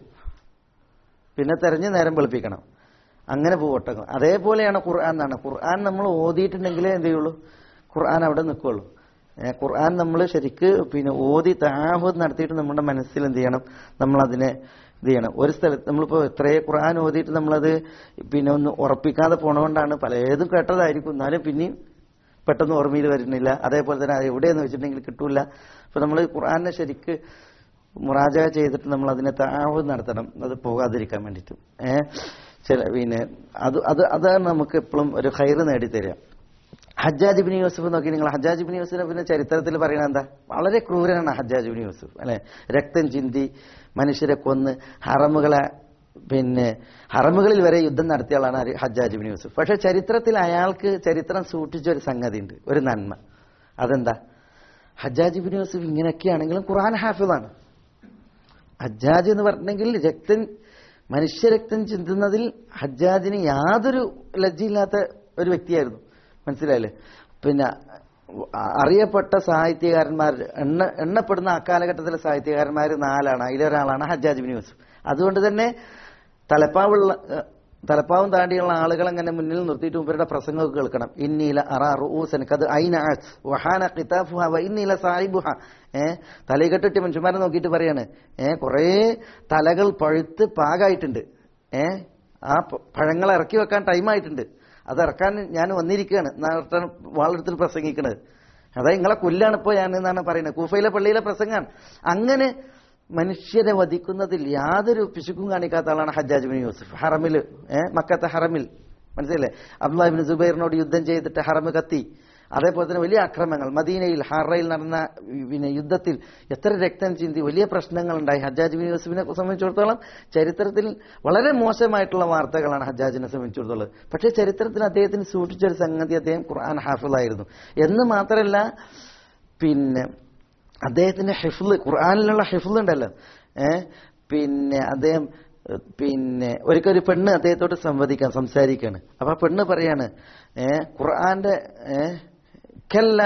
പിന്നെ തെരഞ്ഞ് നേരം വെളുപ്പിക്കണം അങ്ങനെ പോകും ഒട്ടകം അതേപോലെയാണ് ഖുർആൻ എന്നാണ് ഖുർആൻ നമ്മൾ ഓതിയിട്ടുണ്ടെങ്കിലേ എന്ത് ചെയ്യുള്ളൂ ഖുർആൻ അവിടെ നിൽക്കുള്ളൂ ഏ, ഖുർആൻ നമ്മൾ ശരിക്ക് പിന്നെ ഓതി താഹുദ് നടത്തിയിട്ട് നമ്മുടെ മനസ്സിൽ എന്ത് ചെയ്യണം നമ്മൾ അതിനെ ഇത് ചെയ്യണം ഒരു സ്ഥലത്ത് നമ്മളിപ്പോൾ എത്രയേ ഖുർആൻ ഓതിയിട്ട് നമ്മളത് പിന്നെ ഒന്ന് ഉറപ്പിക്കാതെ പോണതുകൊണ്ടാണ് പലതും കേട്ടതായിരിക്കും എന്നാലും പിന്നെയും പെട്ടെന്ന് ഓർമ്മയിൽ വരുന്നില്ല അതേപോലെ തന്നെ അത് എവിടെയെന്ന് വെച്ചിട്ടുണ്ടെങ്കിൽ കിട്ടൂല അപ്പൊ നമ്മൾ ഖുർആനെ ശരിക്ക് മുറാജ ചെയ്തിട്ട് നമ്മൾ അതിനെ താഹുദ് നടത്തണം അത് പോകാതിരിക്കാൻ വേണ്ടിയിട്ട് ഏഹ് ചില പിന്നെ അത് അത് അതാണ് നമുക്ക് എപ്പോഴും ഒരു ഹൈറ് നേടിത്തരിക ഹജ്ജാജ് ബിൻ യൂസുഫ് നോക്കി നിങ്ങൾ ഹജ്ജാജ് ബിൻ യൂസുഫിന്റെ ചരിത്രത്തിൽ പറയുന്നത് എന്താ വളരെ ക്രൂരനാണ് ഹജ്ജാജ് ബിൻ യൂസുഫ് അല്ലെ രക്തം ചിന്തി മനുഷ്യരെ കൊന്ന് ഹറമുകളെ പിന്നെ ഹറമുകളിൽ വരെ യുദ്ധം നടത്തിയ ആളാണ് ഹരി- ഹജ്ജാജ് ബിൻ യൂസുഫ് പക്ഷെ ചരിത്രത്തിൽ അയാൾക്ക് ചരിത്രം സൂക്ഷിച്ച ഒരു സംഗതി ഉണ്ട് ഒരു നന്മ അതെന്താ ഹജ്ജാജ് ബിൻ യൂസുഫ് ഇങ്ങനെയൊക്കെയാണെങ്കിലും ഖുർആൻ ഹാഫിദാണ് ഹജ്ജാജ് എന്ന് പറഞ്ഞെങ്കിൽ രക്തം മനുഷ്യരക്തം ചിന്തുന്നതിൽ ഹജ്ജാജിന് യാതൊരു ലജ്ജയില്ലാത്ത ഒരു വ്യക്തിയായിരുന്നു മനസ്സിലായില്ലേ പിന്നെ അറിയപ്പെട്ട സാഹിത്യകാരന്മാർ എണ്ണ എണ്ണപ്പെടുന്ന അക്കാലഘട്ടത്തിലെ സാഹിത്യകാരന്മാർ നാലാണ് അതിലൊരാളാണ് ഹജ്ജാജ് ബിൻ യൂസുഫ് അതുകൊണ്ട് തന്നെ തലപ്പാവുള്ള ഏഹ്, തലപ്പാവും താണ്ടിയുള്ള ആളുകൾ അങ്ങനെ മുന്നിൽ നിർത്തിയിട്ട് ഇവരുടെ പ്രസംഗമൊക്കെ കേൾക്കണം ഇന്നീല അറാ റൂസൻ കത് ഐന വഹാന ഖിതാഫുഹ വ ഇന്നീല സാഹിബുഹ ഏ തലകെട്ടിട്ട് മനുഷ്യന്മാരെ നോക്കിയിട്ട് പറയാണ് ഏ കുറേ തലകൾ പഴുത്ത് പാകായിട്ടുണ്ട് ഏ ആ പ- പഴങ്ങൾ ഇറക്കി വെക്കാൻ ടൈമായിട്ടുണ്ട് അത് ഇറക്കാൻ ഞാൻ വന്നിരിക്കുകയാണ് എന്നാണ് വാളെടുത്തിൽ പ്രസംഗിക്കുന്നത് അതായത് നിങ്ങളെ കൊല്ലാണ് ഇപ്പോൾ ഞാൻ എന്നാണ് പറയുന്നത് കൂഫയിലെ പള്ളിയിലെ പ്രസംഗമാണ് അങ്ങനെ മനുഷ്യരെ വധിക്കുന്നതിൽ യാതൊരു പിശുക്കും കാണിക്കാത്ത ആളാണ് ഹജ്ജാജ് ബിൻ യൂസുഫ് ഹറമിൽ ഏഹ് മക്കത്തെ ഹറമിൽ മനസ്സിലല്ലേ അബ്ദുല്ലാഹിബിൻ സുബൈറിനോട് യുദ്ധം ചെയ്തിട്ട് ഹറമ് കത്തി അതേപോലെ തന്നെ വലിയ അക്രമങ്ങൾ മദീനയിൽ ഹറയിൽ നടന്ന പിന്നെ യുദ്ധത്തിൽ എത്ര രക്തം ചിന്തി വലിയ പ്രശ്നങ്ങൾ ഉണ്ടായി ഹജ്ജാജ് ബിൻ യൂസുഫിനെ സംബന്ധിച്ചിടത്തോളം ചരിത്രത്തിൽ വളരെ മോശമായിട്ടുള്ള വാർത്തകളാണ് ഹജ്ജാജിനെ സംബന്ധിച്ചിടത്തോളം പക്ഷേ ചരിത്രത്തിൽ അദ്ദേഹത്തിന് സൂക്ഷിച്ച ഒരു സംഗതി അദ്ദേഹം ഖുർആൻ ഹാഫിളായിരുന്നു എന്ന് മാത്രമല്ല പിന്നെ അദ്ദേഹത്തിന്റെ ഹിഫ്ല് ഖുർആാനിലുള്ള ഹിഫ്ല് ഉണ്ടല്ലോ ഏ പിന്നെ അദ്ദേഹം ഏ, പിന്നെ ഒരിക്കൽ ഒരു പെണ്ണ് അദ്ദേഹത്തോട് സംവദിക്കാൻ സംസാരിക്കാണ് അപ്പൊ ആ പെണ്ണ് പറയാണ് ഏ ഖുർആന്റെ ഏ കല്ല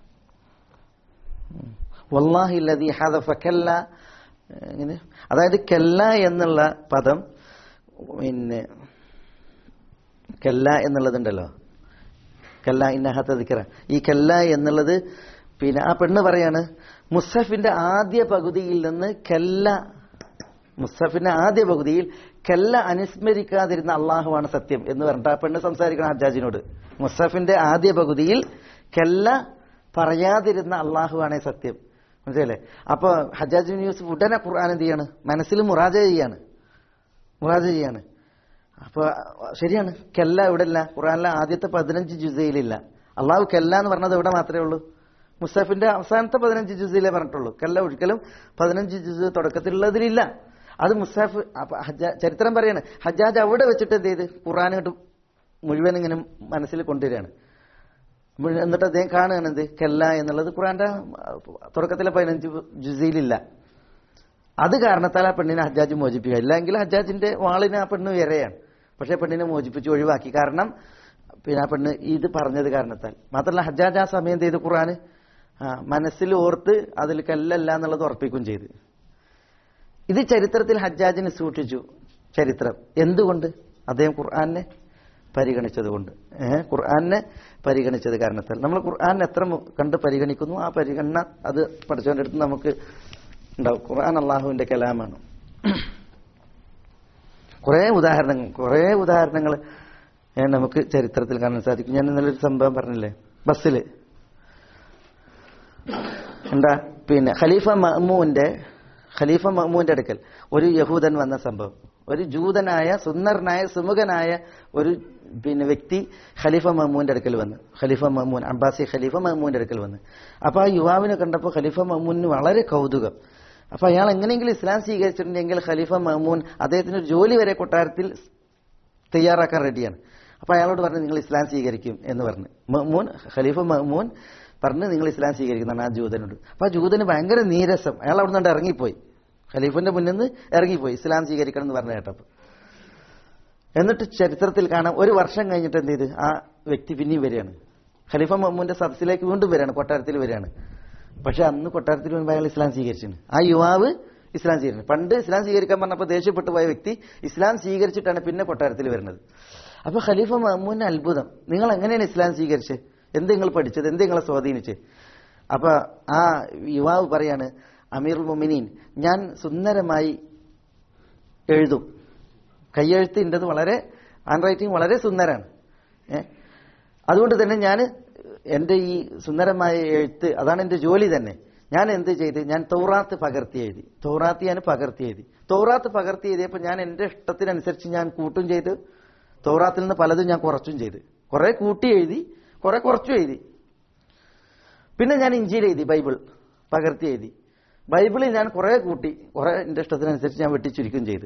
വല്ലാഹി ലദി ഹദഫ കല്ല എങ്ങനെ അതായത് കല്ല എന്നുള്ള പദം പിന്നെ കല്ല എന്നുള്ളതുണ്ടല്ലോ കല്ല ഇന്നഹത്ത ദിക്കറ ഈ കല്ല എന്നുള്ളത് പിന്നെ ആ പെണ്ണ് പറയാണ് മുസഫിന്റെ ആദ്യ പകുതിയിൽ നിന്ന് കല്ല മുസഫിന്റെ ആദ്യ പകുതിയിൽ കല്ല അനുസ്മരിക്കാതിരുന്ന അള്ളാഹുവാണ് സത്യം എന്ന് പറഞ്ഞിട്ട് ആ പെണ്ണ് സംസാരിക്കണം ഹജ്ജാജിനോട് മുസഫിന്റെ ആദ്യ പകുതിയിൽ കല്ല പറയാതിരുന്ന അള്ളാഹുവാണ് സത്യം മനസ്സിലല്ലേ അപ്പൊ ഹജ്ജാജ് ബിൻ യൂസുഫ് ഉടനെ ഖുർആൻ എന്ത് ചെയ്യാണ് മനസ്സിൽ മുറാജ ചെയ്യാണ് മുറാജ ചെയ്യാണ് അപ്പൊ ശരിയാണ് കെല്ല ഇവിടെ ഇല്ല ഖുർആനിലെ ആദ്യത്തെ പതിനഞ്ച് ജുസയിലില്ല അള്ളാഹു കെല്ല എന്ന് പറഞ്ഞത് ഇവിടെ മാത്രമേ ഉള്ളൂ മുസ്തഫിന്റെ അവസാനത്തെ പതിനഞ്ച് ജുസയിലേ പറഞ്ഞിട്ടുള്ളൂ കെല്ല ഒരിക്കലും പതിനഞ്ച് ജുസ് തുടക്കത്തിലുള്ളതിലില്ല അത് മുസ്താഫ് അപ്പൊ ഹജ്ജാ- ചരിത്രം പറയാണ് ഹജ്ജാജ് അവിടെ വെച്ചിട്ട് എന്ത് ചെയ്ത് ഖുർആൻ ഇങ്ങോട്ട് മുഴുവൻ ഇങ്ങനെ മനസ്സിൽ കൊണ്ടുവരികയാണ് മുഴുവൻ- എന്നിട്ട് അദ്ദേഹം കാണുകയാണ് എന്ത് കെല്ല എന്നുള്ളത് ഖുർആന്റെ തുടക്കത്തിലെ പതിനഞ്ച് ജുസയിലില്ല അത് കാരണത്താൽ ആ പെണ്ണിനെ ഹജ്ജാജ് മോചിപ്പിക്കുക ഇല്ലെങ്കിൽ ഹജ്ജാജിന്റെ വാളിന് ആ പെണ്ണ് ഇരയാണ് പക്ഷെ പെണ്ണിനെ മോചിപ്പിച്ച് ഒഴിവാക്കി കാരണം പിന്നെ ആ പെണ്ണ് ഇത് പറഞ്ഞത് കാരണത്താൽ മാത്രമല്ല ഹജ്ജാജ് ആ സമയം എന്ത് ചെയ്ത് ഖുർആന് ആ, മനസ്സിൽ ഓർത്ത് അതിൽ കല്ലല്ല എന്നുള്ളത് ഉറപ്പിക്കുകയും ചെയ്ത് ഇത് ചരിത്രത്തിൽ ഹജ്ജാജിന് സൂക്ഷിച്ചു ചരിത്രം എന്തുകൊണ്ട് അദ്ദേഹം ഖുർആനെ പരിഗണിച്ചത് കൊണ്ട് ഏഹ് ഖുർആനെ പരിഗണിച്ചത് കാരണത്താൽ നമ്മൾ ഖുർആൻ എത്ര മു- കണ്ട് പരിഗണിക്കുന്നു ആ പരിഗണന അത് പഠിച്ചവൻ്റെ അടുത്ത് നമുക്ക് ഉണ്ടാവും ഖുർആൻ അള്ളാഹുവിന്റെ കലാമാണ് കുറേ ഉദാഹരണങ്ങൾ കുറേ ഉദാഹരണങ്ങൾ ഏഹ് നമുക്ക് ചരിത്രത്തിൽ കാണാൻ സാധിക്കും ഞാൻ ഇന്നലെ ഒരു സംഭവം പറഞ്ഞില്ലേ ബസ്സിൽ എന്താ പിന്നെ ഖലീഫ മഅ്മൂന്റെ ഖലീഫ മഅ്മൂന്റെ അടുക്കൽ ഒരു യഹൂദൻ വന്ന സംഭവം ഒരു ജൂതനായ സുന്ദരനായ സുമുഖനായ ഒരു പിന്നെ വ്യക്തി ഖലീഫ മഹ്മൂന്റെ അടുക്കൽ വന്ന് ഖലീഫ മഹ്മൂൻ അബ്ബാസി ഖലീഫ മഹ്മൂന്റെ അടുക്കൽ വന്ന് അപ്പൊ ആ യുവാവിനെ കണ്ടപ്പോൾ ഖലീഫ മഹ്മൂന് വളരെ കൗതുകം അപ്പൊ അയാൾ എങ്ങനെയെങ്കിലും ഇസ്ലാം സ്വീകരിച്ചിട്ടുണ്ടെങ്കിൽ ഖലീഫ മഹ്മൂൻ അദ്ദേഹത്തിന് ഒരു ജോലി വരെ കൊട്ടാരത്തിൽ തയ്യാറാക്കാൻ റെഡിയാണ് അപ്പൊ അയാളോട് പറഞ്ഞു നിങ്ങൾ ഇസ്ലാം സ്വീകരിക്കും എന്ന് പറഞ്ഞു മഹ്മൂൻ ഖലീഫ മഹ്മൂൻ പറഞ്ഞ് നിങ്ങൾ ഇസ്ലാം സ്വീകരിക്കുന്നതാണ് ആ ജൂതനോട് അപ്പൊ ആ ജൂതന് ഭയങ്കര നീരസം അയാൾ അവിടെ നിന്ന് ഇറങ്ങിപ്പോയി ഖലീഫിന്റെ മുന്നിൽ നിന്ന് ഇറങ്ങിപ്പോയി ഇസ്ലാം സ്വീകരിക്കണം എന്ന് പറഞ്ഞു കേട്ടപ്പോൾ എന്നിട്ട് ചരിത്രത്തിൽ കാണാം ഒരു വർഷം കഴിഞ്ഞിട്ട് എന്ത് ചെയ്ത് ആ വ്യക്തി പിന്നെയും വരികയാണ് ഖലീഫ മഹ്മൂന്റെ സദസ്സിലേക്ക് വീണ്ടും വരികയാണ് കൊട്ടാരത്തിൽ വരികയാണ് പക്ഷെ അന്ന് കൊട്ടാരത്തിൽ മുൻപ് അയാൾ ഇസ്ലാം സ്വീകരിച്ചിരുന്നു ആ യുവാവ് ഇസ്ലാം സ്വീകരിച്ചു പണ്ട് ഇസ്ലാം സ്വീകരിക്കാൻ പറഞ്ഞപ്പോൾ ദേഷ്യപ്പെട്ടു പോയ വ്യക്തി ഇസ്ലാം സ്വീകരിച്ചിട്ടാണ് പിന്നെ കൊട്ടാരത്തിൽ വരുന്നത് അപ്പൊ ഖലീഫ മഹ്മൂന് അത്ഭുതം നിങ്ങൾ എങ്ങനെയാണ് ഇസ്ലാം സ്വീകരിച്ചത് എന്ത് നിങ്ങൾ പഠിച്ചത് എന്ത് നിങ്ങളെ സ്വാധീനിച്ച് അപ്പൊ ആ യുവാവ് പറയാണ് അമീറുൽ മൊമിനീൻ ഞാൻ സുന്ദരമായി എഴുതും കയ്യെഴുത്തിൻ്റെത് വളരെ ഹാൻഡ് റൈറ്റിംഗ് വളരെ സുന്ദരാണ് ഏ അതുകൊണ്ട് തന്നെ ഞാൻ എൻ്റെ ഈ സുന്ദരമായ എഴുത്ത് അതാണ് എൻ്റെ ജോലി തന്നെ ഞാൻ എന്ത് ചെയ്ത് ഞാൻ തൗറാത്ത് പകർത്തി എഴുതി തൗറാത്ത് ഞാൻ പകർത്തി എഴുതി തൗറാത്ത് പകർത്തി എഴുതിയപ്പോൾ ഞാൻ എൻ്റെ ഇഷ്ടത്തിനനുസരിച്ച് ഞാൻ കൂട്ടും ചെയ്ത് തൗറാത്തിൽ നിന്ന് പലതും ഞാൻ കുറച്ചും ചെയ്ത് കുറെ കൂട്ടി എഴുതി കുറെ കുറച്ചും എഴുതി പിന്നെ ഞാൻ ഇഞ്ചിയിൽ എഴുതി ബൈബിൾ പകർത്തി എഴുതി ബൈബിളിൽ ഞാൻ കുറെ കൂട്ടി കുറെ എൻ്റെ ഇഷ്ടത്തിനനുസരിച്ച് ഞാൻ വെട്ടിച്ചുരുക്കുകയും ചെയ്ത്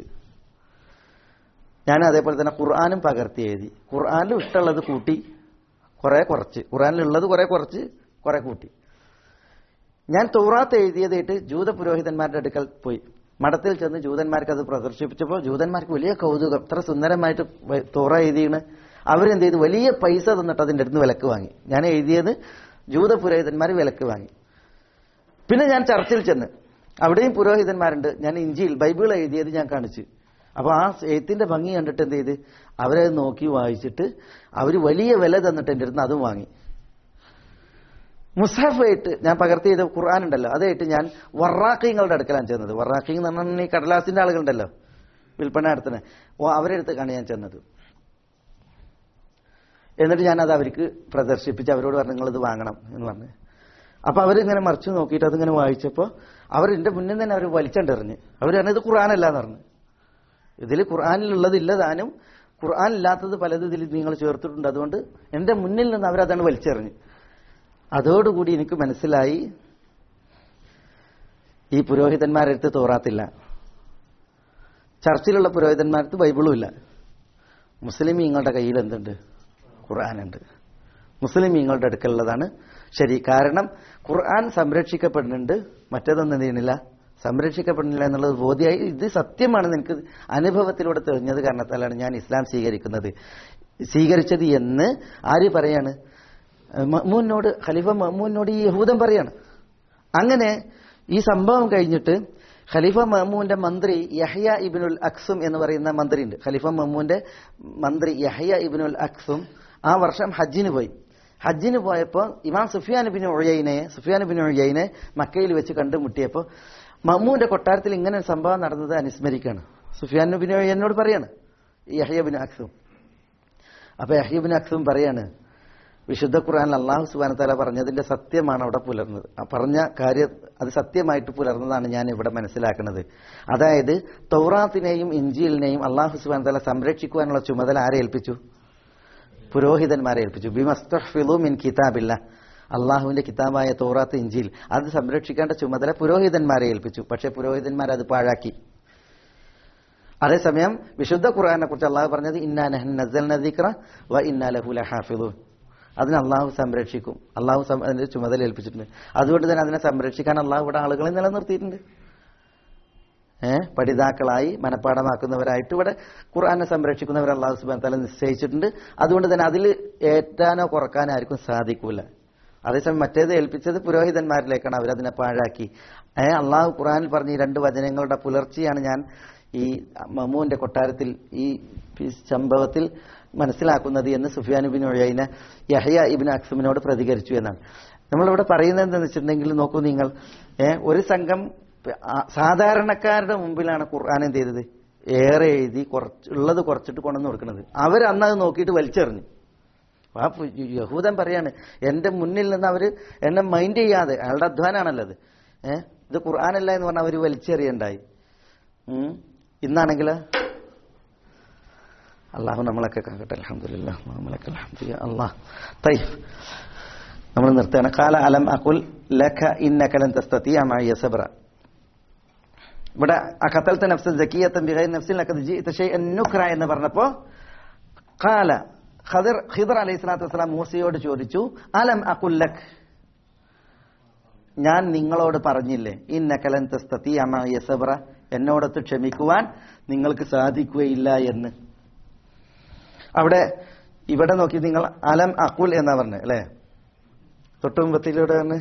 ഞാൻ അതേപോലെ തന്നെ ഖുർആാനും പകർത്തി എഴുതി ഖുർആാനിലും ഇഷ്ടമുള്ളത് കൂട്ടി കുറെ കുറച്ച് ഖുർആാനിലുള്ളത് കുറെ കുറച്ച് കുറെ കൂട്ടി ഞാൻ തൗറാത്ത് എഴുതിയതായിട്ട് ജൂത പുരോഹിതന്മാരുടെ അടുക്കൽ പോയി മഠത്തിൽ ചെന്ന് ജൂതന്മാർക്ക് അത് പ്രദർശിപ്പിച്ചപ്പോൾ ജൂതന്മാർക്ക് വലിയ കൗതുകം ഇത്ര സുന്ദരമായിട്ട് വ- തൗറ എഴുതിയാണ് അവരെന്ത് ചെയ്തു വലിയ പൈസ തന്നിട്ട് അതിൻ്റെ അടുത്ത് വിലക്ക് വാങ്ങി ഞാൻ എഴുതിയത് ജൂത പുരോഹിതന്മാർ വിലക്ക് വാങ്ങി പിന്നെ ഞാൻ ചർച്ചിൽ ചെന്ന് അവിടെയും പുരോഹിതന്മാരുണ്ട് ഞാൻ ഇഞ്ചിയിൽ ബൈബിൾ എഴുതിയത് ഞാൻ കാണിച്ചു അപ്പൊ ആ എഴുത്തിന്റെ ഭംഗി കണ്ടിട്ട് എന്ത് ചെയ്ത് അവരെ നോക്കി വായിച്ചിട്ട് അവർ വലിയ വില തന്നിട്ട് എൻ്റെ അടുത്ത് അതും വാങ്ങി മുസാഫായിട്ട് ഞാൻ പകർത്തി ചെയ്ത ഖുർആൻ ഉണ്ടല്ലോ അതായിട്ട് ഞാൻ വറാഖീങ്ങളുടെ അടുക്കലാണ് ചെന്നത് വറാഖീങ് എന്ന് പറഞ്ഞാൽ ഈ കടലാസിന്റെ ആളുകളുണ്ടല്ലോ വിൽപ്പന നടത്തുന്നത് ഓ അവരുടെ അടുത്തേക്കാണ് ഞാൻ ചെന്നത് എന്നിട്ട് ഞാൻ അത് അവർക്ക് പ്രദർശിപ്പിച്ച് അവരോട് പറഞ്ഞു നിങ്ങളിത് വാങ്ങണം എന്ന് പറഞ്ഞു അപ്പൊ അവരിങ്ങനെ മറിച്ചു നോക്കിയിട്ട് അതിങ്ങനെ വായിച്ചപ്പോൾ അവർ എന്റെ മുന്നിൽ തന്നെ അവർ വലിച്ചണ്ടെറിഞ്ഞ് അവർ പറഞ്ഞു ഇത് ഖുർആാനല്ല എന്ന് പറഞ്ഞു ഇതിൽ ഖുർആാനിലുള്ളതില്ല താനും ഖുർആൻ ഇല്ലാത്തത് പലതും ഇതിൽ നിങ്ങൾ ചേർത്തിട്ടുണ്ട് അതുകൊണ്ട് എന്റെ മുന്നിൽ നിന്ന് അവരതാണ് വലിച്ചെറിഞ്ഞ് അതോടുകൂടി എനിക്ക് മനസ്സിലായി ഈ പുരോഹിതന്മാരടുത്ത് തോറാത്തില്ല ചർച്ചിലുള്ള പുരോഹിതന്മാരടുത്ത് ബൈബിളും ഇല്ല മുസ്ലിമീങ്ങളുടെ കയ്യിൽ എന്തുണ്ട് ഖുർആാനുണ്ട് മുസ്ലിമീങ്ങളുടെ അടുക്കലുള്ളതാണ് ശരി കാരണം ഖുർആൻ സംരക്ഷിക്കപ്പെടുന്നുണ്ട് മറ്റേതൊന്നും എന്ത് ചെയ്യണില്ല സംരക്ഷിക്കപ്പെടുന്നില്ല എന്നുള്ളത് ബോധ്യമായി ഇത് സത്യമാണെന്ന് എനിക്ക് അനുഭവത്തിലൂടെ തെളിഞ്ഞത് കാരണത്താലാണ് ഞാൻ ഇസ്ലാം സ്വീകരിക്കുന്നത് സ്വീകരിച്ചത് എന്ന് ആര് പറയാണ് മമ്മൂനോട് ഖലീഫ മമ്മൂനോട് ഈ യഹൂദൻ പറയാണ് അങ്ങനെ ഈ സംഭവം കഴിഞ്ഞിട്ട് ഖലീഫ മഹ്മൂന്റെ മന്ത്രി യഹ്യ ഇബിനുൽ അക്സും എന്ന് പറയുന്ന മന്ത്രി ഉണ്ട് ഖലീഫ മഹ്മൂന്റെ മന്ത്രി യഹ്യ ഇബിനുൽ അക്സും ആ വർഷം ഹജ്ജിന് പോയി ഹജ്ജിന് പോയപ്പോൾ ഇമാം സുഫിയാൻ ബിൻ ഒഴയനെ സുഫിയാൻ ബിൻ ഒഴയനെ മക്കയിൽ വെച്ച് കണ്ടുമുട്ടിയപ്പോൾ മമ്മൂന്റെ കൊട്ടാരത്തിൽ ഇങ്ങനെ ഒരു സംഭവം നടന്നത് അനുസ്മരിക്കുകയാണ് സുഫിയാൻ ബിൻ ഒഴയനോട് പറയാണ് യഹ്യ ബിൻ അക്സും അപ്പൊ യഹ്യ ബിൻ അക്സും പറയാണ് വിശുദ്ധ ഖുർആൻ അള്ളാഹു സുബാന തല പറഞ്ഞതിന്റെ സത്യമാണ് അവിടെ പുലർന്നത് ആ പറഞ്ഞ കാര്യം അത് സത്യമായിട്ട് പുലർന്നതാണ് ഞാൻ ഇവിടെ മനസ്സിലാക്കുന്നത് അതായത് തൗറാത്തിനെയും ഇഞ്ചിലിനെയും അള്ളാഹു സുബാന തല സംരക്ഷിക്കുവാനുള്ള ചുമതല ആരെ ഏൽപ്പിച്ചു പുരോഹിതന്മാരെ ഏൽപ്പിച്ചു ബിമസ്തഫിലു മിൻ കിതാബില്ല അള്ളാഹുവിന്റെ കിതാബായ തോറാത്ത് ഇഞ്ചിൽ അത് സംരക്ഷിക്കേണ്ട ചുമതല പുരോഹിതന്മാരെ ഏൽപ്പിച്ചു പക്ഷേ പുരോഹിതന്മാർ അത് പാഴാക്കി അതേസമയം വിശുദ്ധ ഖുർആനെ കുറിച്ച് അള്ളാഹു പറഞ്ഞത് ഇന്നാനഹ്നസിക്ര വ ഇന്നാലഹുല ഹാഫിദു അതിന് അള്ളാഹു സംരക്ഷിക്കും അള്ളാഹു സം- അതിന്റെ ചുമതല ഏൽപ്പിച്ചിട്ടുണ്ട് അതുകൊണ്ട് തന്നെ അതിനെ സംരക്ഷിക്കാൻ അള്ളാഹു ഇവിടെ ആളുകളെ നിലനിർത്തിയിട്ടുണ്ട് ഏഹ് പഠിതാക്കളായി മനഃപ്പാടമാക്കുന്നവരായിട്ട് ഇവിടെ ഖുർആനെ സംരക്ഷിക്കുന്നവർ അള്ളാഹു സുബാൻ തല നിശ്ചയിച്ചിട്ടുണ്ട് അതുകൊണ്ട് തന്നെ അതിൽ ഏറ്റാനോ കുറക്കാനോ ആർക്കും സാധിക്കൂല അതേസമയം മറ്റേത് ഏൽപ്പിച്ചത് പുരോഹിതന്മാരിലേക്കാണ് അവരതിനെ പാഴാക്കി ഏ അള്ളാഹു ഖുർആനിൽ പറഞ്ഞ ഈ രണ്ട് വചനങ്ങളുടെ പുലർച്ചെയാണ് ഞാൻ ഈ മമ്മൂന്റെ കൊട്ടാരത്തിൽ ഈ സംഭവത്തിൽ മനസ്സിലാക്കുന്നത് എന്ന് സുഫിയാൻ ഇബിൻ ഒഴൈന യഹയ ഇബിൻ അക്സുമിനോട് പ്രതികരിച്ചു എന്നാണ് നമ്മളിവിടെ പറയുന്നത് എന്താണെന്ന് വെച്ചിട്ടുണ്ടെങ്കിൽ നോക്കൂ നിങ്ങൾ ഏ ഒരു സംഘം ആ, സാധാരണക്കാരുടെ മുമ്പിലാണ് ഖുർആൻ എന്ത് ചെയ്തത് ഏറെ എഴുതി കുറച്ച് ഉള്ളത് കുറച്ചിട്ട് കൊണ്ടുവന്ന് കൊടുക്കുന്നത് അവർ അന്ന് അത് നോക്കിയിട്ട് വലിച്ചെറിഞ്ഞു ആ പു- യഹൂദൻ പറയാണ് എന്റെ മുന്നിൽ നിന്ന് അവര് എന്നെ മൈൻഡ് ചെയ്യാതെ അയാളുടെ അധ്വാനാണല്ലോ അത് ഏഹ് ഇത് ഖുർആാനല്ല എന്ന് പറഞ്ഞാൽ അവര് വലിച്ചെറിയണ്ടായി ഉം. ഇന്നാണെങ്കിൽ അള്ളാഹു നമ്മളൊക്കെ കാക്കട്ടെ അലഹമില്ല നമ്മളൊക്കെ അലഹമില്ല അള്ളാഹ് തൈഫ് നമ്മൾ നിർത്തുകയാണ് കാല അലം അകുൽ ലഖ ഇന്നകലൻ തസ്തത്തി അമായ സബ്ര ഇവിടെ അഖത്തൽത്ത നഫ്സൻ ജക്കിയത്തൻ ബിഗൈർ നഫ്സിൻ ലഖദ് ജിഇത ഷൈഅൻ നുക്ര എന്ന് പറഞ്ഞപ്പോ ഖാല ഖദർ ഖിദർ അലൈഹി സ്വലാത്തു വസ്സലാം മൂസയോട് ചോദിച്ചു അലം അകുൽ ലക് ഞാൻ നിങ്ങളോട് പറഞ്ഞില്ലേ ഇന്നകലൻ തസ്തത്തി അമായ സബ്ര എന്നോടൊത്ത് ക്ഷമിക്കുവാൻ നിങ്ങൾക്ക് സാധിക്കുകയില്ല എന്ന് അവിടെ ഇവിടെ നോക്കി നിങ്ങൾ അലം അക്കുൽ എന്നാ പറഞ്ഞത് അല്ലേ തൊട്ടുമുമ്പത്തിലൂടെ പറഞ്ഞ്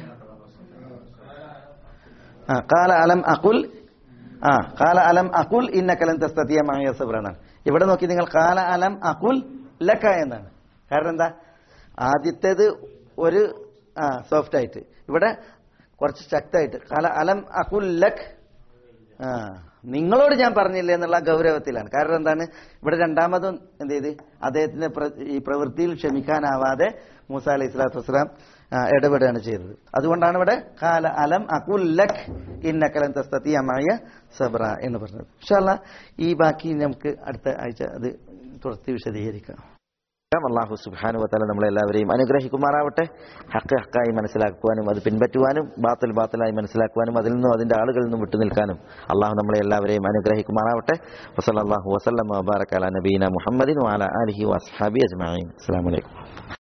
ആ കാല അലം അക്കുൽ ആ കാല അലം അക്കുൽ ഇന്നക്കലം തസ്തത്തിയ മായ സബ്രാണ് ഇവിടെ നോക്കി നിങ്ങൾ കാല അലം അക്കുൽ ലക്ക എന്നാണ് കാരണം എന്താ ആദ്യത്തേത് ഒരു ആ സോഫ്റ്റ് ആയിട്ട് ഇവിടെ കുറച്ച് ശക്തമായിട്ട് കാല അലം അക്കുൽ ലക് ആ നിങ്ങളോട് ഞാൻ പറഞ്ഞില്ല എന്നുള്ള ഗൗരവത്തിലാണ് കാരണം എന്താണ് ഇവിടെ രണ്ടാമതും എന്ത് ചെയ്ത് അദ്ദേഹത്തിന്റെ പ്ര- ഈ പ്രവൃത്തിയിൽ ക്ഷമിക്കാനാവാതെ മൂസ അലൈഹി സ്വലാത്തു വസ്സലാം ആ, ഇടപെടുകയാണ് ചെയ്തത് അതുകൊണ്ടാണ് ഇവിടെ കാല അലം അകുൽ ലക് ഇന്നക്കലം തസ്തത്തിയമായ സബ്ര എന്ന് പറഞ്ഞത് ഇൻഷാല്ല ഈ ബാക്കി നമുക്ക് അടുത്ത ആഴ്ച അത് തുടർത്തി വിശദീകരിക്കാം അള്ളാഹു സുബാനു വത്താല നമ്മളെല്ലാവരെയും അനുഗ്രഹിക്കുമാറാവട്ടെ ഹക്ക് ഹക്കായി മനസ്സിലാക്കുവാനും അത് പിൻപറ്റുവാനും ബാത്തിൽ ബാത്തിലായി മനസ്സിലാക്കുവാനും അതിൽ നിന്നും അതിന്റെ ആളുകളിൽ നിന്നും വിട്ടുനിൽക്കാനും അള്ളാഹു നമ്മളെ എല്ലാവരെയും അനുഗ്രഹിക്കുമാറാവട്ടെ വസല്ലാഹു വസ്ലം വബാറക്കാല നബീന മുഹമ്മദിൻ വാല അലഹി വസ്ഹാബി അജ്മാൻ അസ്സാം വലൈക്കും